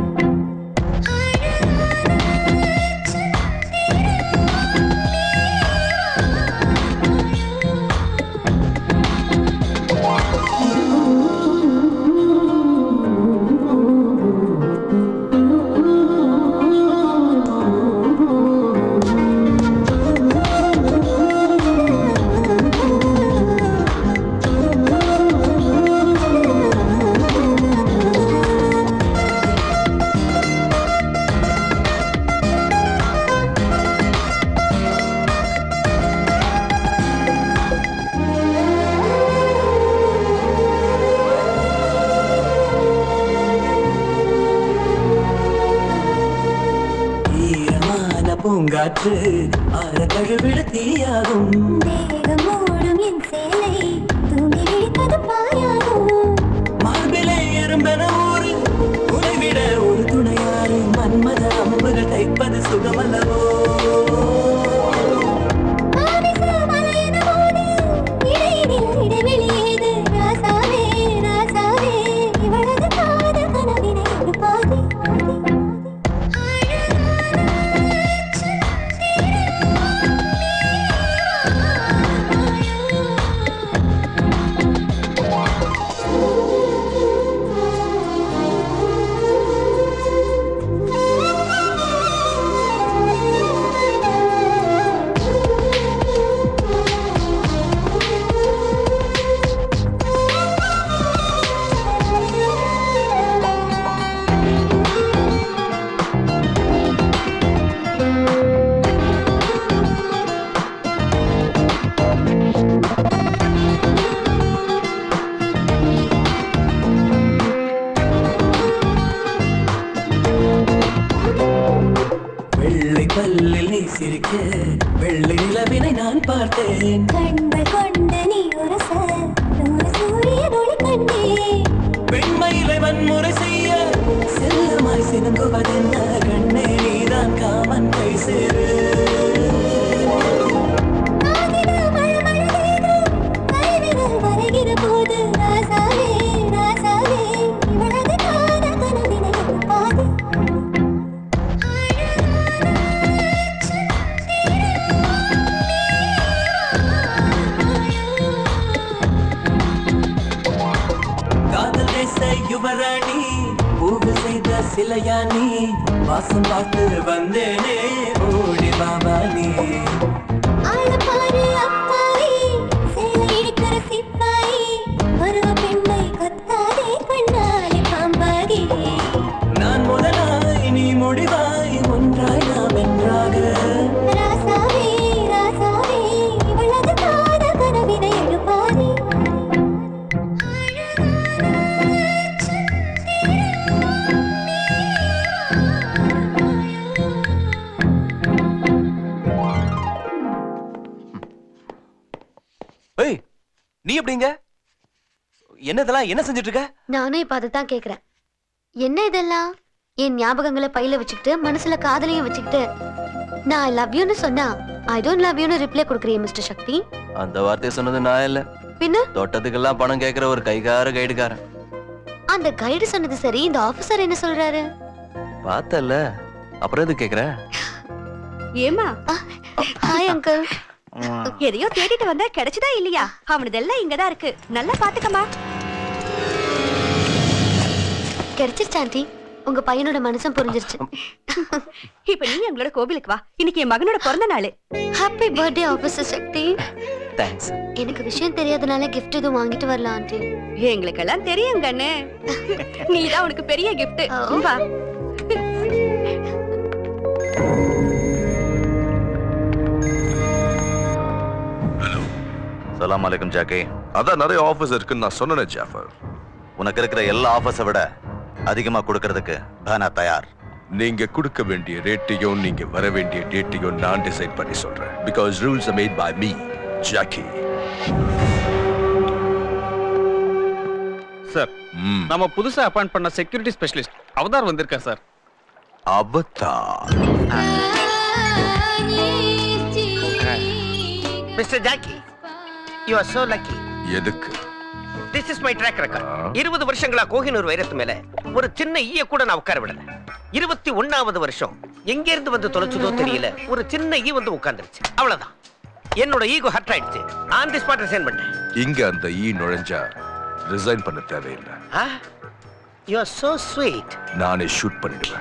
ஈரமான பூங்காற்று ஆற கழுவிட தீயாகும் தேகம் மூடும் என் சேலை தூங்கி விழிப்பது பாயாகும் மார்பிலே எறும்பென ஊறு உனைவிட ஒரு துணையாறு மன்மத அம்புகள் தைப்பது சுகமல்லவோ ஆதிச மலையன போது இடையினில் இடைவெளி ஏது ராசாவே ராசாவே இவளது காத கனவினை எழுப்பாதே வெள்ளை பல்லில் நீ சிரிக்க வெள்ளை நிலவினை நான் பார்த்தேன் கண்கள் கொண்ட நீ உரச நூறு சூரியன் ஒளி கண்டே பெண்மயிலை வன்முறை செய்ய செல்லமாய் சினுங்குவதென்ன கண்ணே நீதான் காமன் கை சேரு ஆதின மழமழதேதோ கைவிரல் வரைகிற போது ராசாவே ராசாவே இவளது காத கனவினை எழுப்பாதே காதல் தேச யுவராணி பூவு செய்த சிலையானி வாசம் பார்த்து வந்தேனே ஓடி பாபா நீ ஆளப்பாரு அப்பாயி சேலை இழுக்கிற சிப்பாயி ஒரு பெண்ணை கொத்தாதே கண்ணாலே பாம்பாகி நான் முதலாய் நீ முடிவாய் ஒன்றாய் நாம் என்றாக ராசாவே ராசாவே இவளது காத கனவினை எழுப்பாதே ஏய் நீ எப்படிங்க என்னதெல்லாம் என்ன செஞ்சுட்டு இருக்க நானும் இப்ப அதை தான் கேக்குறேன் என்ன இதெல்லாம் என் ஞாபகங்களை பையில வச்சுக்கிட்டு மனசுல காதலையும் வச்சுக்கிட்டு நான் ஐ லவ் யூன்னு சொன்னா ஐ டோன்ட் லவ் யூன்னு ரிப்ளை கொடுக்குறீங்க மிஸ்டர் சக்தி அந்த வார்த்தையை சொன்னது நான் இல்ல பின்ன தொட்டத்துக்கெல்லாம் பணம் கேட்கிற ஒரு கைகார கைடுக்காரன் அந்த கைடு சொன்னது சரி இந்த ஆபீசர் என்ன சொல்றாரு பார்த்தல அப்புறம் எது கேக்குற ஏமா ஹாய் அங்கிள் எதையோ தேடிட்டு வந்தா கிடைச்சதா இல்லையா அவனதெல்லாம் இங்கதான் இருக்கு நல்லா பாத்துக்கமா கிடைச்சிருச்சு ஆண்டி உங்க பையனோட மனசும் புரிஞ்சிருச்சு இப்ப நீ எங்களோட கோவிலுக்கு வா இன்னைக்கு என் மகனோட பிறந்த நாள் happy birthday officer Shakti thanks எனக்கு விஷயம் தெரியாதனால gift எதுவும் வாங்கிட்டு வரலாம் ஆண்டி எங்களுக்கெல்லாம் தெரியும் கண்ணு நீதான் உனக்கு பெரிய gift வா சலாம் அலைக்கும் ஜாக்கே அதான் நிறைய ஆஃபீஸ் இருக்குன்னு நான் சொன்னேன் ஜாஃபர் உனக்கு இருக்கிற எல்லா ஆஃபர்ஸை விட அதிகமா கொடுக்கறதுக்கு பானா தயார் நீங்க கொடுக்க வேண்டிய ரேட்டையும் நீங்க வர வேண்டிய டேட்டையும் நான் டிசைட் பண்ணி சொல்றேன் because rules made by me Jackie sir நம்ம புதுசா அப்பாயிண்ட் பண்ண செக்யூரிட்டி ஸ்பெஷலிஸ்ட் அவதார் வந்திருக்கா sir Avatar mister Jackie you are so lucky எதுக்கு this is my track record இருபது வருஷங்களா கோஹினூர் வைரத்து மேல ஒரு சின்ன ஈய கூட நான் உட்கார விடல இருபத்தி ஒண்ணாவது வருஷம் எங்க இருந்து வந்து தொலைச்சதோ தெரியல ஒரு சின்ன ஈ வந்து உட்கார்ந்துருச்சு அவ்வளவுதான் என்னோட ஈகோ ஹர்ட் ஆயிடுச்சு ஆன் தி ஸ்பாட் ரிசைன் பண்ணேன் இங்க அந்த ஈ நுழைஞ்சா ரிசைன் பண்ண தேவையில்லை யூ ஆர் சோ ஸ்வீட் நானே ஷூட் பண்ணிடுவேன்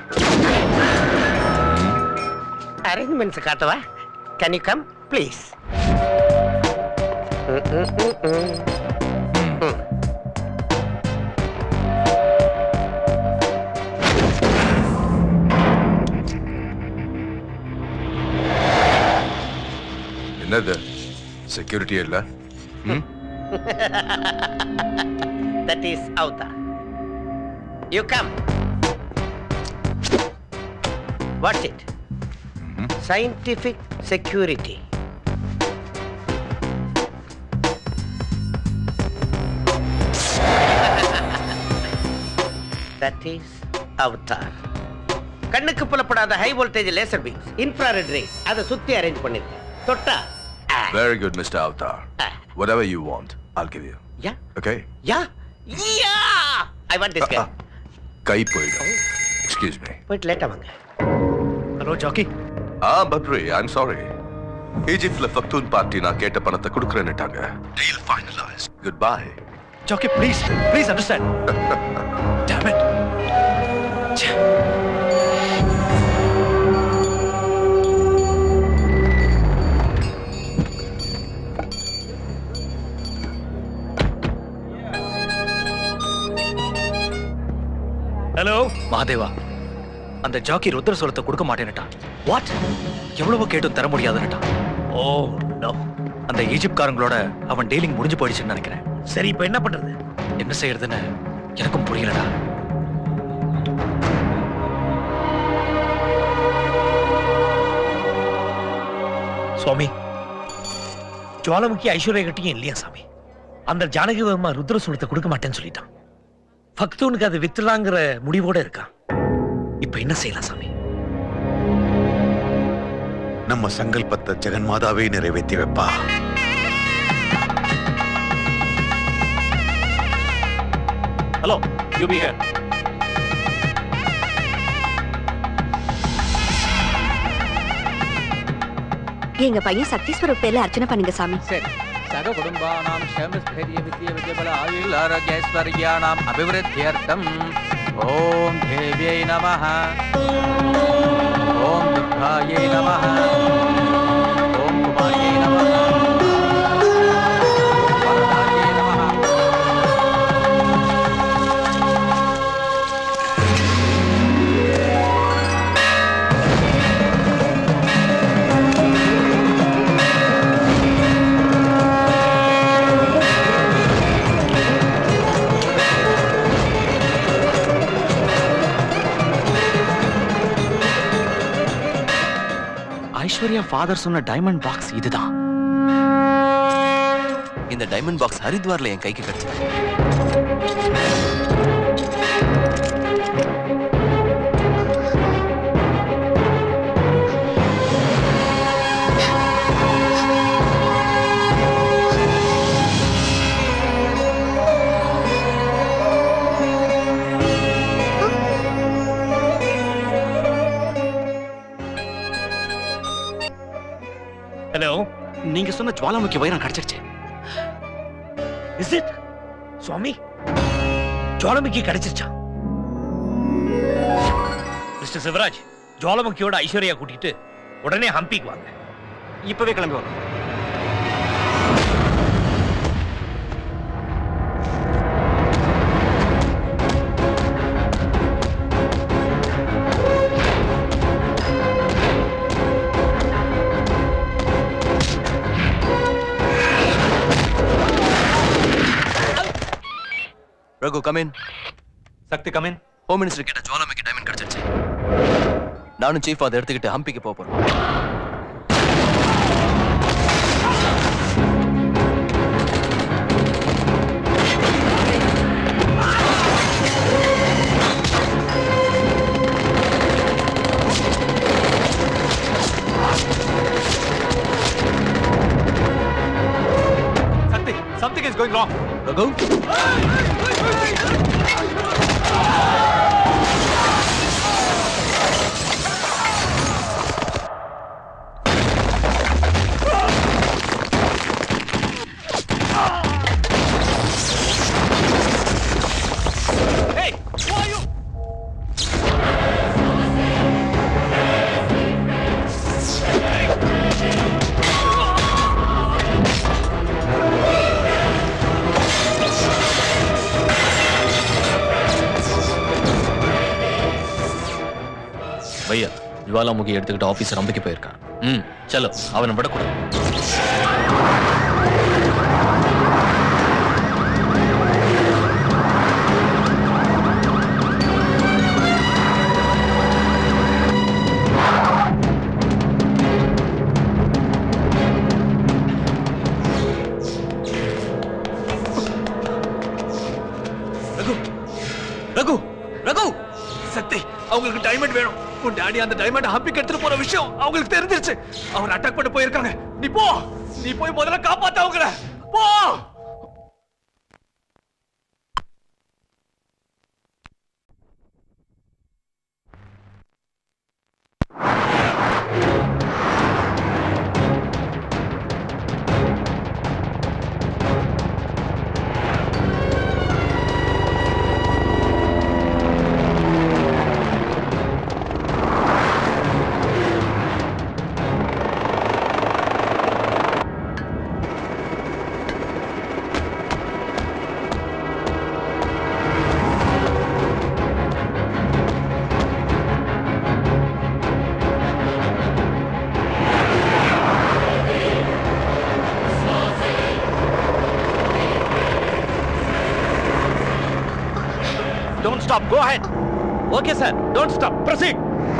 அரேஞ்ச்மெண்ட்ஸ் காட்டவா கேன் யூ கம் ப்ளீஸ் என்னது செக்யூரிட்டி இல்ல ம்? that is Avta. You come. What's it? Scientific security. that is Avatar. கண்ணுக்கு புலப்படாத high voltage laser beams infrared rays அதை சுத்தி அரேஞ்ச் பண்ணிருக்கேன் தொட்டா Very good, Mr. Avatar. Whatever you want, I'll give you. Yeah. Okay? Yeah yeah I want this கை கை போயிடும் excuse me போயிட்டு லேட்டா வாங்க ஹலோ ஜாக்கி ஆ பத்ரி ஐம் சாரி ஈஜிப்ட்ல ஃபக்தூன் பார்ட்டி நான் கேட்ட பணத்தை கொடுக்குறேன்னுட்டாங்க deal finalise good bye Jackie please please understand damn it hello Mahadeva அந்த ஜாக்கி ருத்ர சொல்லத்தை கொடுக்க மாட்டேன்னுட்டான் வாட் எவ்வளவு கேட்டும் தர முடியாதுன்னுட்டான் ஓ நோ அந்த ஈஜிப்ட்காரங்களோட அவன் டீலிங் முடிஞ்சு போயிடுச்சுன்னு நினைக்கிறேன் சரி இப்ப என்ன பண்றது என்ன செய்யறதுன்னு எனக்கும் புரியலடா சுவாமி ஜுவாலமுக்கி ஐஸ்வர்யா கிட்டையும் இல்லையா சாமி அந்த ஜானகி வர்மா ருத்ர சூலத்தை கொடுக்க மாட்டேன்னு சொல்லிட்டான் பக்தூனுக்கு அது வித்துலாங்கிற முடிவோட இருக்கான் இப்ப என்ன செய்யலாம் சாமி நம்ம சங்கல்பத்தை ஜெகன்மாதாவே நிறைவேற்றி வைப்பா ஹலோ யூ பி ஹியர் எங்க பையன் சக்தி ஸ்வரூப் பேர்ல அர்ச்சனை பண்ணுங்க சாமி சரி சக குடும்பானாம் க்ஷேமஸ்தைரிய வித்ய வித்யபல ஆயுள் ஆரோக்கியஸ்வர்யானாம் அபிவிருத்தியர்த்தம் ஓம் தேவியை நமः ஓம் துர்காயை நமः ஓம் குமாரியை நமः ஓம் வரதாயை நமः ஐஸ்வர்யா ஃபாதர் சொன்ன டைமண்ட் பாக்ஸ் இதுதான் இந்த டைமண்ட் பாக்ஸ் ஹரித்வார்ல என் கைக்கு கிடைச்சது ஹலோ நீங்க சொன்ன ஜுவாலாமுக்கி வைரம் கிடைச்சிருச்சு இஸ் இட் சுவாமி ஜுவாலமுக்கி கிடைச்சிருச்சா மிஸ்டர் சிவராஜ் ஜுவாலமுக்கியோட ஐஸ்வர்யா கூட்டிட்டு உடனே ஹம்பிக்கு வாங்க இப்பவே கிளம்பி வரோம் Raghu come in Shakti come in home minister கிட்ட ஜுவாலாமிக்கு டைமண்ட் கிடைச்சிருச்சு நானும் சீஃப் அதை எடுத்துக்கிட்டு ஹம்பிக்கு போக போறோம் சக்தி something is going wrong Raghu hey who are you பையா ஜுவாலாமுகி எடுத்துக்கிட்டு ஆபீசர் நம்பிக்கை போயிருக்கான் ம் சலோ அவனை விடக்கூடாது ரகு ரகு ரகு சக்தி அவங்களுக்கு டைமண்ட் வேணும் உன் டாடி அந்த டைமண்ட் ஹம்பிக்கு எடுத்துட்டு போற விஷயம் அவங்களுக்கு தெரிஞ்சிருச்சு அவர் அட்டாக் பண்ண போயிருக்காங்க நீ போ நீ போய் முதல்ல காப்பாத்த அவங்கள போ Don't stop. Go ahead. Okay, sir. Don't stop. Proceed.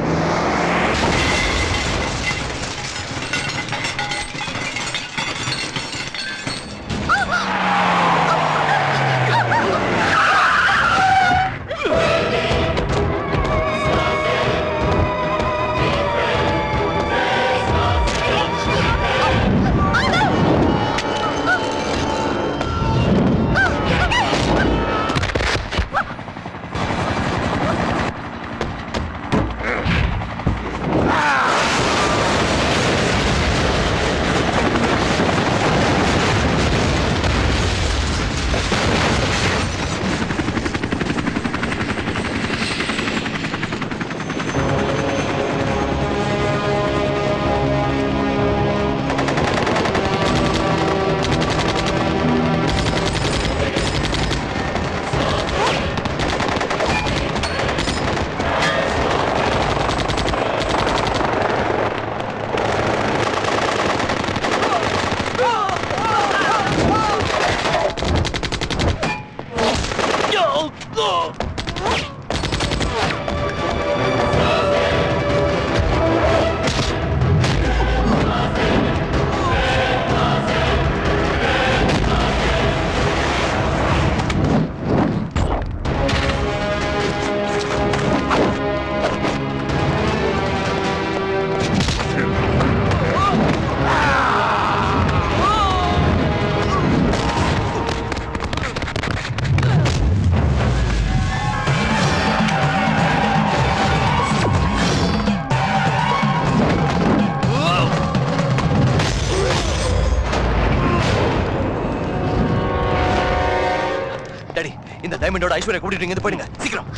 Daddy இந்த டைமண்டோட ஐஸ்வர்யா கூட்டிட்டு இங்க போயிடுங்க சீக்கிரம்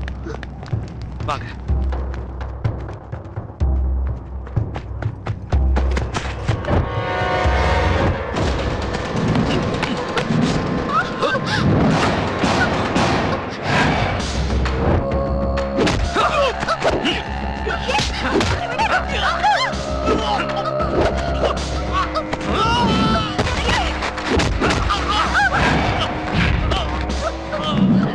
வாங்க Oh!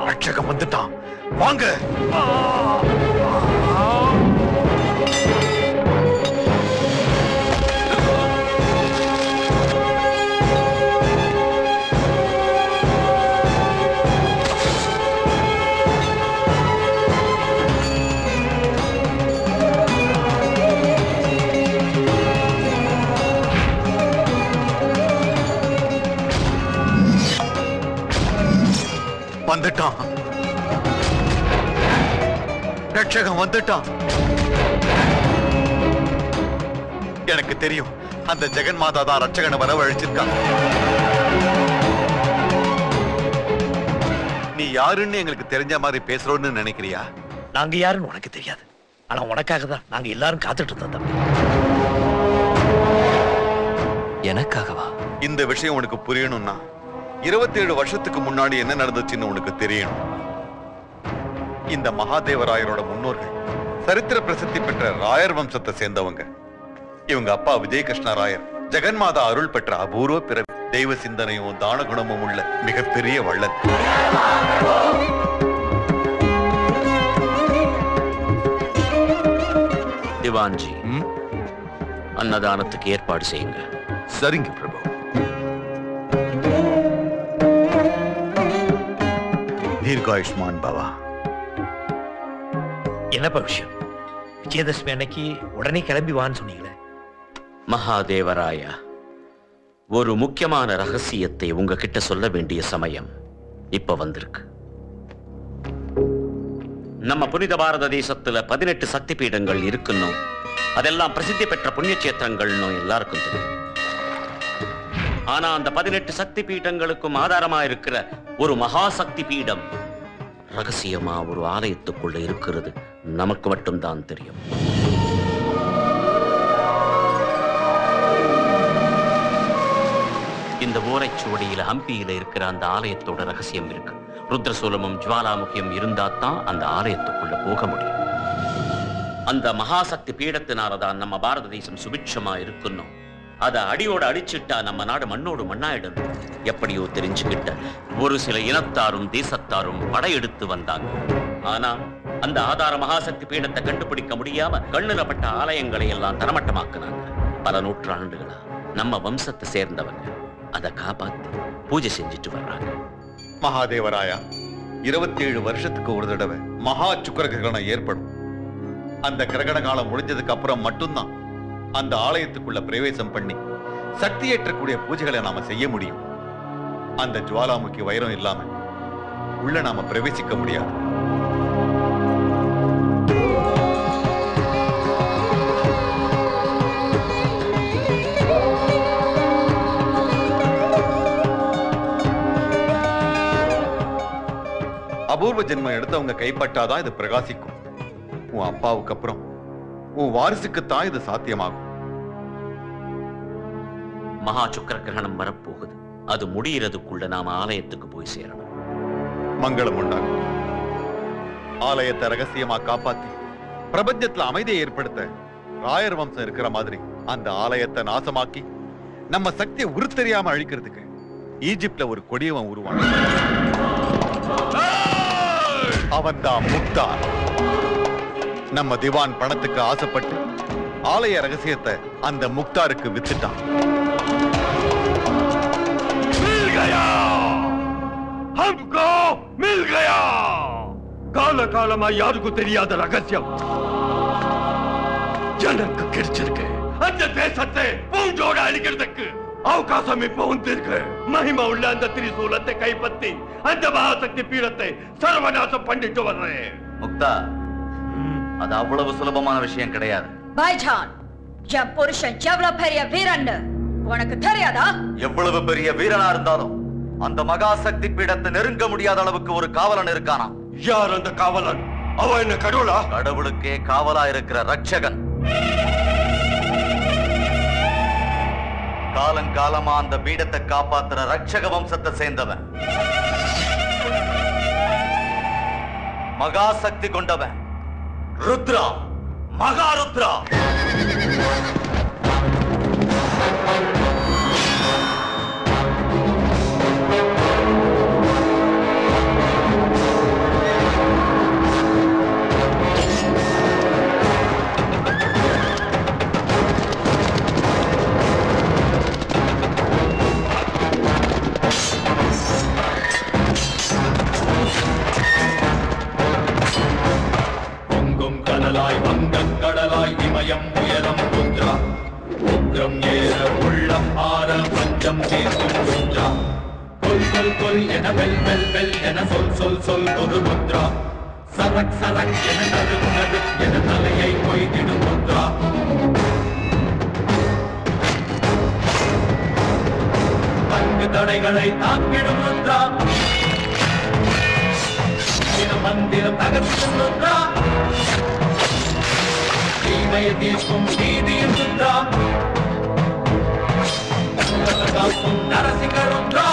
ரட்சகம் வந்துட்டான் வாங்க வந்துட்டான் ரட்சகம் வந்துட்டான் எனக்கு தெரியும் அந்த ஜெகன் மாதா தான் ரட்சகனை வரவழைச்சிருக்கான் நீ யாருன்னு எங்களுக்கு தெரிஞ்ச மாதிரி பேசுறோன்னு நினைக்கிறியா நாங்க யாருன்னு உனக்கு தெரியாது ஆனா உனக்காக தான் நாங்க எல்லாரும் காத்துட்டு இருந்தோம் தம்பி எனக்காகவா இந்த விஷயம் உனக்கு புரியணும்னா இருபத்தேழு வருஷத்துக்கு முன்னாடி என்ன நடந்துச்சுன்னு உனக்கு தெரியணும் இந்த மகாதேவராயரோட முன்னோர்கள் சரித்திர பிரசித்தி பெற்ற ராயர் வம்சத்தை சேர்ந்தவங்க இவங்க அப்பா விஜயகிருஷ்ண ராயர் ஜெகன்மாதா அருள் பெற்ற அபூர்வ பிறவி தெய்வ சிந்தனையும் தான குணமும் உள்ள மிகப்பெரிய வள்ளல் திவான்ஜி அன்னதானத்துக்கு ஏற்பாடு செய்யுங்க சரிங்க பிரபு தீர்காயுஷ்மான் பவா என்னப்பா விஷயம் விஜயதசமி அன்னைக்கு உடனே கிளம்பி வான்னு சொன்னீங்களே மகாதேவராயா ஒரு முக்கியமான ரகசியத்தை உங்ககிட்ட சொல்ல வேண்டிய சமயம் இப்ப வந்திருக்கு நம்ம புனித பாரத தேசத்துல பதினெட்டு சக்தி பீடங்கள் இருக்குன்னு அதெல்லாம் பிரசித்தி பெற்ற புண்ணிய கஷேத்திரங்கள்னு எல்லாருக்கும் தெரியும் ஆனா அந்த பதினெட்டு சக்தி பீடங்களுக்கும் ஆதாரமா இருக்கிற ஒரு மகா சக்தி பீடம் ரகசியமா ஒரு ஆலயத்துக்குள்ள இருக்கிறது நமக்கு மட்டும்தான் தெரியும் இந்த ஓலைச்சுவடியில ஹம்பியில இருக்கிற அந்த ஆலயத்தோட ரகசியம் இருக்கு ருத்ரசூலமும் ஜுவாலாமுகியும் இருந்தா தான் அந்த ஆலயத்துக்குள்ள போக முடியும் அந்த மகாசக்தி பீடத்தினாலதான் நம்ம பாரத தேசம் சுபிட்சமா இருக்கணும் அதை அடியோட அடிச்சிட்டா நம்ம நாடு மண்ணோடு மண்ணாயிடும் எப்படியோ தெரிஞ்சுக்கிட்ட ஒரு சில இனத்தாரும் தேசத்தாரும் படையெடுத்து வந்தாங்க ஆனா அந்த ஆதார மகாசக்தி பீடத்தை கண்டுபிடிக்க முடியாம கண்ணுலப்பட்ட ஆலயங்களை எல்லாம் தரமட்டமாக்குனாங்க பல நூற்றாண்டுகளா நம்ம வம்சத்தை சேர்ந்தவங்க அதை காப்பாத்தி பூஜை செஞ்சுட்டு வர்றாங்க மகாதேவராயா இருபத்தி ஏழு வருஷத்துக்கு ஒரு தடவை மகா சுக்கர கிரகணம் ஏற்படும் அந்த கிரகண காலம் முடிஞ்சதுக்கு அப்புறம் மட்டும்தான் அந்த ஆலயத்துக்குள்ள பிரவேசம் பண்ணி சக்தி ஏற்றக்கூடிய பூஜைகளை நாம செய்ய முடியும் அந்த ஜுவாலாமுகி வைரம் இல்லாம உள்ள நாம பிரவேசிக்க முடியாது அபூர்வ ஜென்மம் எடுத்தவங்க கைப்பட்டாதான் இது பிரகாசிக்கும் உன் அப்பாவுக்கு அப்புறம் உன் வாரிசுக்குத்தான் இது சாத்தியமாகும் மகா சுக்கர கிரகணம் வரப்போகுது அது முடியறதுக்குள்ள நாம ஆலயத்துக்கு போய் சேரணும் மங்களம் உண்டாகும் ஆலயத்தை ரகசியமா காப்பாத்தி பிரபஞ்சத்துல அமைதியை ஏற்படுத்த ராயர் வம்சம் இருக்கிற மாதிரி அந்த ஆலயத்தை நாசமாக்கி நம்ம சக்தியை உருத்தெரியாம அழிக்கிறதுக்கு ஈஜிப்ட்ல ஒரு கொடியவன் உருவான் அவன்தான் முக்தா நம்ம திவான் பணத்துக்கு ஆசைப்பட்டு ஆலய ரகசியத்தை அந்த முக்தாருக்கு வித்துட்டான் मिल गया हमको मिल गया கால காலமா யாருக்கும் தெரியாத ரகசியம் எனக்கு கிடைச்சிருக்கு அந்த தேசத்தை பூஞ்சோட அழிக்கிறதுக்கு அவகாசம் இப்ப வந்திருக்கு மகிமா உள்ள அந்த திரிசூலத்தை கைப்பற்றி அந்த மகாசக்தி பீடத்தை சர்வநாசம் பண்ணிட்டு வர்றேன் முக்தா அது அவ்வளவு சுலபமான விஷயம் கிடையாது பாய்ஜான் என் புருஷன் எவ்வளவு பெரிய வீரன் உனக்கு தெரியாதா எவ்வளவு பெரிய வீரனா இருந்தாலும் அந்த மகாசக்தி பீடத்தை நெருங்க முடியாத அளவுக்கு ஒரு காவலன் இருக்கானா யார் அந்த காவலன் அவன் என்ன கடவுளா கடவுளுக்கே காவலா இருக்கிற ரட்சகன் காலங்காலமா அந்த பீடத்தை காப்பாத்துற ரட்சக வம்சத்தை சேர்ந்தவன் மகாசக்தி கொண்டவன் ருத்ரா மகாருத்ரா பயம் உயரம் முத்ரா உக்ரம் ஏற உள்ளம் ஆற பஞ்சம் தீர்க்கும் முத்ரா கொல் கொல் கொல் என வெல் வெல் வெல் என சொல் சொல் சொல் ஒரு முத்ரா சரக் சரக் என நடு நடு என தலையை கொய்திடும் முத்ரா பங்கு தடைகளை தாக்கிடும் முத்ரா தின மந்திரம் தகர்க்கும் முத்ரா தீமையை தீர்க்கும் நீதியின் முத்ரா காக்கும் நரசிங்கருத்ரா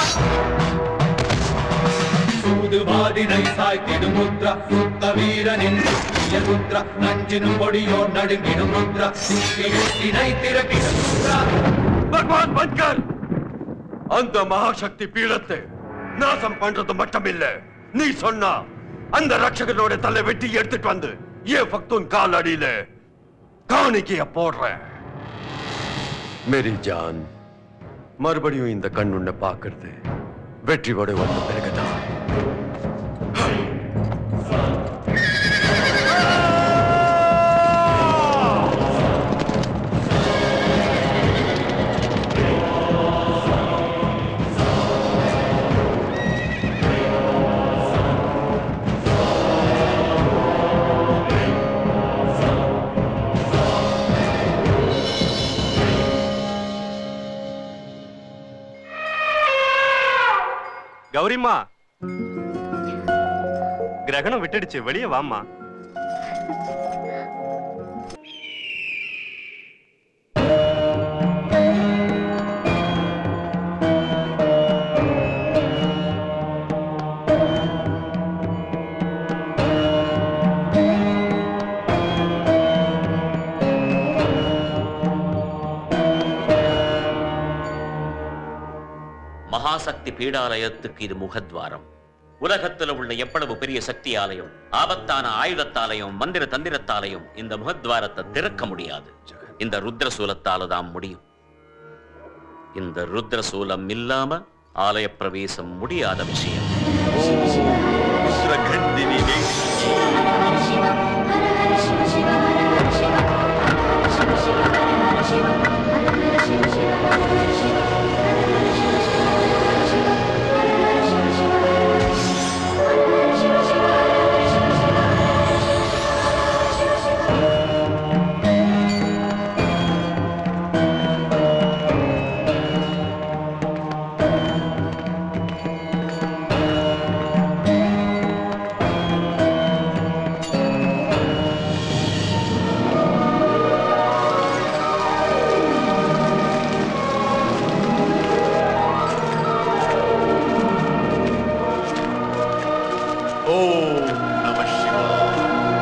சூதுவாதினை சாய்த்திடும் முத்ரா சுத்த வீரனின் சுத்திய முத்ரா நஞ்சினும் பொடியோ நடுங்கிடும் முத்ரா சித்தினை திறக்கிடும் முத்ரா பகவான் பன்கர் அந்த மகாசக்தி பீடத்தை நாசம் பண்றது மட்டுமில்ல நீ சொன்னா அந்த ரட்சகனோட தலை வெட்டி எடுத்துட்டு வந்து ஏன் பக்தூன் கால் அடியில காணிக்கைய போடுறேன் மேரி ஜான் மறுபடியும் இந்த கண் உன்னை பார்க்கறது வெற்றியோட வந்த பிறகுதான் கௌரிம்மா கிரகணம் விட்டுடுச்சு வெளியே வாம்மா மகாசக்தி பீடாலயத்துக்கு இது முகத்வாரம் உலகத்துல உள்ள எவ்வளவு பெரிய சக்தி ஆலயம் ஆபத்தான ஆயுதத்தாலையும் மந்திர தந்திரத்தாலையும் இந்த முகத்வாரத்தை திறக்க முடியாது இந்த ருத்ர சூலத்தால தான் முடியும் இந்த ருத்ர சூலம் இல்லாம ஆலய பிரவேசம் முடியாத விஷயம் ஓம் நம சிவாய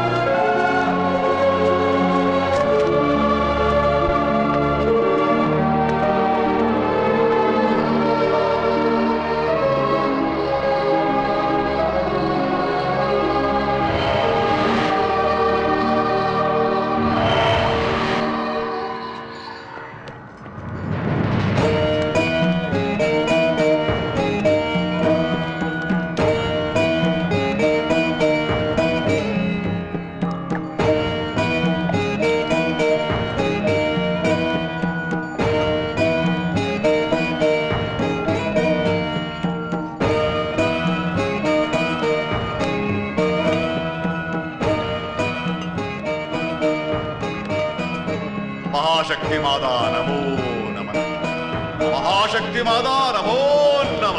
மகாசக்தி மாதா நமோ நம மகாசக்தி மாதா நமோ நம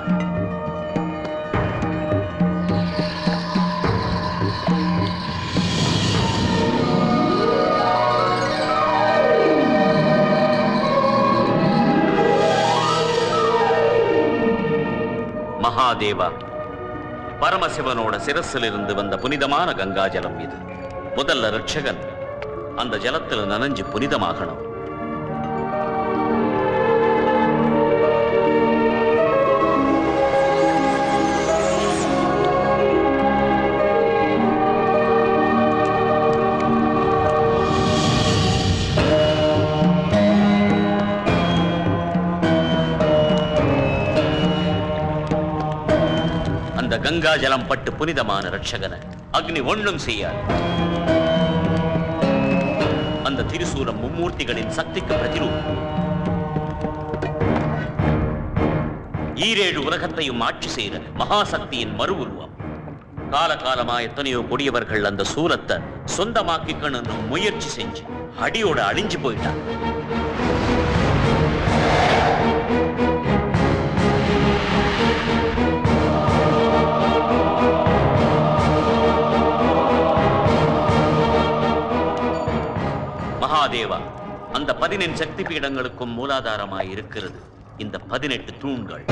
மகாதேவா பரமசிவனோட சிரசிலிருந்து வந்த புனிதமான கங்கா ஜலம் இது முதல்ல ரட்சகன் அந்த ஜலத்துல நனைஞ்சு புனிதமாகணும் அந்த கங்கா ஜலம் பட்டு புனிதமான ரட்சகனை அக்னி ஒண்ணும் செய்யாது அந்த திரிசூலம் மும்மூர்த்திகளின் சக்திக்கு பிரதிரூபம் ஈரேழு உலகத்தையும் ஆட்சி செய்த மகாசக்தியின் மறு உருவம் காலகாலமா எத்தனையோ கொடியவர்கள் அந்த சூலத்தை சொந்தமாக்கிக்கணும்னு முயற்சி செஞ்சு அடியோட அழிஞ்சு போயிட்டாங்க மகாதேவா அந்த பதினெண் சக்தி பீடங்களுக்கும் மூலாதாரமாய் இருக்கிறது இந்த பதினெட்டு தூண்கள்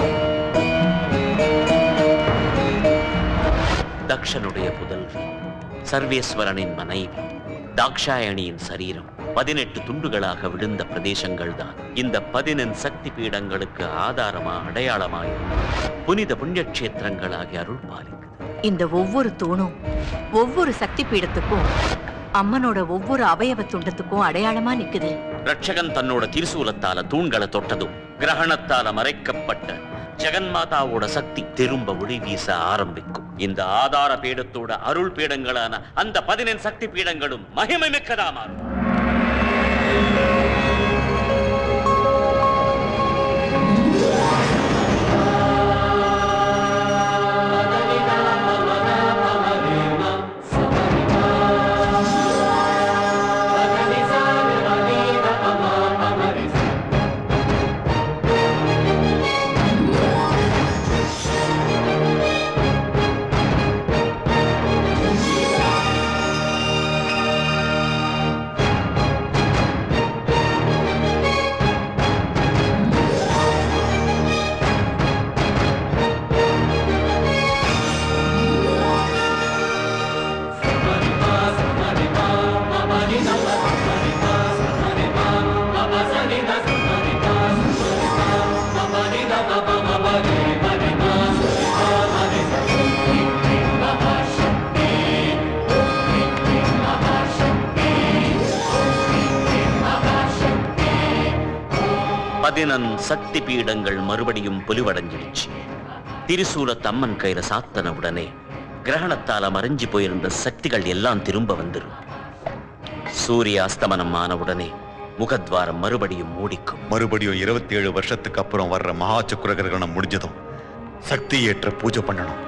தக்ஷனுடைய புதல்வி சர்வேஸ்வரனின் மனைவி தாக்ஷாயணியின் சரீரம் பதினெட்டு துண்டுகளாக விழுந்த பிரதேசங்கள் தான் இந்த பதினெண் சக்தி பீடங்களுக்கு ஆதாரமா அடையாளமாய் புனித புண்ணியக்ஷேத்திரங்களாகி அருள் பாலிக்குது இந்த ஒவ்வொரு தூணும் ஒவ்வொரு சக்தி பீடத்துக்கும் அம்மனோட ஒவ்வொரு அவயவ துண்டத்துக்கும் அடையாளமா நிக்குது ரட்சகன் தன்னோட திருசூலத்தால தூண்களை தொட்டதும் கிரகணத்தால மறைக்கப்பட்ட ஜெகன்மாதாவோட சக்தி திரும்ப ஒளி வீச ஆரம்பிக்கும் இந்த ஆதார பீடத்தோட அருள் பீடங்களான அந்த பதினெண் சக்தி பீடங்களும் மகிமை மிக்கதா மாறும் பதினன் சக்தி பீடங்கள் மறுபடியும் பொலிவடைஞ்சிடுச்சு திரிசூலத்து அம்மன் கையில சாத்தன உடனே கிரகணத்தால மறைஞ்சு போயிருந்த சக்திகள் எல்லாம் திரும்ப வந்துரும் சூரிய அஸ்தமனம் ஆன உடனே முகத்வாரம் மறுபடியும் மூடிக்கும் மறுபடியும் இருபத்தி ஏழு வருஷத்துக்கு அப்புறம் வர்ற மகா சக்கர கிரகணம் முடிஞ்சதும் சக்தி ஏற்ற பூஜை பண்ணணும்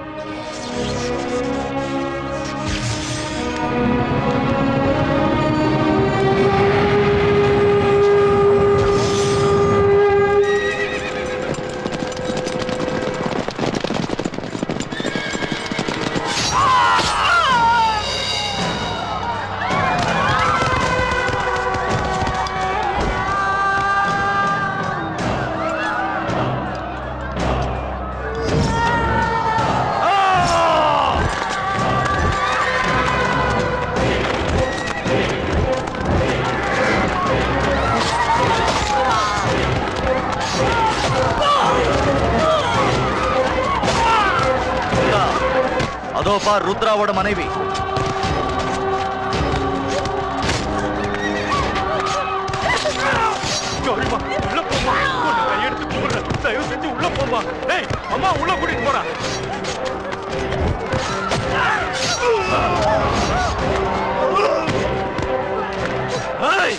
அதோ பார் ருத்ராவோட மனைவி கௌரிமா உள்ள போமா உன்னை கையெடுத்து கும்பிடுறேன் தயவு செஞ்சு உள்ள போமா டேய் அம்மா உள்ள கூட்டிட்டு போறா ஏய்!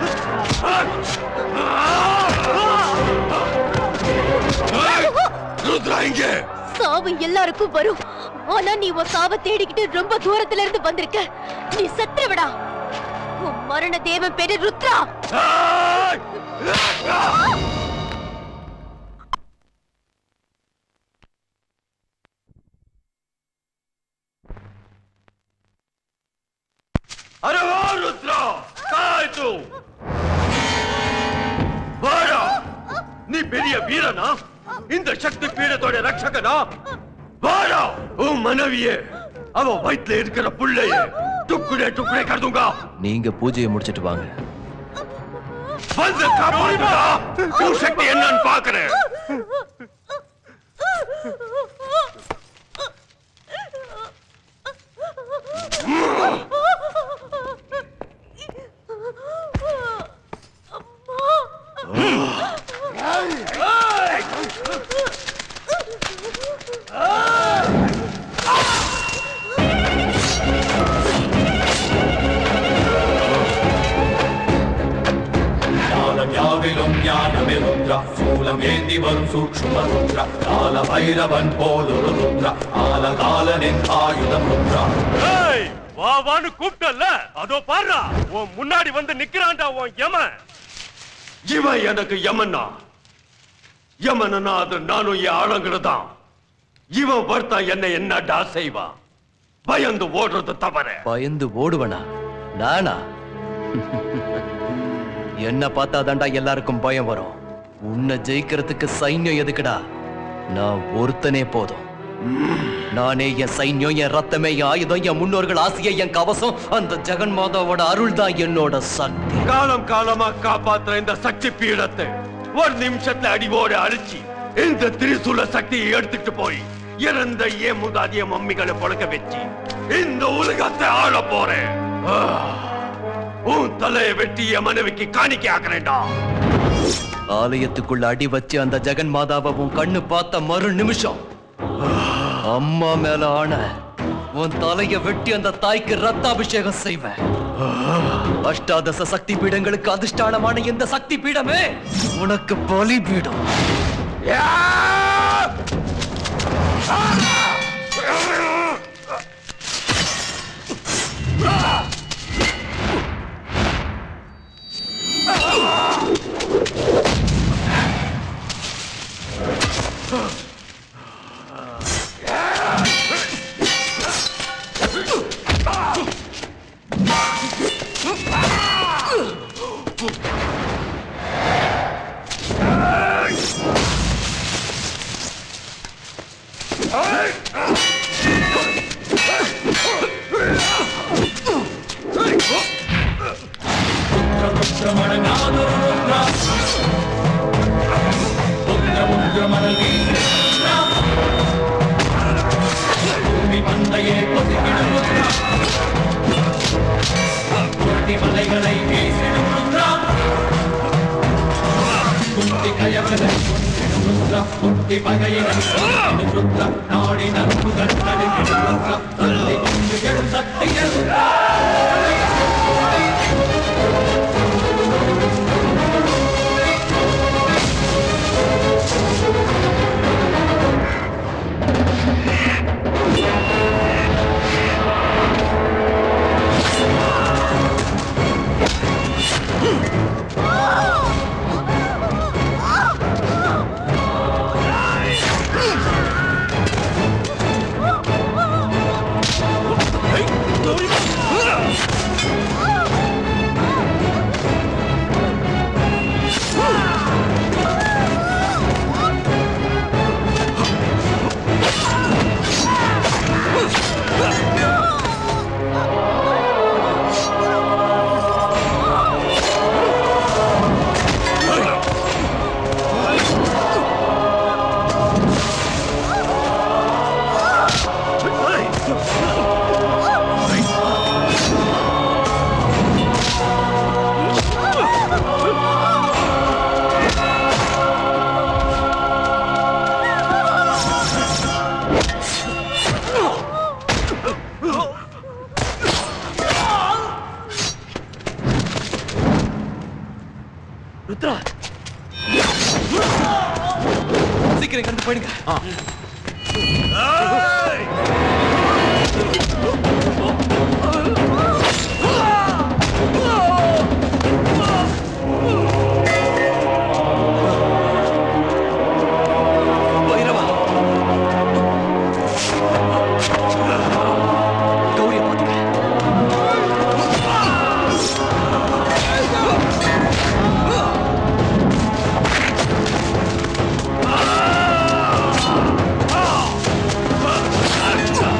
ஏய்! ருத்ரா இங்க சாவு எல்லாருக்கும் வரும் ஆனா நீ உன் சாவை தேடிக்கிட்டு ரொம்ப தூரத்துல இருந்து வந்திருக்க நீ செத்துருவிடா உன் மரண தேவன் பேரு ருத்ரா अरे वो रुद्रा कहाँ है तू வாடா நீ பெரிய வீரனா இந்த சக்தி பீடத்தோட ரட்சகனா வாடா உன் மனைவியே அவ வயித்துல இருக்கிற புள்ளைய டுக்குடே டுக்குடே கருதுங்க நீங்க பூஜையை முடிச்சிட்டு வாங்க வந்து காப்பாடுடா உன் சக்தி என்னன்னு பாக்குறேன் Ah! ஞானமே ருத்ரா சூலம் ஏந்தி வரும் சூக்ஷ்ம ருத்ரா கால பைரவன் போலொரு ருத்ரா கால காலனின் ஆயுதம் ருத்ரா ஏய் வா வான்னு கூப்பிட்டல்ல அதோ பாருடா உன் முன்னாடி வந்து நிக்கிறான்டா உன் யமன் இவன் எனக்கு யமன்னா யமனா அது நானும் என் ஆளுங்களுதான் இவன் வர்த்தா என்ன என்னடா செய்வான் பயந்து ஓடுறது தவற பயந்து ஓடுவனா நானா என்ன பார்த்தா தாண்டா எல்லாருக்கும் பயம் வரும் உன்னை ஜெயிக்கிறதுக்கு சைன்யம் எதுக்குடா நான் ஒருத்தனே போதும் நானே என் சைன்யம் என் ரத்தமே என் ஆயுதம் என் முன்னோர்கள் ஆசையை என் கவசம் அந்த ஜெகன் மாதாவோட அருள் தான் என்னோட சக்தி காலம் காலமா காப்பாத்துற இந்த சக்தி பீடத்தை ஒரு நிமிஷத்துல அடிவோட அழிச்சு இந்த திரிசூல சக்தியை எடுத்துட்டு போய் இறந்த ஏன் முதாதிய மம்மிகளை பொழக்க வச்சு இந்த உலகத்தை ஆள போறேன் ஆ, உன் தலையை வெட்டி என் மனைவிக்கு காணிக்க ஆக்குறேன்டா ஆலயத்துக்குள்ள அடி வச்சு அந்த ஜெகன் மாதாவை உன் கண்ணு பார்த்த மறு நிமிஷம் அம்மா மேல ஆன உன் தலைய வெட்டி அந்த தாய்க்கு ரத்தாபிஷேகம் செய்வேன் அஷ்டாதச சக்தி பீடங்களுக்கு அதிஷ்டானமான இந்த சக்தி பீடமே உனக்கு பலி பீடம் மலைகளை வீசிடும் ருத்ரா குந்தி கயவரை கொன்றிடும் ருத்ரா குந்தி பகையினை கொன்றிடும் ருத்ரா நாடி நற்புகள் தடுக்கிடும் ருத்ரா தள்ளி கொண்டு எழும் சக்திய ருத்ரா ருத்ரா சீக்கிரம் கண்டு போயிடுங்க பைரவா கௌரிய பாத்துக்க Ah!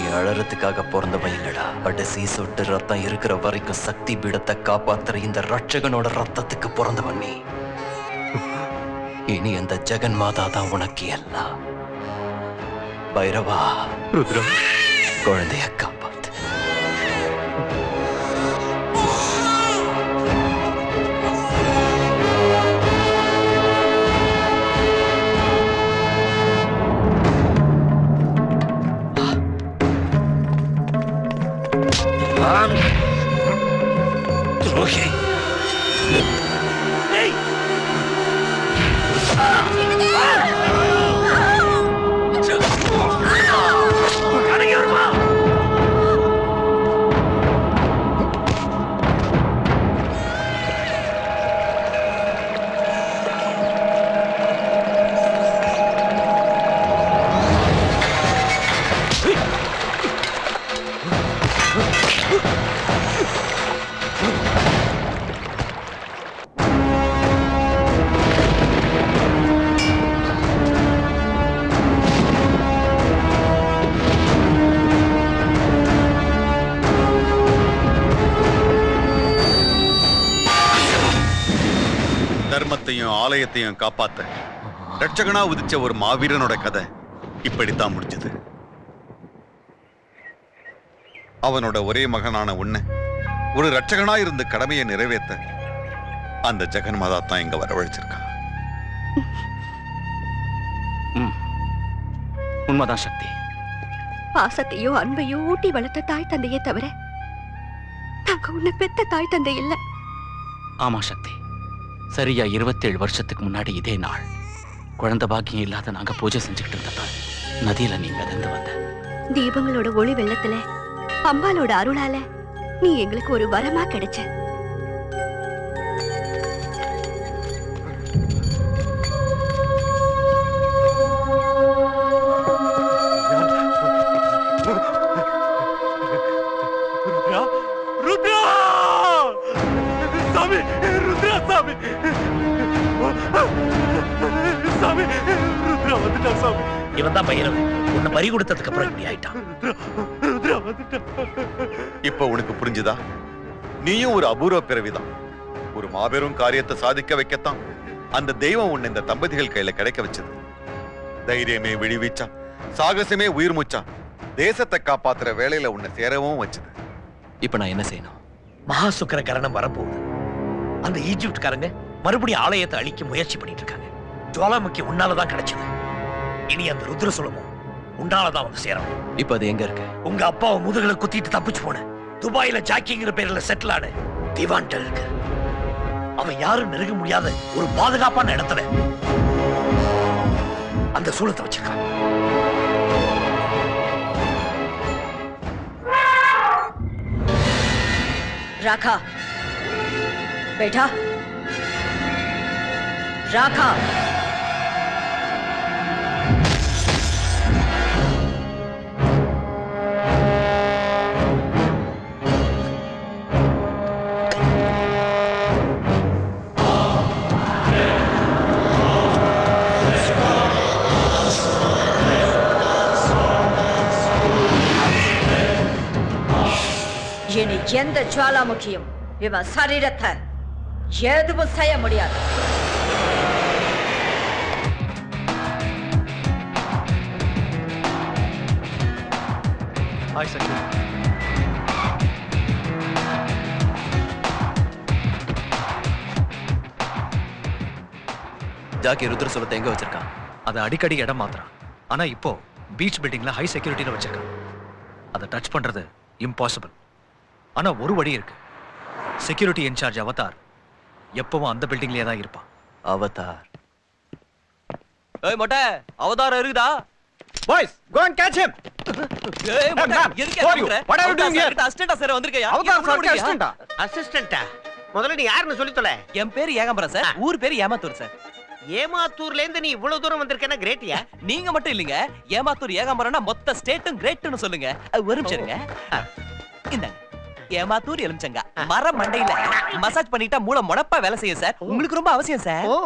அழறதுக்காக பிறந்தவன் இல்லடா கடைசி சொட்டு ரத்தம் இருக்கிற வரைக்கும் சக்தி பீடத்தை காப்பாத்துற இந்த ரட்சகனோட ரத்தத்துக்கு பிறந்தவன் நீ இனி அந்த ஜெகன் மாதா தான் உனக்கு எல்லாம் பைரவா ருத்ரம் குழந்தைய காப்பாத்து துரோகி ஏய் அடங்கி வருமா தர்மத்தையும் ஆலயத்தையும் காப்பாத்த ரட்சகனா உதிச்ச ஒரு மாவீரனோட கதை இப்படித்தான் முடிஞ்சது அவனோட ஒரே மகனான உன்னை ஒரு ரட்சகனா இருந்து கடமையை நிறைவேத்த அந்த ஜெகன்மாதா தான் இங்க வரவழைச்சிருக்கா உண்மைதான் சக்தி பாசத்தையோ அன்பையோ ஊட்டி வளர்த்த தாய் தந்தையே தவிர நாங்க உன்னை பெத்த தாய் தந்தை இல்ல ஆமா சக்தி சரியா இருபத்தேழு வருஷத்துக்கு முன்னாடி இதே நாள் குழந்தை பாக்கியம் இல்லாத நாங்க பூஜை செஞ்சுக்கிட்டு இருந்தப்ப நதியில நீ மிதந்து வந்த தீபங்களோட ஒளி வெள்ளத்துல அம்பாலோட அருளால நீ எங்களுக்கு ஒரு வரமா கிடைச்ச ருத்ரா ருத்ரா சாமி ருத்ரா சாமி சாமி ருத்ரா வந்துட்டா சாமி இவன் தான் பைரவன் உன்னை பறி கொடுத்ததுக்கு அப்புறம் இப்படி ஆயிட்டான் ருத்ரா வந்துட்டா இப்ப உனக்கு புரிஞ்சுதா நீயும் ஒரு அபூர்வ பிறவிதான் ஒரு மாபெரும் காரியத்தை சாதிக்க வைக்கத்தான் அந்த தெய்வம் உன்னை இந்த தம்பதிகள் கையில கிடைக்க வச்சது தைரியமே விழிவீச்சா சாகசமே உயிர் மூச்சா தேசத்தை காப்பாத்துற வேலையில உன்னை சேரவும் வச்சது இப்ப நான் என்ன செய்யணும் மகா சுக்கர கரணம் வரப்போகுது அந்த ஈஜிப்ட்காரங்க மறுபடியும் ஆலயத்தை அழிக்க முயற்சி பண்ணிட்டு இருக்காங்க ஜுவாலாமுக்கி உன்னாலதான் கிடைச்சது இனி அந்த ருத்ர சுலமும் உன்னாலதான் வந்து சேரணும் இப்ப அது எங்க இருக்கு உங்க அப்பாவை முதுகுல குத்திட்டு தப்பிச்சு போன துபாயில ஜாக்கிங்கிற பேர்ல செட்டில் ஆன திவான்ட்ட இருக்கு அவன் யாரும் நெருங்க முடியாத ஒரு பாதுகாப்பான இடத்துல அந்த சூலத்தை வச்சிருக்கான் राखा बेटा राखा இனி எந்த ஜுவாலாமுகியும் இவன் சரீரத்தை எதுவும் செய்ய முடியாது ஹாய் சக்தி ஜாக்கி ருத்ர சொல்லத்தை எங்க வச்சிருக்கான் அதை அடிக்கடி இடம் மாத்துறான் ஆனா இப்போ பீச் பில்டிங்ல ஹை செக்யூரிட்டில வச்சிருக்கான் அதை டச் பண்றது இம்பாசிபிள் ஆனா ஒரு வழி இருக்கு செக்யூரிட்டி இன்சார்ஜ் அவதார் எப்பவும் அந்த பில்டிங்லயே தான் இருப்பான் அவதார் ஏய் மொட்டை அவதாரம் இருக்குதா boys go and catch him ஏய் மொட்டை ma'am, எதுக்கு who are you? What are you doing here? அசிஸ்டன்டா சார் வந்திருக்கயா அவதார் சாருக்கு assistant-ஆ? அசிஸ்டண்டா முதல்ல நீ யாருன்னு சொல்லி தொலை என் பேரு ஏகாம்பரம் சார் ஊர் பேரு ஏமாத்தூர் சார் ஏமாத்தூர்ல இருந்து நீ இவ்வளவு தூரம் வந்திருக்கேன்னா கிரேட்டியா நீங்க மட்டும் இல்லைங்க ஏமாத்தூர் ஏகாம்பரம்னா மொத்த ஸ்டேட்டும் கிரேட்னு சொல்லுங்க அஹ், ஒரு நிமிஷம் இருங்க இந்தாங்க ஏமாத்தூர் எலுமிச்சங்க மர மண்டையில மசாஜ் பண்ணிட்டா மூளை முடப்பா வேலை செய்யும் சார் உங்களுக்கு ரொம்ப அவசியம் சார் ஓ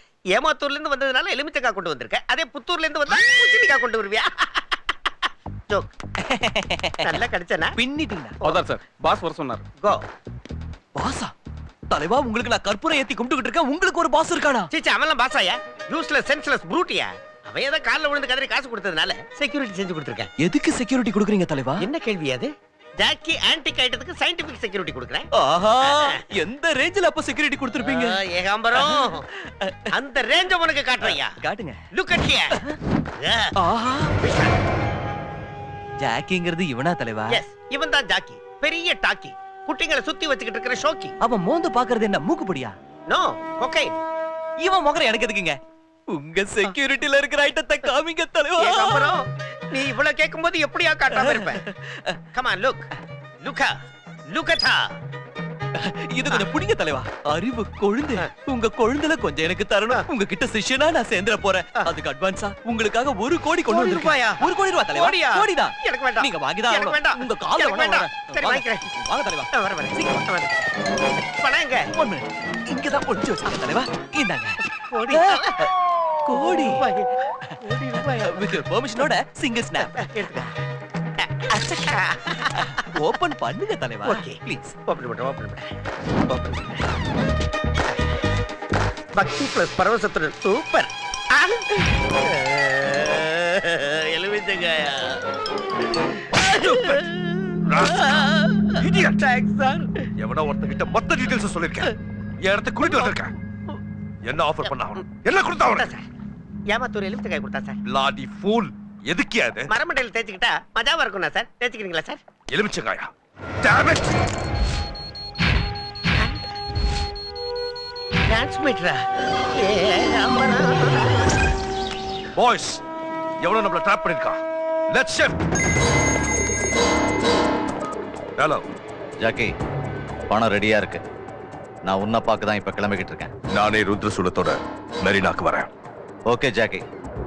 ஏமாத்தூர்ல இருந்து வந்ததுனால எலுமிச்சக்காய் கொண்டு வந்திருக்க அதே புத்தூர்ல இருந்து வந்தா பூசணிக்காய் கொண்டு வருவியா ஜோக் நல்லா கிடைச்சனா பின்னிட்டீங்க அதான் சார் பாஸ் வர சொன்னார் கோ பாசா தலைவா உங்களுக்கு நான் கற்பூரம் ஏத்தி கும்பிட்டுக்கிட்டு இருக்கேன் உங்களுக்கு ஒரு பாஸ் இருக்கானா சீச்சா அவன்லாம் பாசாயா யூஸ்லெஸ் சென்ஸ்லெஸ் ப்ரூட்டியா அவன் ஏதோ கால்ல விழுந்து கதறி காசு கொடுத்ததுனால செக்யூரிட்டி செஞ்சு கொடுத்துருக்கேன் எதுக்கு செக்யூரிட்டி கொடுக்குறீங்க தலைவா என்ன கேள்வி அது ஜாக்கி ஆன்டிக் ஐட்டத்துக்கு சயின்டிபிக் செக்யூரிட்டி கொடுக்குறேன் ஆஹா எந்த ரேஞ்சில அப்ப செக்யூரிட்டி கொடுத்துருப்பீங்க ஆ, ஏகாம்பரம் அந்த ரேஞ்ச உனக்கு காட்டுறையா காட்டுங்க லுக் அட் ஹியர் ஆஹா ஜாக்கிங்கிறது இவனா தலைவா எஸ் இவன் தான் ஜாக்கி பெரிய டாக்கி குட்டிங்களை சுத்தி வச்சுக்கிட்டு இருக்கிற ஷோக்கி அவன் மோந்து பாக்குறது என்ன மூக்குப்படியா நோ கொக்கைன் இவன் முகர எனக்கு எதுக்குங்க உங்க செக்யூரிட்டில இருக்கிற ஐட்டத்தை காமிங்க தலைவா ஏகாம்பரம் நீ இவ்வளவு கேட்கும்போது எப்படியா காட்டாம இருப்ப கமான் லுக் லுக்கா லுக்கட்டா இது கொஞ்சம் புடிங்க தலைவா அறிவு கொழுந்து உங்க கொழுந்துல கொஞ்சம் எனக்கு தரணும் உங்க கிட்ட சிஷ்யனா நான் சேர்ந்துட போறேன் அதுக்கு அட்வான்ஸா உங்களுக்காக ஒரு கோடி கொண்டு கோடி வந்திருக்கேன் ரூபாயா? ஒரு கோடி ரூபாய் தலைவா கோடியா? கோடிதான் எனக்கு வேண்டாம். நீங்க வாங்கிதான் எனக்கு ஆகணும். வேண்டாம். உங்க கால்ல எனக்கு வேணா வேண்டாம். வரேன். சரி, வாங்க. வாங்கிக்கிறேன். வாங்க தலைவா ஆ, வரேன், வரேன். சீக்கிரம் வா, வரேன். பணம் எங்க ஒன் மினிட் இங்கதான் ஒளிச்சு வச்சிருக்கேன் தலைவா இந்தாங்க கோடி. கோடி கோடி ரூபாயா? வித் பெர்மிஷனோட சிங்கிள் ஸ்னாப் ஓபன் பண்ணுங்க தலைவா ஓகே ப்ளீஸ் ஓபன் பண்ணு ஓபன் பண்ணு ஓபன் பண்ணு பக்தி பிளஸ் பரவசத்துடன் சூப்பர் எலுமிச்சங்காயா எவனோ ஒருத்தங்கிட்ட மொத்த டீடைல்ஸ் சொல்லிருக்கேன் என் இடத்த குறிட்டு வந்திருக்கேன் என்ன ஆஃபர் பண்ண அவன் என்ன கொடுத்தா அவன் ஏமாத்தூர் எலுமிச்சங்காய் கொடுத்தா சார் லாடி ஃபூல் எதுக்கு அது மரமண்டையில் தேய்ச்சிக்கிட்டா மஜாவா இருக்கும்ண்ணா சார் தேய்ச்சிக்கிறீங்களா சார் எலுமிச்சங்காயா Damn it! டிரான்ஸ்மிட்டரா பாய்ஸ் எவ்வளவு நம்மள ட்ராப் பண்ணிருக்கான் லெட்ஸ் ஷிஃப்ட் ஹலோ ஜாக்கி பணம் ரெடியா இருக்கு நான் உன்னை பார்க்க தான் இப்ப கிளம்பிக்கிட்டு இருக்கேன் நானே ருத்ரசூலத்தோட மெரினாக்கு வரேன் ஓகே ஜாக்கி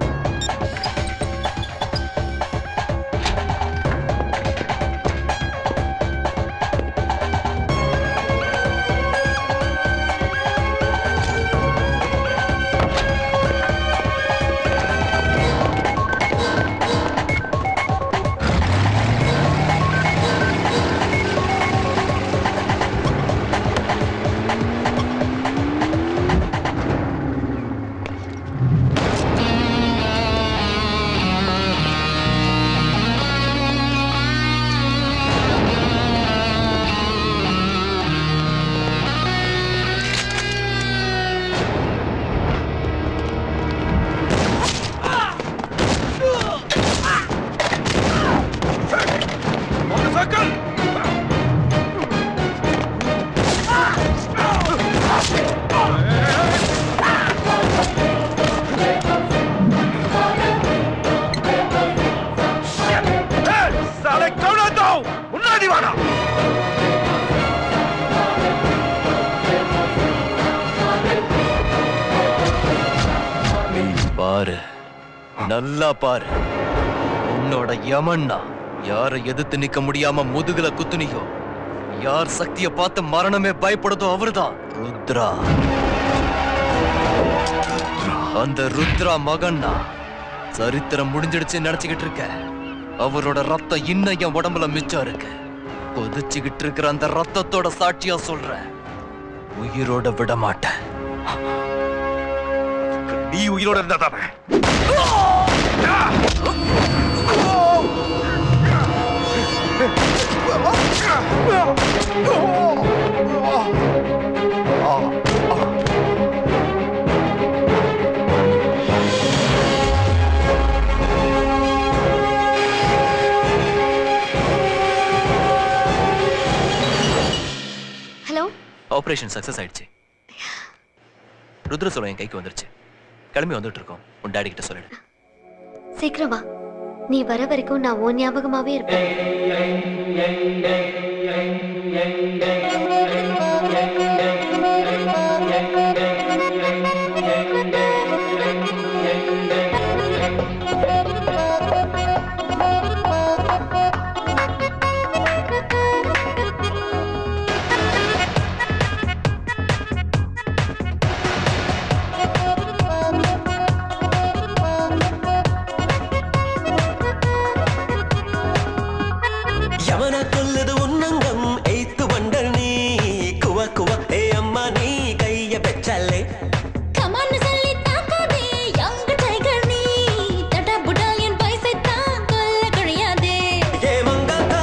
சாலை கவுனாதோ முன்னாடி வாடா நீ பாரு நல்லா பாரு உன்னோட யமன்னா யாரை எதிர்த்து நிக்க முடியாம முதுகுல குத்துனியோ யார் சக்திய பார்த்து மரணமே பயப்படுதோ அவர்தான் ருத்ரா அந்த ருத்ரா மகன்னா சரித்திரம் முடிஞ்சிடுச்சு நினைச்சுக்கிட்டு இருக்க அவரோட ரத்தம் இன்னும் என் உடம்புல மிச்சம் இருக்கு கொதிச்சுக்கிட்டு இருக்கிற அந்த ரத்தத்தோட சாட்சியா சொல்றேன் உயிரோட விட மாட்டேன் நீ உயிரோட இருந்தா தானே ஹலோ ஆபரேஷன் சக்சஸ் ஆயிடுச்சு ருத்ரசோலம் என் கைக்கு வந்துருச்சு கிளம்பி வந்துட்டு இருக்கோம் உன் டாடி கிட்ட சொல்லிடு சீக்கிரம் வா நீ வர வரைக்கும் நான் உன் ஞாபகமாவே இருப்பேன் யமனா கொல்லுது உன்னங்கம் எய்த்து வண்டர் நீ குவ குவ ஏ அம்மா நீ கைய பெச்சாலே கமான்னு சொல்லி தாக்காதே young tiger நீ தடா புடா என் வயசை தான் கொல்ல கிடையாதே ஏ மங்காத்தா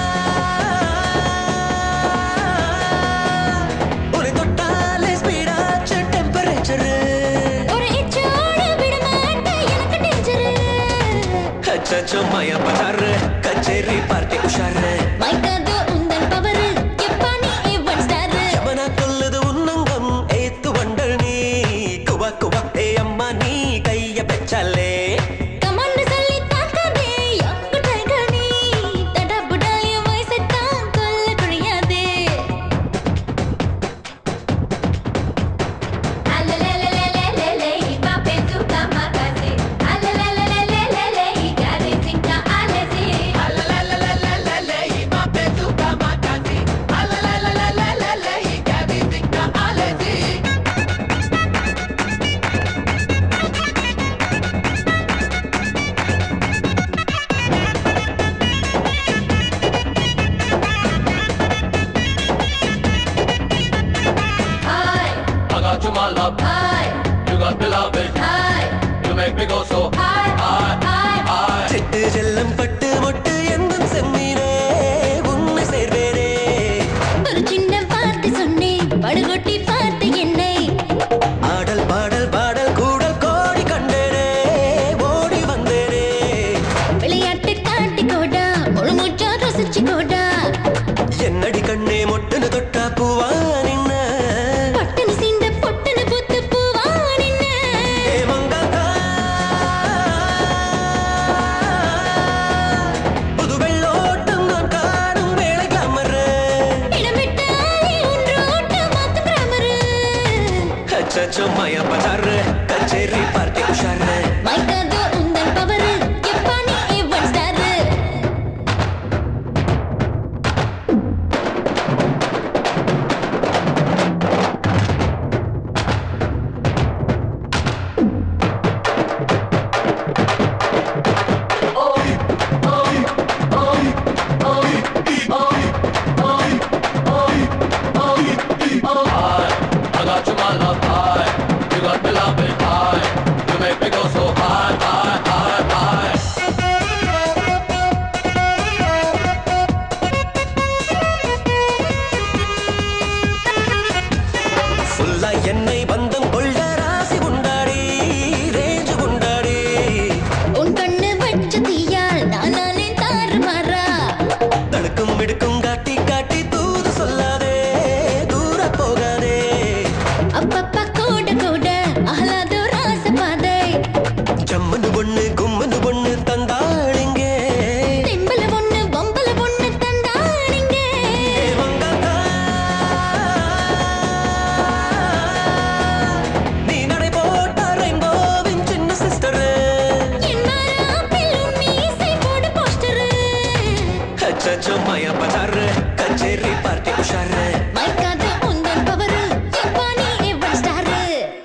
உன்னை தொட்டாலே ஸ்பீடாச்சு டெம்பரேச்சர் ஒரு இச்சோட விட மாட்டேன் எனக்கு டென்ஷரு அச்சச்சோ மய பஜார் கச்சேரி பார்ட்டி உஷாரு மைக்காதோ உந்தன் பவரு எப்பா நீ இவன் ஸ்டாரு யமனா கொல்லுது உன்னங்கம் எய்த்து வண்டர் நீ குவ குவ ஏ அம்மா நீ கைய பெச்சாலே கமான்னு சொல்லி தாக்காதே young tiger நீ தடா புடா என் வயசை தான் கொல்ல கிடையாதே அலலலலலலலே பாப்பே சுகா மகாசே அலலலலலலலே காரே சிங்கா ஆலசே அலலலலலலலே பாப்பே சுகா மகாசே அலலலலலலலே காரே சிங்கா ஆலசே I got you, my love. You got me loving. You make me go so high, high, high. சிட்டு செல்லம் பட்டு மொட்டு எந்தன் செம்மீனே உன்னை சேர்வேனே ஒரு சின்ன வார்த்தை சொன்னேன் படுகொட்டி பார்த்து என்னை ஆடல் பாடல் பாடல் கூடல் கோடி கண்டேனே ஓடி வந்தேனே விளையாட்டு காட்டி கோடா முழு மூச்சா ரசிச்சு கோடா என்னடி கண்ணே மொட்டுன்னு தொட்டா பூவா நின்ன பட்டுன்னு சீண்ட பொட்டுன்னு புத்து பூவா நின்ன ஏ மங்காத்தா புது வெள்ளோட்டம் நான் காணும் வேலை கிளம்புற இடமிட்டு ஆளி ஒன்று ஓட்ட மாத்து கிராமரு அச்சச்சோ மய பஜார் கச்சேரி பார்ட்டி உஷாரு மைக்காதோ உந்தன் பவரு எப்பா நீ இவன் star I got you, my love. High. You got me loving. High. You make me go so high, high, high, high. ஃபுல்லா என்னை பந்தம் கொள்ள ராசி உண்டாடி ரேஞ்சு உண்டாடி உன் கண்ணு வச்ச தீயால் நானானே தாறுமாறா தடுக்கும் மிடுக்கும் காட்டி காட்டி தூது சொல்லாதே தூர போகாதே அப்பப்பா கூட கூட ஆஹ்லாதோ ராசபாதை ஜம்மனு பொண்ணு கும்மனு பொண்ணு தந்தாளிங்க தெம்பல பொண்ணு பொம்பல பொண்ணு தந்தானிங்க நீ நடை போட்ட ரெயின்போவின் சின்ன சிஸ்டர் என்னாராப்பில் உன் மீசை போடு போஸ்டரு அச்சச்சோ மய பஜார் கச்சேரி பார்ட்டி உஷாரு மைக்காத உந்தன் பவரு எப்பா நீ இவன் ஸ்டாரு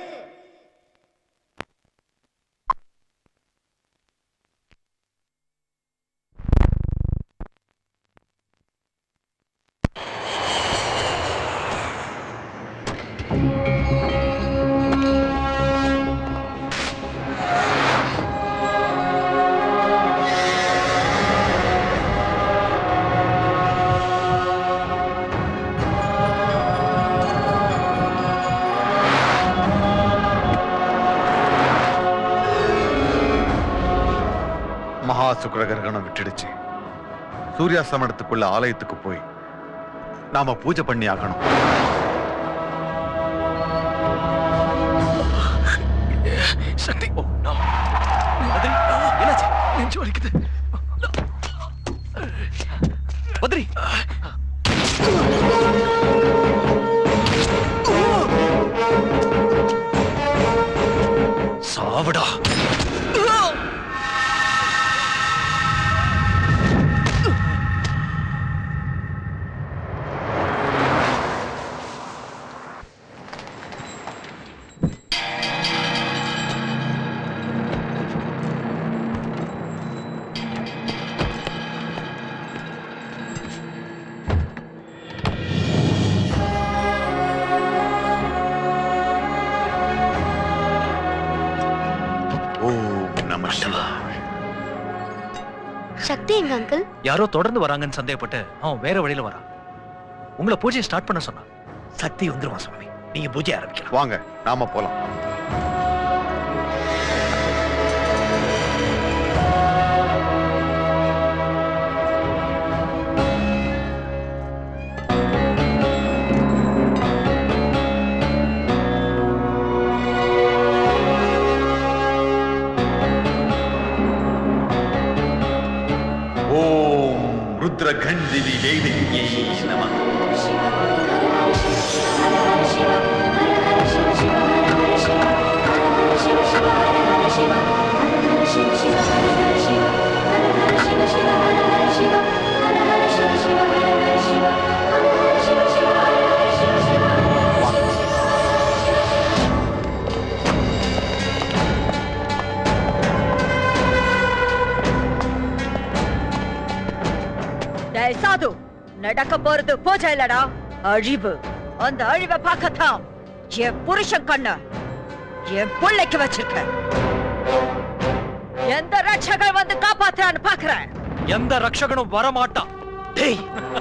மகா சுக்கிர கிரகணம் விட்டுடுச்சு சூரியாஸ்தமனத்துக்குள்ள ஆலயத்துக்கு போய் நாம பூஜை பண்ணி ஆகணும் சக்தி ஓ நோ பத்ரி என்னாச்சு நெஞ்சு வலிக்குது பத்ரி சாவடா சக்தி எங்க அங்கிள் யாரோ தொடர்ந்து வராங்கன்னு சந்தேகப்பட்டு அவன் வேற வழியில வரான் உங்களை பூஜையை ஸ்டார்ட் பண்ண சொன்னான் சக்தி வந்துருவான் சுவாமி நீங்க பூஜை ஆரம்பிக்கலாம் வாங்க நாம போலாம் ஓம் ருத்ரகண்டிவி தேவியை நம டேய் சாது நடக்க போறது பூஜை இல்லடா அழிவு அந்த அழிவை பார்க்கத்தான் என் புருஷன் கண்ண என் பிள்ளைக்கு வச்சிருக்க எந்த ரட்சகர் வந்து காப்பாத்துறான்னு பாக்குறேன் எந்த ரக்ஷகனும் வரமாட்டான் டேய்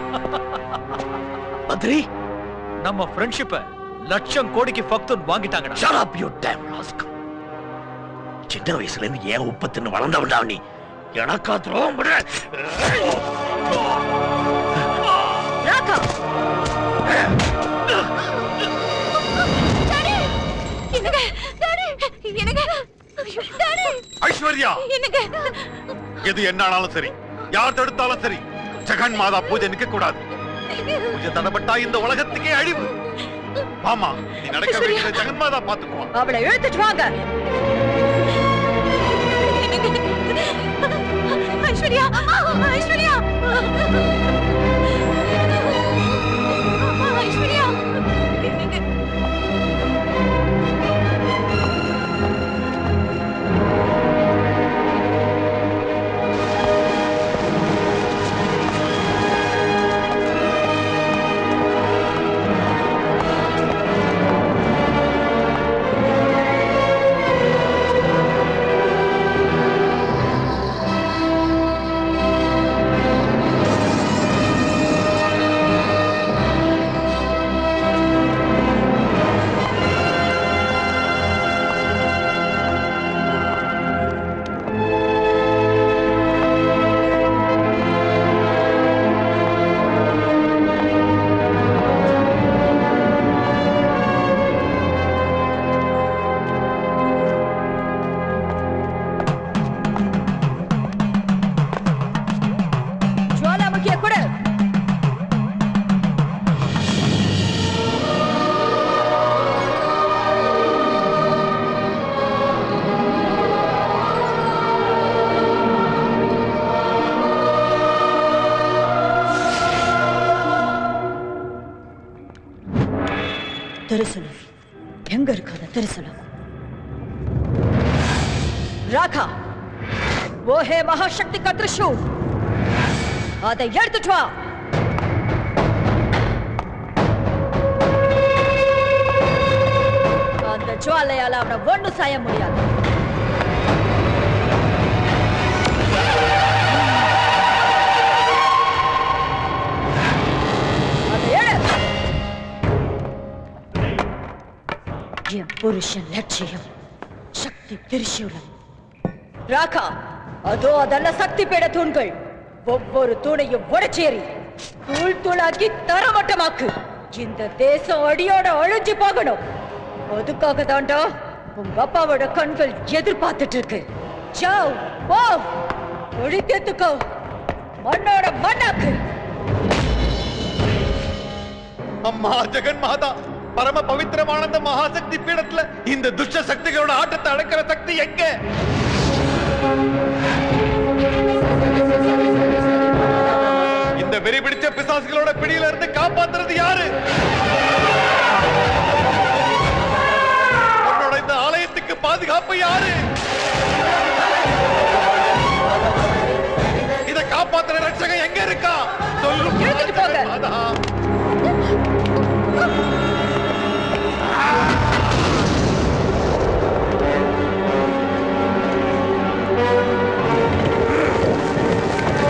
பத்ரி நம்ம ஃப்ரெண்ட்ஷிப்ப லட்சம் கோடிக்கு ஃபக்துன் வாங்கிட்டாங்கடா Shut up, you damn rascal. சின்ன வயசுல இருந்து ஏன் உப்பு தின்னு வளர்ந்தவன்டா நீ எனக்கா துரோகம் பண்ற ராகா என்னங்க டாடி என்னங்க ஐயோ, டாடி ஐஸ்வர்யா என்னங்க எது என்ன ஆனாலும் சரி யார் தடுத்தாலும் சரி ஜெகன் மாதா பூஜை நிக்க கூடாது பூஜை தடப்பட்டா இந்த உலகத்துக்கே அழிவு ஆமா நீ நடக்க வேண்டிய ஜெகன் மாதா பாத்துக்குவா அவளை இழுத்துட்டு வாங்க ஐஸ்வர்யா ஐஸ்வர்யா ஐஸ்வர்யா ஜுவாலாமுகிய கொடு தரிசனம் எங்க இருக்கு அந்த தரிசனம் ராகா वो है महाशक्ति का त्रिशूल அதை எடுத்துட்டு வா அந்த ஜுவாலையால அவனை ஒண்ணு செய்ய முடியாது அதை எடு. என் புருஷன் லட்சியம் சக்தி திரிசூலம் ராகா அதோ அதெல்லாம் சக்தி பீட தூண்கள் ஒவ்வொரு தூணையும் உடைச்சேரி தூள் தூளாக்கி தரமட்டமாக்கு இந்த தேசம் அடியோட அழிஞ்சு போகணும் அதுக்காக தாண்டா உங்க அப்பாவோட கண்கள் எதிர்பார்த்துட்டு இருக்கு ஜாவ் போ ஒழிக்கத்துக்கோ மண்ணோட மண்ணாக்கு அம்மா ஜெகன் மாதா பரம பவித்திரமான இந்த மகாசக்தி பீடத்துல இந்த துஷ்ட சக்திகளோட ஆட்டத்தை அடக்கிற சக்தி எங்க இந்த வெறி பிடிச்ச பிசாசுகளோட பிடியில இருந்து காப்பாத்துறது யாரு உன்னோட இந்த ஆலயத்துக்கு பாதுகாப்பு யாரு இத காப்பாத்துற ரட்சகன் எங்க இருக்கா சொல்லும் மாதா ஆ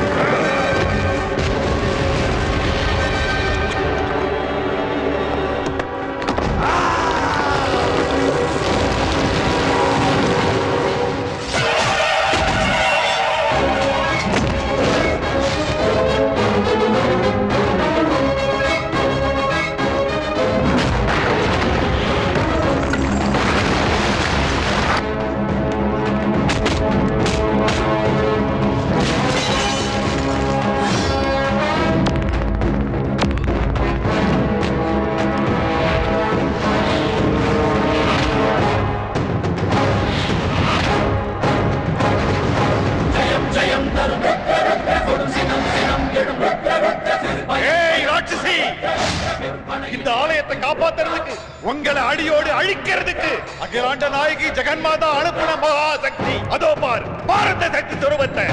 ஏய் ராட்சசி இந்த ஆலயத்தை காப்பாத்துறதுக்கு உங்களை அடியோடு அழிக்கிறதுக்கு அகிலாண்ட நாயகி ஜெகன்மாதா அனுப்புன மகாசக்தி அதோ பார் பாரத சக்தி துருவத்தை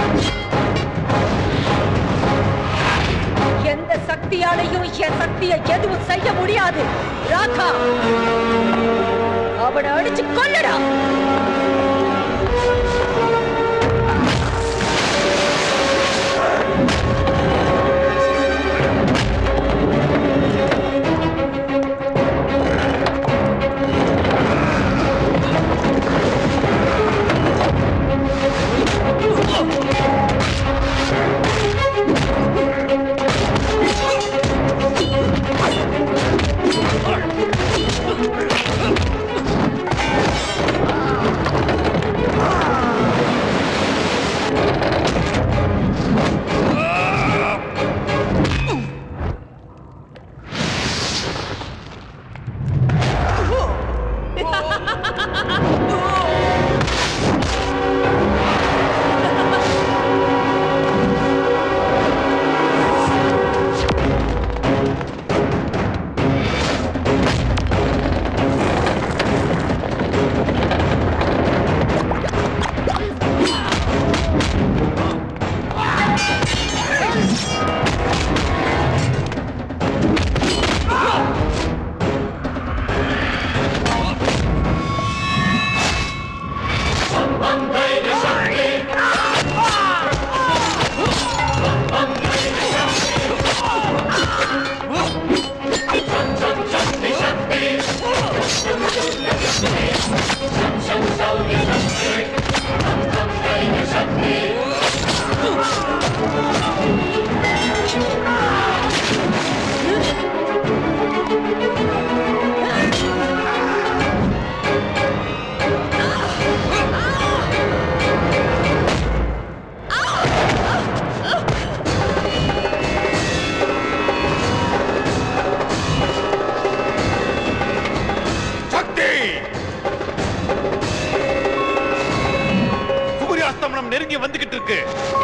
எந்த சக்தியாலையும் என் சக்தியை எதுவும் செய்ய முடியாது ராகா அவனை அடிச்சு கொல்லடா சக்தி சூரியாஸ்தமனம் நெருங்கி வந்துகிட்டு இருக்கு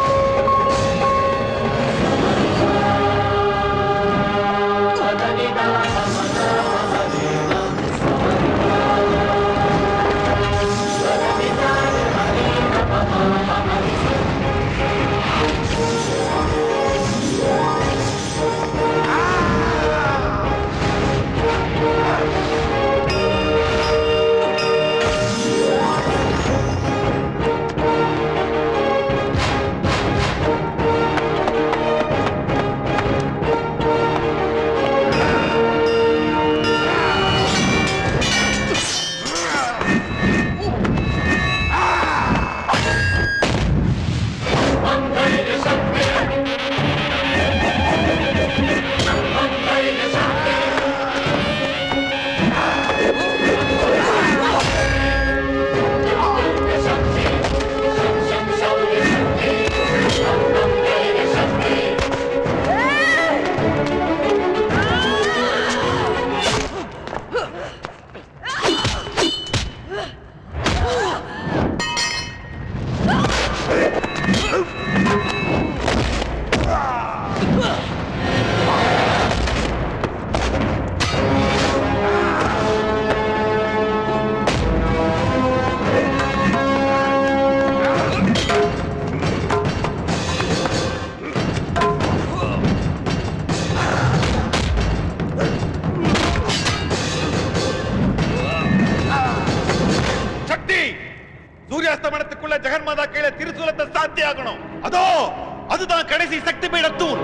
சக்தி சூரியாஸ்தமனத்துக்குள்ள ஜெகன்மாதா கீழே திருசூலத்தை சாத்தி ஆகணும் அதோ அதுதான் கடைசி சக்தி பீடத்தூண்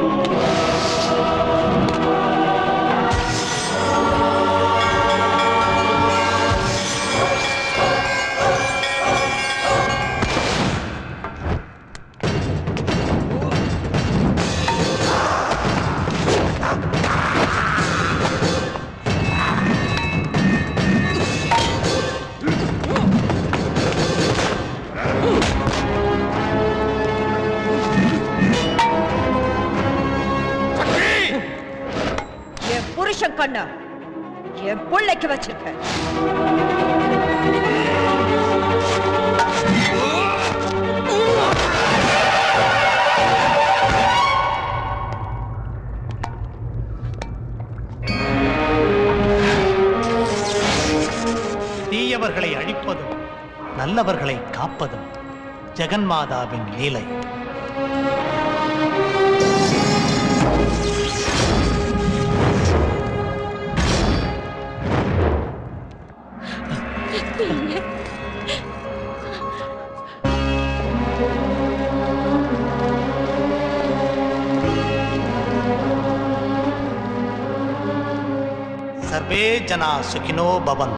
என் புருஷன் கண்ண என் பிள்ளைக்கு வச்சிருக்க நல்லவர்களை காப்பதும் ஜெகன்மாதாவின் லீலை சர்வே ஜனா சுகினோ பவன்